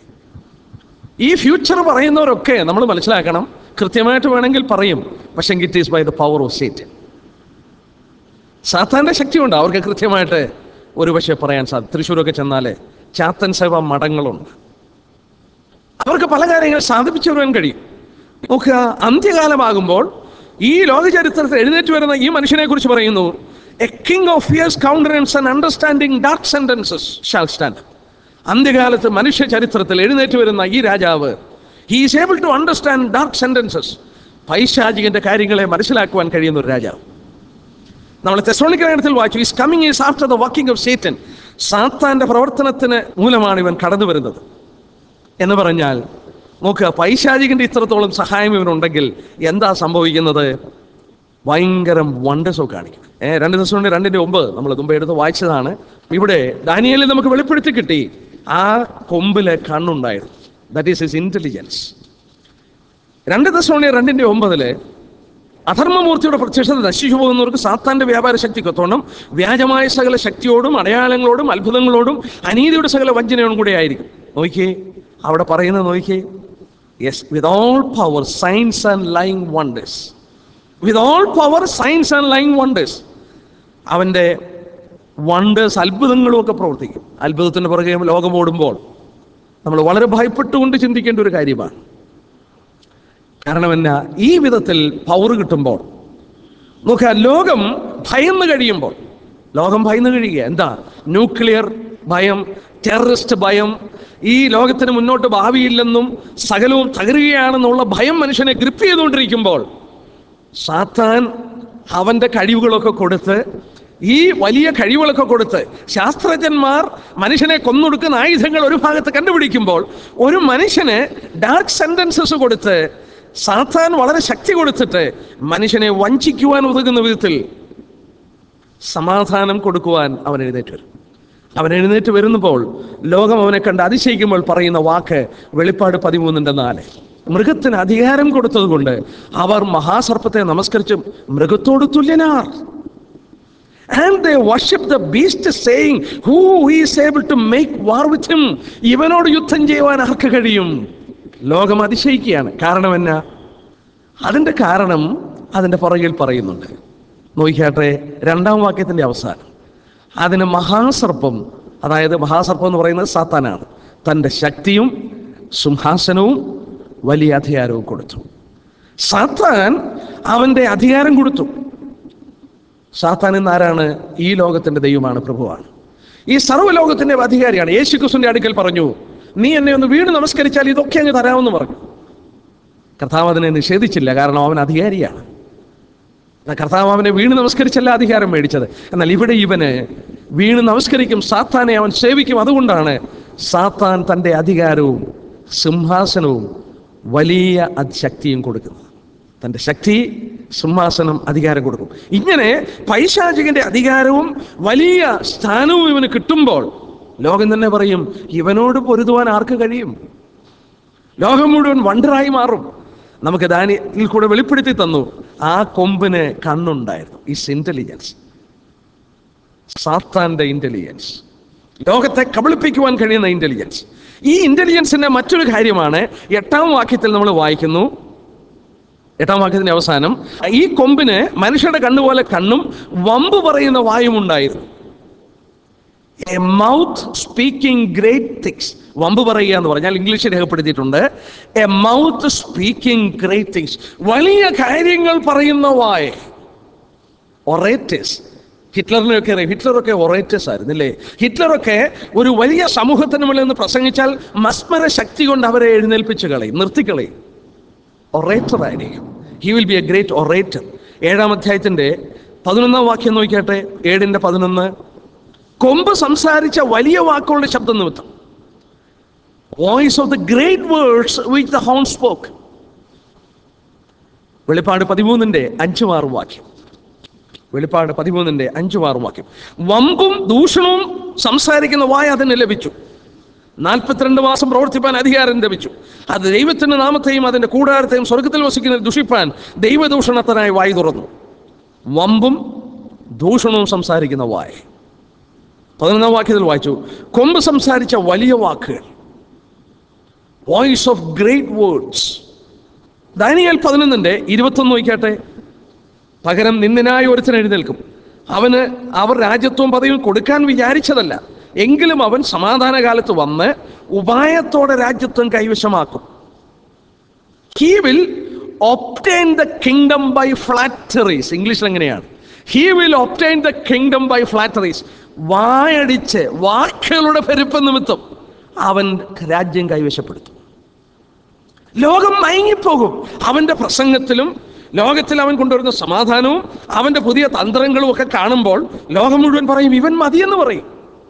ഈ ഫ്യൂച്ചർ പറയുന്നവരൊക്കെ നമ്മൾ മനസ്സിലാക്കണം കൃത്യമായിട്ട് വേണമെങ്കിൽ പറയും പക്ഷേ it is by the power of സേറ്റ് സാത്താൻ്റെ ശക്തിയുണ്ട് അവർക്ക് കൃത്യമായിട്ട് ഒരു പക്ഷേ പറയാൻ സാധിക്കും തൃശ്ശൂരൊക്കെ ചെന്നാൽ ചാത്തൻ സേവ മഠങ്ങളുണ്ട് അവർക്ക് പല കാര്യങ്ങൾ സാധിപ്പിച്ചു വരാൻ കഴിയും നോക്കുക അന്ത്യകാലമാകുമ്പോൾ ഈ ലോക ചരിത്രത്തിൽ എഴുന്നേറ്റ് വരുന്ന ഈ മനുഷ്യനെ കുറിച്ച് പറയുന്നു a king of fierce countenance and understanding dark sentences shall stand അന്ത്യകാലത്ത് മനുഷ്യ ചരിത്രത്തിൽ എഴുന്നേറ്റ് വരുന്ന ഈ രാജാവ് he is able to understand dark sentences പൈശാചികന്റെ കാര്യങ്ങളെ മനസ്സിലാക്കുവാൻ കഴിയുന്ന ഒരു രാജാവ് നമ്മൾ തെസോണിക് ലേഖനത്തിൽ വായിച്ചു is coming is after the working of Satan സാത്താന്റെ പ്രവർത്തനത്തിന് മൂലമാണ് ഇവൻ കടന്നു വരുന്നത് എന്ന് പറഞ്ഞാൽ നോക്കുക പൈശാചികന്റെ ഇത്രത്തോളം സഹായം ഇവനുണ്ടെങ്കിൽ എന്താ സംഭവിക്കുന്നത് ഭയങ്കരം വണ്ടസോ കാണിക്കും ഏ രണ്ട് ദിവസം കൊണ്ട് രണ്ടിന്റെ ഒമ്പത് നമ്മൾ മുമ്പ് എടുത്ത് വായിച്ചതാണ് ഇവിടെ ദാനിയലിൽ നമുക്ക് വെളിപ്പെടുത്തി കിട്ടി ആ കൊമ്പിലെ കണ്ണുണ്ടായിരുന്നു ദാറ്റ് ഈസ് ഇസ് ഇന്റലിജൻസ് രണ്ട് ദിവസം രണ്ടിന്റെ ഒമ്പതില് അധർമ്മമൂർത്തിയുടെ പ്രത്യക്ഷത നശിച്ചു പോകുന്നവർക്ക് സാത്താന്റെ വ്യാപാര ശക്തി കൊത്തോണം വ്യാജമായ സകല ശക്തിയോടും അടയാളങ്ങളോടും അത്ഭുതങ്ങളോടും അനീതിയുടെ സകല വഞ്ചനയോടും കൂടെ ആയിരിക്കും നോക്കിയേ അവിടെ പറയുന്നത് നോക്കിയേ yes with all power science and lying wonders with all power science and lying wonders അവൻ്റെ വണ്ടേഴ്സ് അത്ഭുതങ്ങളും ഒക്കെ പ്രവർത്തിക്കും അത്ഭുതത്തിൻ്റെ പുറകെ ലോകം ഓടുമ്പോൾ നമ്മൾ വളരെ ഭയപ്പെട്ടുകൊണ്ട് ചിന്തിക്കേണ്ട ഒരു കാര്യമാണ് കാരണം എന്നാ ഈ വിധത്തിൽ പവർ കിട്ടുമ്പോൾ നോക്കുക ലോകം ഭയന്ന് കഴിയുമ്പോൾ ലോകം ഭയന്ന് കഴിയുക എന്താ ന്യൂക്ലിയർ ഭയം ടെററിസ്റ്റ് ഭയം ഈ ലോകത്തിന് മുന്നോട്ട് ഭാവിയില്ലെന്നും സകലവും തകരുകയാണെന്നുള്ള ഭയം മനുഷ്യനെ ഗ്രിപ്പ് ചെയ്തുകൊണ്ടിരിക്കുമ്പോൾ സാത്താൻ അവൻ്റെ കഴിവുകളൊക്കെ കൊടുത്ത് ഈ വലിയ കഴിവുകളൊക്കെ കൊടുത്ത് ശാസ്ത്രജ്ഞന്മാർ മനുഷ്യനെ കൊന്നൊടുക്കുന്ന ആയുധങ്ങൾ ഒരു ഭാഗത്ത് കണ്ടുപിടിക്കുമ്പോൾ ഒരു മനുഷ്യന് ഡാർക്ക് സെന്റൻസസ് കൊടുത്ത് സാത്താൻ വളരെ ശക്തി കൊടുത്തിട്ട് മനുഷ്യനെ വഞ്ചിക്കുവാൻ ഉതകുന്ന വിധത്തിൽ സമാധാനം കൊടുക്കുവാൻ അവൻ എഴുന്നേറ്റ് വരും അവൻ എഴുന്നേറ്റ് വരുമ്പോൾ ലോകം അവനെ കണ്ട് അതിശയിക്കുമ്പോൾ പറയുന്ന വാക്ക് വെളിപ്പാട് പതിമൂന്നിൻ്റെ നാല് മൃഗത്തിന് അധികാരം കൊടുത്തതുകൊണ്ട് അവർ മഹാസർപ്പത്തെ നമസ്കരിച്ച് മൃഗത്തോട് തുല്യനാർ and they worship the beast saying who is able to make war with him ഇവനോട് യുദ്ധം ചെയ്യുവാൻ ആർക്ക് കഴിയും ലോകം അതിശയിക്കുകയാണ് കാരണം എന്നാ അതിൻ്റെ കാരണം അതിൻ്റെ പുറകിൽ പറയുന്നുണ്ട് നോക്കിയാട്ടെ രണ്ടാം വാക്യത്തിൻ്റെ അവസാനം അതിന് മഹാസർപ്പം അതായത് മഹാസർപ്പം എന്ന് പറയുന്നത് സാത്താനാണ് തൻ്റെ ശക്തിയും സിംഹാസനവും വലിയ അധികാരവും കൊടുത്തു സാത്താൻ അവൻ്റെ അധികാരം കൊടുത്തു സാത്താൻ എന്ന് ആരാണ് ഈ ലോകത്തിൻ്റെ ദൈവമാണ് പ്രഭുവാണ് ഈ സർവ്വലോകത്തിൻ്റെ അധികാരിയാണ് യേശു ക്രിസ്തുവിൻ്റെ അടുക്കൽ പറഞ്ഞു നീ എന്നെ ഒന്ന് വീണ് നമസ്കരിച്ചാൽ ഇതൊക്കെ അങ്ങ് തരാമെന്ന് പറഞ്ഞു കർത്താവ് അതിനെ നിഷേധിച്ചില്ല കാരണം അവൻ അധികാരിയാണ് എന്നാൽ കർത്താവ് അവനെ വീണ് നമസ്കരിച്ചല്ല അധികാരം മേടിച്ചത് എന്നാൽ ഇവിടെ ഇവന് വീണ് നമസ്കരിക്കും സാത്താനെ അവൻ സേവിക്കും അതുകൊണ്ടാണ് സാത്താൻ തൻ്റെ അധികാരവും സിംഹാസനവും വലിയ അത് ശക്തിയും കൊടുക്കുന്നത് തൻ്റെ ശക്തി സിംഹാസനം അധികാരം കൊടുക്കും ഇങ്ങനെ പൈശാചികന്റെ അധികാരവും വലിയ സ്ഥാനവും ഇവന് കിട്ടുമ്പോൾ ലോകം തന്നെ പറയും ഇവനോട് പൊരുതുവാൻ ആർക്ക് കഴിയും ലോകം മുഴുവൻ വണ്ടറായി മാറും നമുക്ക് ദാനിയിൽ കൂടെ വെളിപ്പെടുത്തി തന്നു ആ കൊമ്പിന് കണ്ണുണ്ടായിരുന്നു ഇസ് ഇന്റലിജൻസ് സാത്താന്റെ ഇന്റലിജൻസ് ലോകത്തെ കബളിപ്പിക്കുവാൻ കഴിയുന്ന ഇന്റലിജൻസ് ഈ ഇന്റലിജൻസിന്റെ മറ്റൊരു കാര്യമാണ് എട്ടാം വാക്യത്തിൽ നമ്മൾ വായിക്കുന്നു എട്ടാം വാക്യത്തിന്റെ അവസാനം ഈ കൊമ്പിന് മനുഷ്യരുടെ കണ്ണുപോലെ കണ്ണും വമ്പ് പറയുന്ന വായും ഉണ്ടായിരുന്നു a mouth speaking great things വമ്പ് പറയുക എന്ന് പറഞ്ഞാൽ ഇംഗ്ലീഷിൽ രേഖപ്പെടുത്തിയിട്ടുണ്ട് a mouth speaking great things വലിയ കാര്യങ്ങൾ പറയുന്ന വായ ഒറേറ്റേഴ്സ് ഹിറ്റ്ലറിനെയൊക്കെ അറിയാം ഹിറ്റ്ലറൊക്കെ ഒറേറ്റേഴ്സ് ആയിരുന്നില്ലേ ഹിറ്റ്ലറൊക്കെ ഒരു വലിയ സമൂഹത്തിന് മുകളിൽ നിന്ന് പ്രസംഗിച്ചാൽ മസ്മര ശക്തി കൊണ്ട് അവരെ എഴുന്നേൽപ്പിച്ച് കളയും നിർത്തിക്കളയും ഒറേറ്റർ ആയിരിക്കും he will be a great orator ഏഴാം അധ്യായത്തിൻ്റെ പതിനൊന്നാം വാക്യം നോക്കിയാട്ടെ ഏഴിൻ്റെ പതിനൊന്ന് കൊമ്പ് സംസാരിച്ച വലിയ വാക്കുകളുടെ ശബ്ദം നിമിത്തം voice of the great words which the horn spoke വെളിപ്പാട് പതിമൂന്നിൻ്റെ അഞ്ചും ആറും വാക്യം വെളിപ്പാട് പതിമൂന്നിൻ്റെ അഞ്ചും ആറും വാക്യം വമ്പും ദൂഷണവും സംസാരിക്കുന്ന വായ അതിന് ലഭിച്ചു നാൽപ്പത്തിരണ്ട് മാസം പ്രവർത്തിപ്പാൻ അധികാരം ലഭിച്ചു അത് ദൈവത്തിന്റെ നാമത്തെയും അതിന്റെ കൂടാരത്തെയും സ്വർഗത്തിൽ വസിക്കുന്ന ദുഷിപ്പാൻ ദൈവദൂഷണത്തിനായി വായി തുറന്നു വമ്പും ദൂഷണവും സംസാരിക്കുന്ന വായ പതിനൊന്നാം വാക്യത്തിൽ വായിച്ചു കൊമ്പ് സംസാരിച്ച വലിയ വാക്കുകൾ വോയിസ് ഓഫ് ഗ്രേറ്റ് വേർഡ്സ് ദാനിയേൽ പതിനൊന്നിൻ്റെ ഇരുപത്തൊന്ന് നോക്കിയാട്ടെ പകരം നിന്ദിനായ ഒരുത്തൻ എഴുന്നേൽക്കും അവന് അവർ രാജ്യത്വം പദവിയും കൊടുക്കാൻ വിചാരിച്ചതല്ല എങ്കിലും അവൻ സമാധാനകാലത്ത് വന്ന് ഉപായത്തോടെ രാജ്യത്വം കൈവശമാക്കും he will obtain the kingdom by flatteries ഇംഗ്ലീഷിൽ എങ്ങനെയാണ് he will obtain the kingdom by flatteries വായടിച്ച് വാക്കുകളുടെ പെരുപ്പ് നിമിത്തം അവൻ രാജ്യം കൈവശപ്പെടുത്തും ലോകം മയങ്ങിപ്പോകും അവന്റെ പ്രസംഗത്തിലും ലോകത്തിൽ അവൻ കൊണ്ടുവരുന്ന സമാധാനവും അവന്റെ പുതിയ തന്ത്രങ്ങളും ഒക്കെ കാണുമ്പോൾ ലോകം മുഴുവൻ പറയും ഇവൻ മതിയെന്ന് പറയും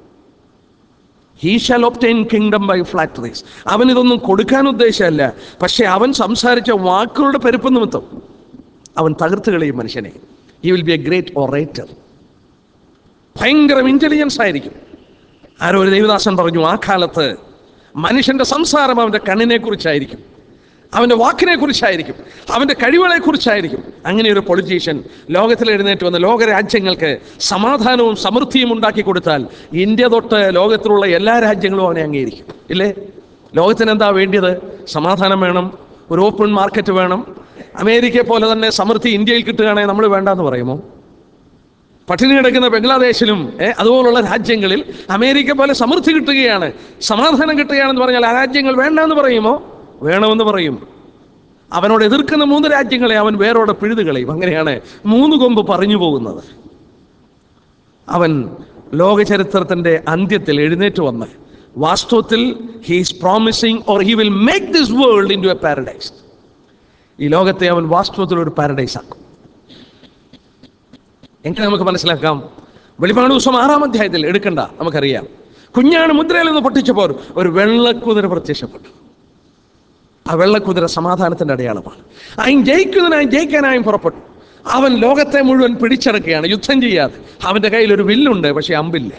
he shall obtain kingdom by flatteries അവൻ ഇതൊന്നും കൊടുക്കാൻ ഉദ്ദേശമല്ല പക്ഷെ അവൻ സംസാരിച്ച വാക്കുകളുടെ പെരുപ്പ് നിമിത്തം അവൻ തകർത്ത് കളയും മനുഷ്യനെ he will be a great orator ഭയങ്കര ഇന്റലിജൻസ് ആയിരിക്കും ആരോ ഒരു ദേവദാസൻ പറഞ്ഞു ആ കാലത്ത് മനുഷ്യന്റെ സംസാരം അവന്റെ കണ്ണിനെ കുറിച്ചായിരിക്കും അവന്റെ വാക്കിനെ കുറിച്ചായിരിക്കും അവന്റെ കഴിവുകളെ കുറിച്ചായിരിക്കും അങ്ങനെ ഒരു പൊളിറ്റീഷ്യൻ ലോകത്തിൽ എഴുന്നേറ്റ് വന്ന് ലോകരാജ്യങ്ങൾക്ക് സമാധാനവും സമൃദ്ധിയും ഉണ്ടാക്കി കൊടുത്താൽ ഇന്ത്യ തൊട്ട് ലോകത്തിലുള്ള എല്ലാ രാജ്യങ്ങളും അവനെ അംഗീകരിക്കും ഇല്ലേ ലോകത്തിന് എന്താ വേണ്ടിയത് സമാധാനം വേണം ഒരു ഓപ്പൺ മാർക്കറ്റ് വേണം അമേരിക്കയെ പോലെ തന്നെ സമൃദ്ധി ഇന്ത്യയിൽ കിട്ടുകയാണെങ്കിൽ നമ്മൾ വേണ്ടെന്ന് പറയുമോ പട്ടിണി കിടക്കുന്ന ബംഗ്ലാദേശിലും ഏ, അതുപോലുള്ള രാജ്യങ്ങളിൽ അമേരിക്ക പോലെ സമൃദ്ധി കിട്ടുകയാണ് സമാധാനം കിട്ടുകയാണെന്ന് പറഞ്ഞാൽ ആ രാജ്യങ്ങൾ വേണ്ടെന്ന് പറയുമോ വേണമെന്ന് പറയും അവനോട് എതിർക്കുന്ന മൂന്ന് രാജ്യങ്ങളെ അവൻ വേരോടെ പിഴുതു കളയും അങ്ങനെയാണ് മൂന്ന് കൊമ്പ് പറഞ്ഞു പോകുന്നത് അവൻ ലോക ചരിത്രത്തിന്റെ അന്ത്യത്തിൽ എഴുന്നേറ്റ് വന്ന് വാസ്തവത്തിൽ he's promising or he will make this world into a paradise ഈ ലോകത്തെ അവൻ വാസ്തവത്തിൽ ഒരു പാരഡൈസ് ആക്കും എങ്ങനെ നമുക്ക് മനസ്സിലാക്കാം വെളിപ്പാട് ദിവസം ആറാം അധ്യായത്തിൽ എടുക്കണ്ട നമുക്കറിയാം കുഞ്ഞാണ് മുദ്രയിൽ നിന്ന് പൊട്ടിച്ചപ്പോൾ ഒരു വെള്ളക്കുതിര പ്രത്യക്ഷപ്പെട്ടു ആ വെള്ളക്കുതിര സമാധാനത്തിന്റെ അടയാളമാണ് അയൻ ജയിക്കുന്നതിനായി ജയിക്കാനായും പുറപ്പെട്ടു അവൻ ലോകത്തെ മുഴുവൻ പിടിച്ചടക്കുകയാണ് യുദ്ധം ചെയ്യാതെ അവന്റെ കയ്യിൽ ഒരു വില്ലുണ്ട് പക്ഷെ അമ്പില്ല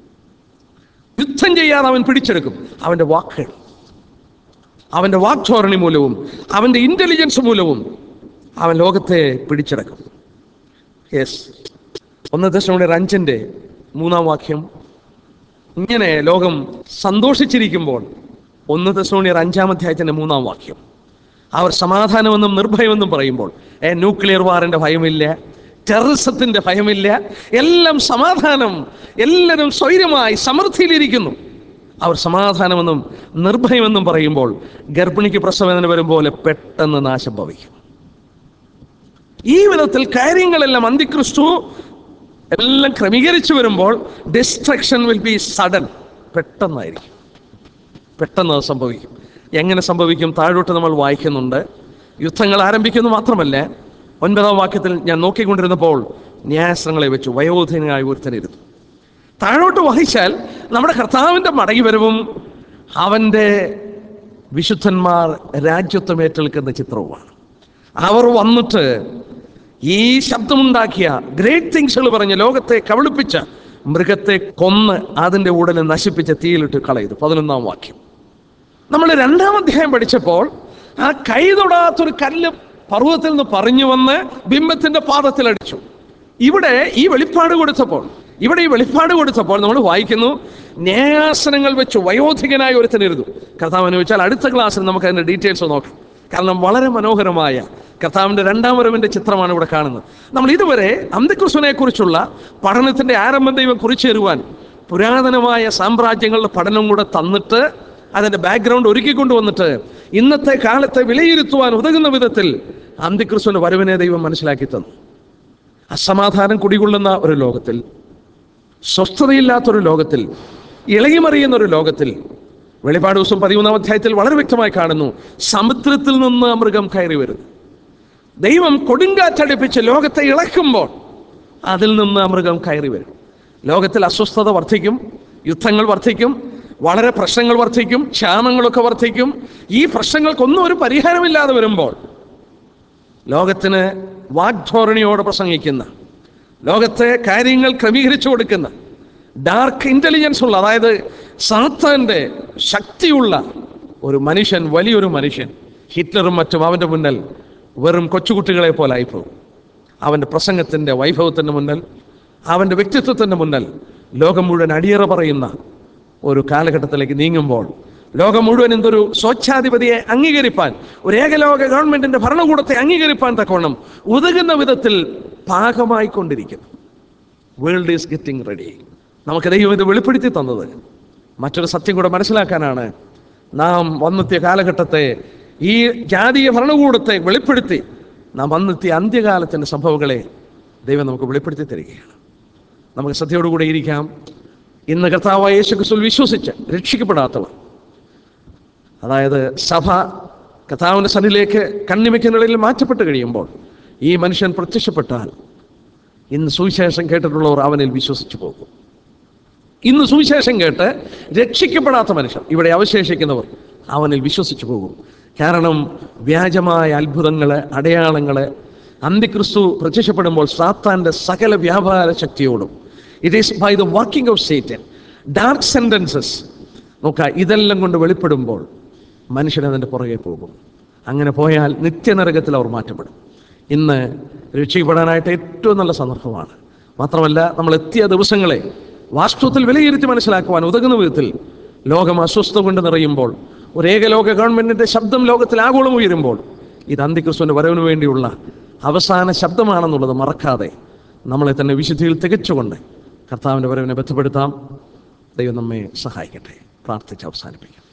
യുദ്ധം ചെയ്യാതെ അവൻ പിടിച്ചെടുക്കും അവന്റെ വാക്കുകൾ അവന്റെ വാക്ധോരണി മൂലവും അവന്റെ ഇന്റലിജൻസ് മൂലവും അവൻ ലോകത്തെ പിടിച്ചടക്കും യെസ് ഒന്ന് ദശയുടെ അഞ്ചിൻ്റെ മൂന്നാം വാക്യം ഇങ്ങനെ ലോകം സന്തോഷിച്ചിരിക്കുമ്പോൾ ഒന്ന് ദശോണിയർ അഞ്ചാം അധ്യായത്തിന്റെ മൂന്നാം വാക്യം അവർ സമാധാനമെന്നും നിർഭയമെന്നും പറയുമ്പോൾ ഏ ന്യൂക്ലിയർ വാറിന്റെ ഭയമില്ല ടെററിസത്തിന്റെ ഭയമില്ല എല്ലാം സമാധാനം എല്ലാവരും സ്വൈരമായി സമൃദ്ധിയിലിരിക്കുന്നു അവർ സമാധാനമെന്നും നിർഭയമെന്നും പറയുമ്പോൾ ഗർഭിണിക്ക് പ്രസവേദന വരും പോലെ പെട്ടെന്ന് നാശം ഭവിക്കും ഈ വിധത്തിൽ കാര്യങ്ങളെല്ലാം അന്തിക്രിസ്തു എല്ലാം ക്രമീകരിച്ചു വരുമ്പോൾ ഡിസ്ട്രക്ഷൻ വിൽ ബി സഡൻ പെട്ടെന്നായിരിക്കും പെട്ടെന്ന് അത് സംഭവിക്കും എങ്ങനെ സംഭവിക്കും താഴോട്ട് നമ്മൾ വായിക്കുന്നുണ്ട് യുദ്ധങ്ങൾ ആരംഭിക്കുന്നു മാത്രമല്ല ഒൻപതാം വാക്യത്തിൽ ഞാൻ നോക്കിക്കൊണ്ടിരുന്നപ്പോൾ ന്യായാസ്ത്രങ്ങളെ വെച്ചു വയോധീനായ ഒരുത്തനിരുന്നു താഴോട്ട് വായിച്ചാൽ നമ്മുടെ കർത്താവിൻ്റെ മടങ്ങിവരവും അവൻ്റെ വിശുദ്ധന്മാർ രാജ്യത്വം ഏറ്റെടുക്കുന്ന ചിത്രവുമാണ് അവർ വന്നിട്ട് ഈ ശബ്ദമുണ്ടാക്കിയ ഗ്രേറ്റ് തിങ്സുകൾ പറഞ്ഞ് ലോകത്തെ കബളിപ്പിച്ച മൃഗത്തെ കൊന്ന് അതിൻ്റെ ഉടനെ നശിപ്പിച്ച തീയിലിട്ട് കളയത് പതിനൊന്നാം വാക്യം നമ്മൾ രണ്ടാം അധ്യായം പഠിച്ചപ്പോൾ ആ കൈ തൊടാത്തൊരു കല്ല് പർവ്വതത്തിൽ നിന്ന് പറഞ്ഞു വന്ന് ബിംബത്തിന്റെ പാദത്തിൽ അടിച്ചു ഇവിടെ ഈ വെളിപ്പാട് കൊടുത്തപ്പോൾ ഇവിടെ ഈ വെളിപ്പാട് കൊടുത്തപ്പോൾ നമ്മൾ വായിക്കുന്നു ന്യായാസനങ്ങൾ വെച്ച് വയോധികനായ ഒരുത്തനിരുന്നു കർത്താവ് അനുവദിച്ചാൽ അടുത്ത ക്ലാസ്സിൽ നമുക്ക് അതിന്റെ ഡീറ്റെയിൽസ് നോക്കാം കാരണം വളരെ മനോഹരമായ കർത്താവിന്റെ രണ്ടാം വരവിന്റെ ചിത്രമാണ് ഇവിടെ കാണുന്നത് നമ്മൾ ഇതുവരെ അന്ത്യക്രിസ്തുവിനെ കുറിച്ചുള്ള പഠനത്തിന്റെ ആരംഭം ദൈവം കുറിച്ചു തരുവാൻ പുരാതനമായ സാമ്രാജ്യങ്ങളുടെ പഠനം കൂടെ തന്നിട്ട് അതിന്റെ ബാക്ക്ഗ്രൗണ്ട് ഒരുക്കി കൊണ്ടുവന്നിട്ട് ഇന്നത്തെ കാലത്തെ വിലയിരുത്തുവാൻ ഉതകുന്ന വിധത്തിൽ അന്ത്യക്രിസ്തുവിന്റെ വരവിനെ ദൈവം മനസ്സിലാക്കി തന്നു അസമാധാനം കുടികൊള്ളുന്ന ഒരു ലോകത്തിൽ സ്വസ്ഥതയില്ലാത്തൊരു ലോകത്തിൽ ഇളകിമറിയുന്ന ഒരു ലോകത്തിൽ വെളിപ്പാട് ദിവസം പതിമൂന്നാം അധ്യായത്തിൽ വളരെ വ്യക്തമായി കാണുന്നു സമുദ്രത്തിൽ നിന്ന് ആ മൃഗം കയറി വരുന്നു ദൈവം കൊടുങ്കാറ്റടിപ്പിച്ച് ലോകത്തെ ഇളക്കുമ്പോൾ അതിൽ നിന്ന് ആ മൃഗം കയറി വരും ലോകത്തിൽ അസ്വസ്ഥത വർദ്ധിക്കും യുദ്ധങ്ങൾ വർദ്ധിക്കും വളരെ പ്രശ്നങ്ങൾ വർദ്ധിക്കും ക്ഷാമങ്ങളൊക്കെ വർദ്ധിക്കും ഈ പ്രശ്നങ്ങൾക്കൊന്നും ഒരു പരിഹാരമില്ലാതെ വരുമ്പോൾ ലോകത്തിന് വാഗ്ധോരണിയോട് പ്രസംഗിക്കുന്ന ലോകത്തെ കാര്യങ്ങൾ ക്രമീകരിച്ചു കൊടുക്കുന്ന ഡാർക്ക് ഇൻ്റലിജൻസ് ഉള്ള അതായത് സാത്താൻ്റെ ശക്തിയുള്ള ഒരു മനുഷ്യൻ വലിയൊരു മനുഷ്യൻ ഹിറ്റ്ലറും മറ്റും അവൻ്റെ മുന്നിൽ വെറും കൊച്ചുകുട്ടികളെ പോലായിപ്പോകും അവൻ്റെ പ്രസംഗത്തിൻ്റെ വൈഭവത്തിൻ്റെ മുന്നിൽ അവൻ്റെ വ്യക്തിത്വത്തിൻ്റെ മുന്നിൽ ലോകം മുഴുവൻ അടിയറ പറയുന്ന ഒരു കാലഘട്ടത്തിലേക്ക് നീങ്ങുമ്പോൾ ലോകം മുഴുവൻ എന്തൊരു സ്വച്ഛാധിപതിയെ അംഗീകരിപ്പാൻ ഒരു ഏകലോക ഗവൺമെന്റിന്റെ ഭരണകൂടത്തെ അംഗീകരിപ്പാൻ തക്കവണ്ണം ഉതകുന്ന വിധത്തിൽ പാകമായിക്കൊണ്ടിരിക്കുന്നു വേൾഡ് ഈസ് ഗെറ്റിംഗ് റെഡി നമുക്ക് ദൈവം ഇത് വെളിപ്പെടുത്തി തന്നത് മറ്റൊരു സത്യം കൂടെ മനസ്സിലാക്കാനാണ് നാം വന്നെത്തിയ കാലഘട്ടത്തെ ഈ ജാതീയ ഭരണകൂടത്തെ വെളിപ്പെടുത്തി നാം വന്നെത്തിയ അന്ത്യകാലത്തിൻ്റെ സംഭവങ്ങളെ ദൈവം നമുക്ക് വെളിപ്പെടുത്തി തരികയാണ് നമുക്ക് ശ്രദ്ധയോടുകൂടെ ഇരിക്കാം ഇന്ന് കർത്താവായ യേശു ക്രിസ്തുവിൽ വിശ്വസിച്ച് രക്ഷിക്കപ്പെടാത്തവർ അതായത് സഭ കർത്താവിൻ്റെ സന്നിലേക്ക് കണ്ണിമയ്ക്കുന്നിടയിൽ മാറ്റപ്പെട്ട് കഴിയുമ്പോൾ ഈ മനുഷ്യൻ പ്രത്യക്ഷപ്പെട്ടാൽ ഇന്ന് സുവിശേഷം കേട്ടിട്ടുള്ളവർ അവനിൽ വിശ്വസിച്ചു പോകും ഇന്ന് സുവിശേഷം കേട്ട് രക്ഷിക്കപ്പെടാത്ത മനുഷ്യർ ഇവിടെ അവശേഷിക്കുന്നവർ അവനിൽ വിശ്വസിച്ചു പോകും കാരണം വ്യാജമായ അത്ഭുതങ്ങള് അടയാളങ്ങള് അന്തിക്രിസ്തു പ്രത്യക്ഷപ്പെടുമ്പോൾ സാത്താന്റെ സകല വ്യാപാര ശക്തിയോടും it is by the working of Satan dark sentences നോക്ക ഇതെല്ലാം കൊണ്ട് വെളിപ്പെടുമ്പോൾ മനുഷ്യൻ അതിൻ്റെ പുറകെ പോകും അങ്ങനെ പോയാൽ നിത്യനരകത്തിൽ അവർ മാറ്റപ്പെടും ഇന്ന് രക്ഷിക്കപ്പെടാനായിട്ട് ഏറ്റവും നല്ല സന്ദർഭമാണ് മാത്രമല്ല നമ്മൾ എത്തിയ ദിവസങ്ങളെ വാസ്തവത്തിൽ വിലയിരുത്തി മനസ്സിലാക്കുവാൻ ഉതകുന്ന വിധത്തിൽ ലോകം അസ്വസ്ഥ കൊണ്ട് നിറയുമ്പോൾ ഒരു ഏകലോക ഗവൺമെന്റിന്റെ ശബ്ദം ലോകത്തിൽ ആഗോളം ഉയരുമ്പോൾ ഇത് അന്തിക്രിസ്തുവിന്റെ വരവിന് വേണ്ടിയുള്ള അവസാന ശബ്ദമാണെന്നുള്ളത് മറക്കാതെ നമ്മളെ തന്നെ വിശുദ്ധിയിൽ തികച്ചുകൊണ്ട് കർത്താവിൻ്റെ വരവിനെ ബന്ധപ്പെടുത്താം ദൈവം നമ്മെ സഹായിക്കട്ടെ പ്രാർത്ഥിച്ച് അവസാനിപ്പിക്കാം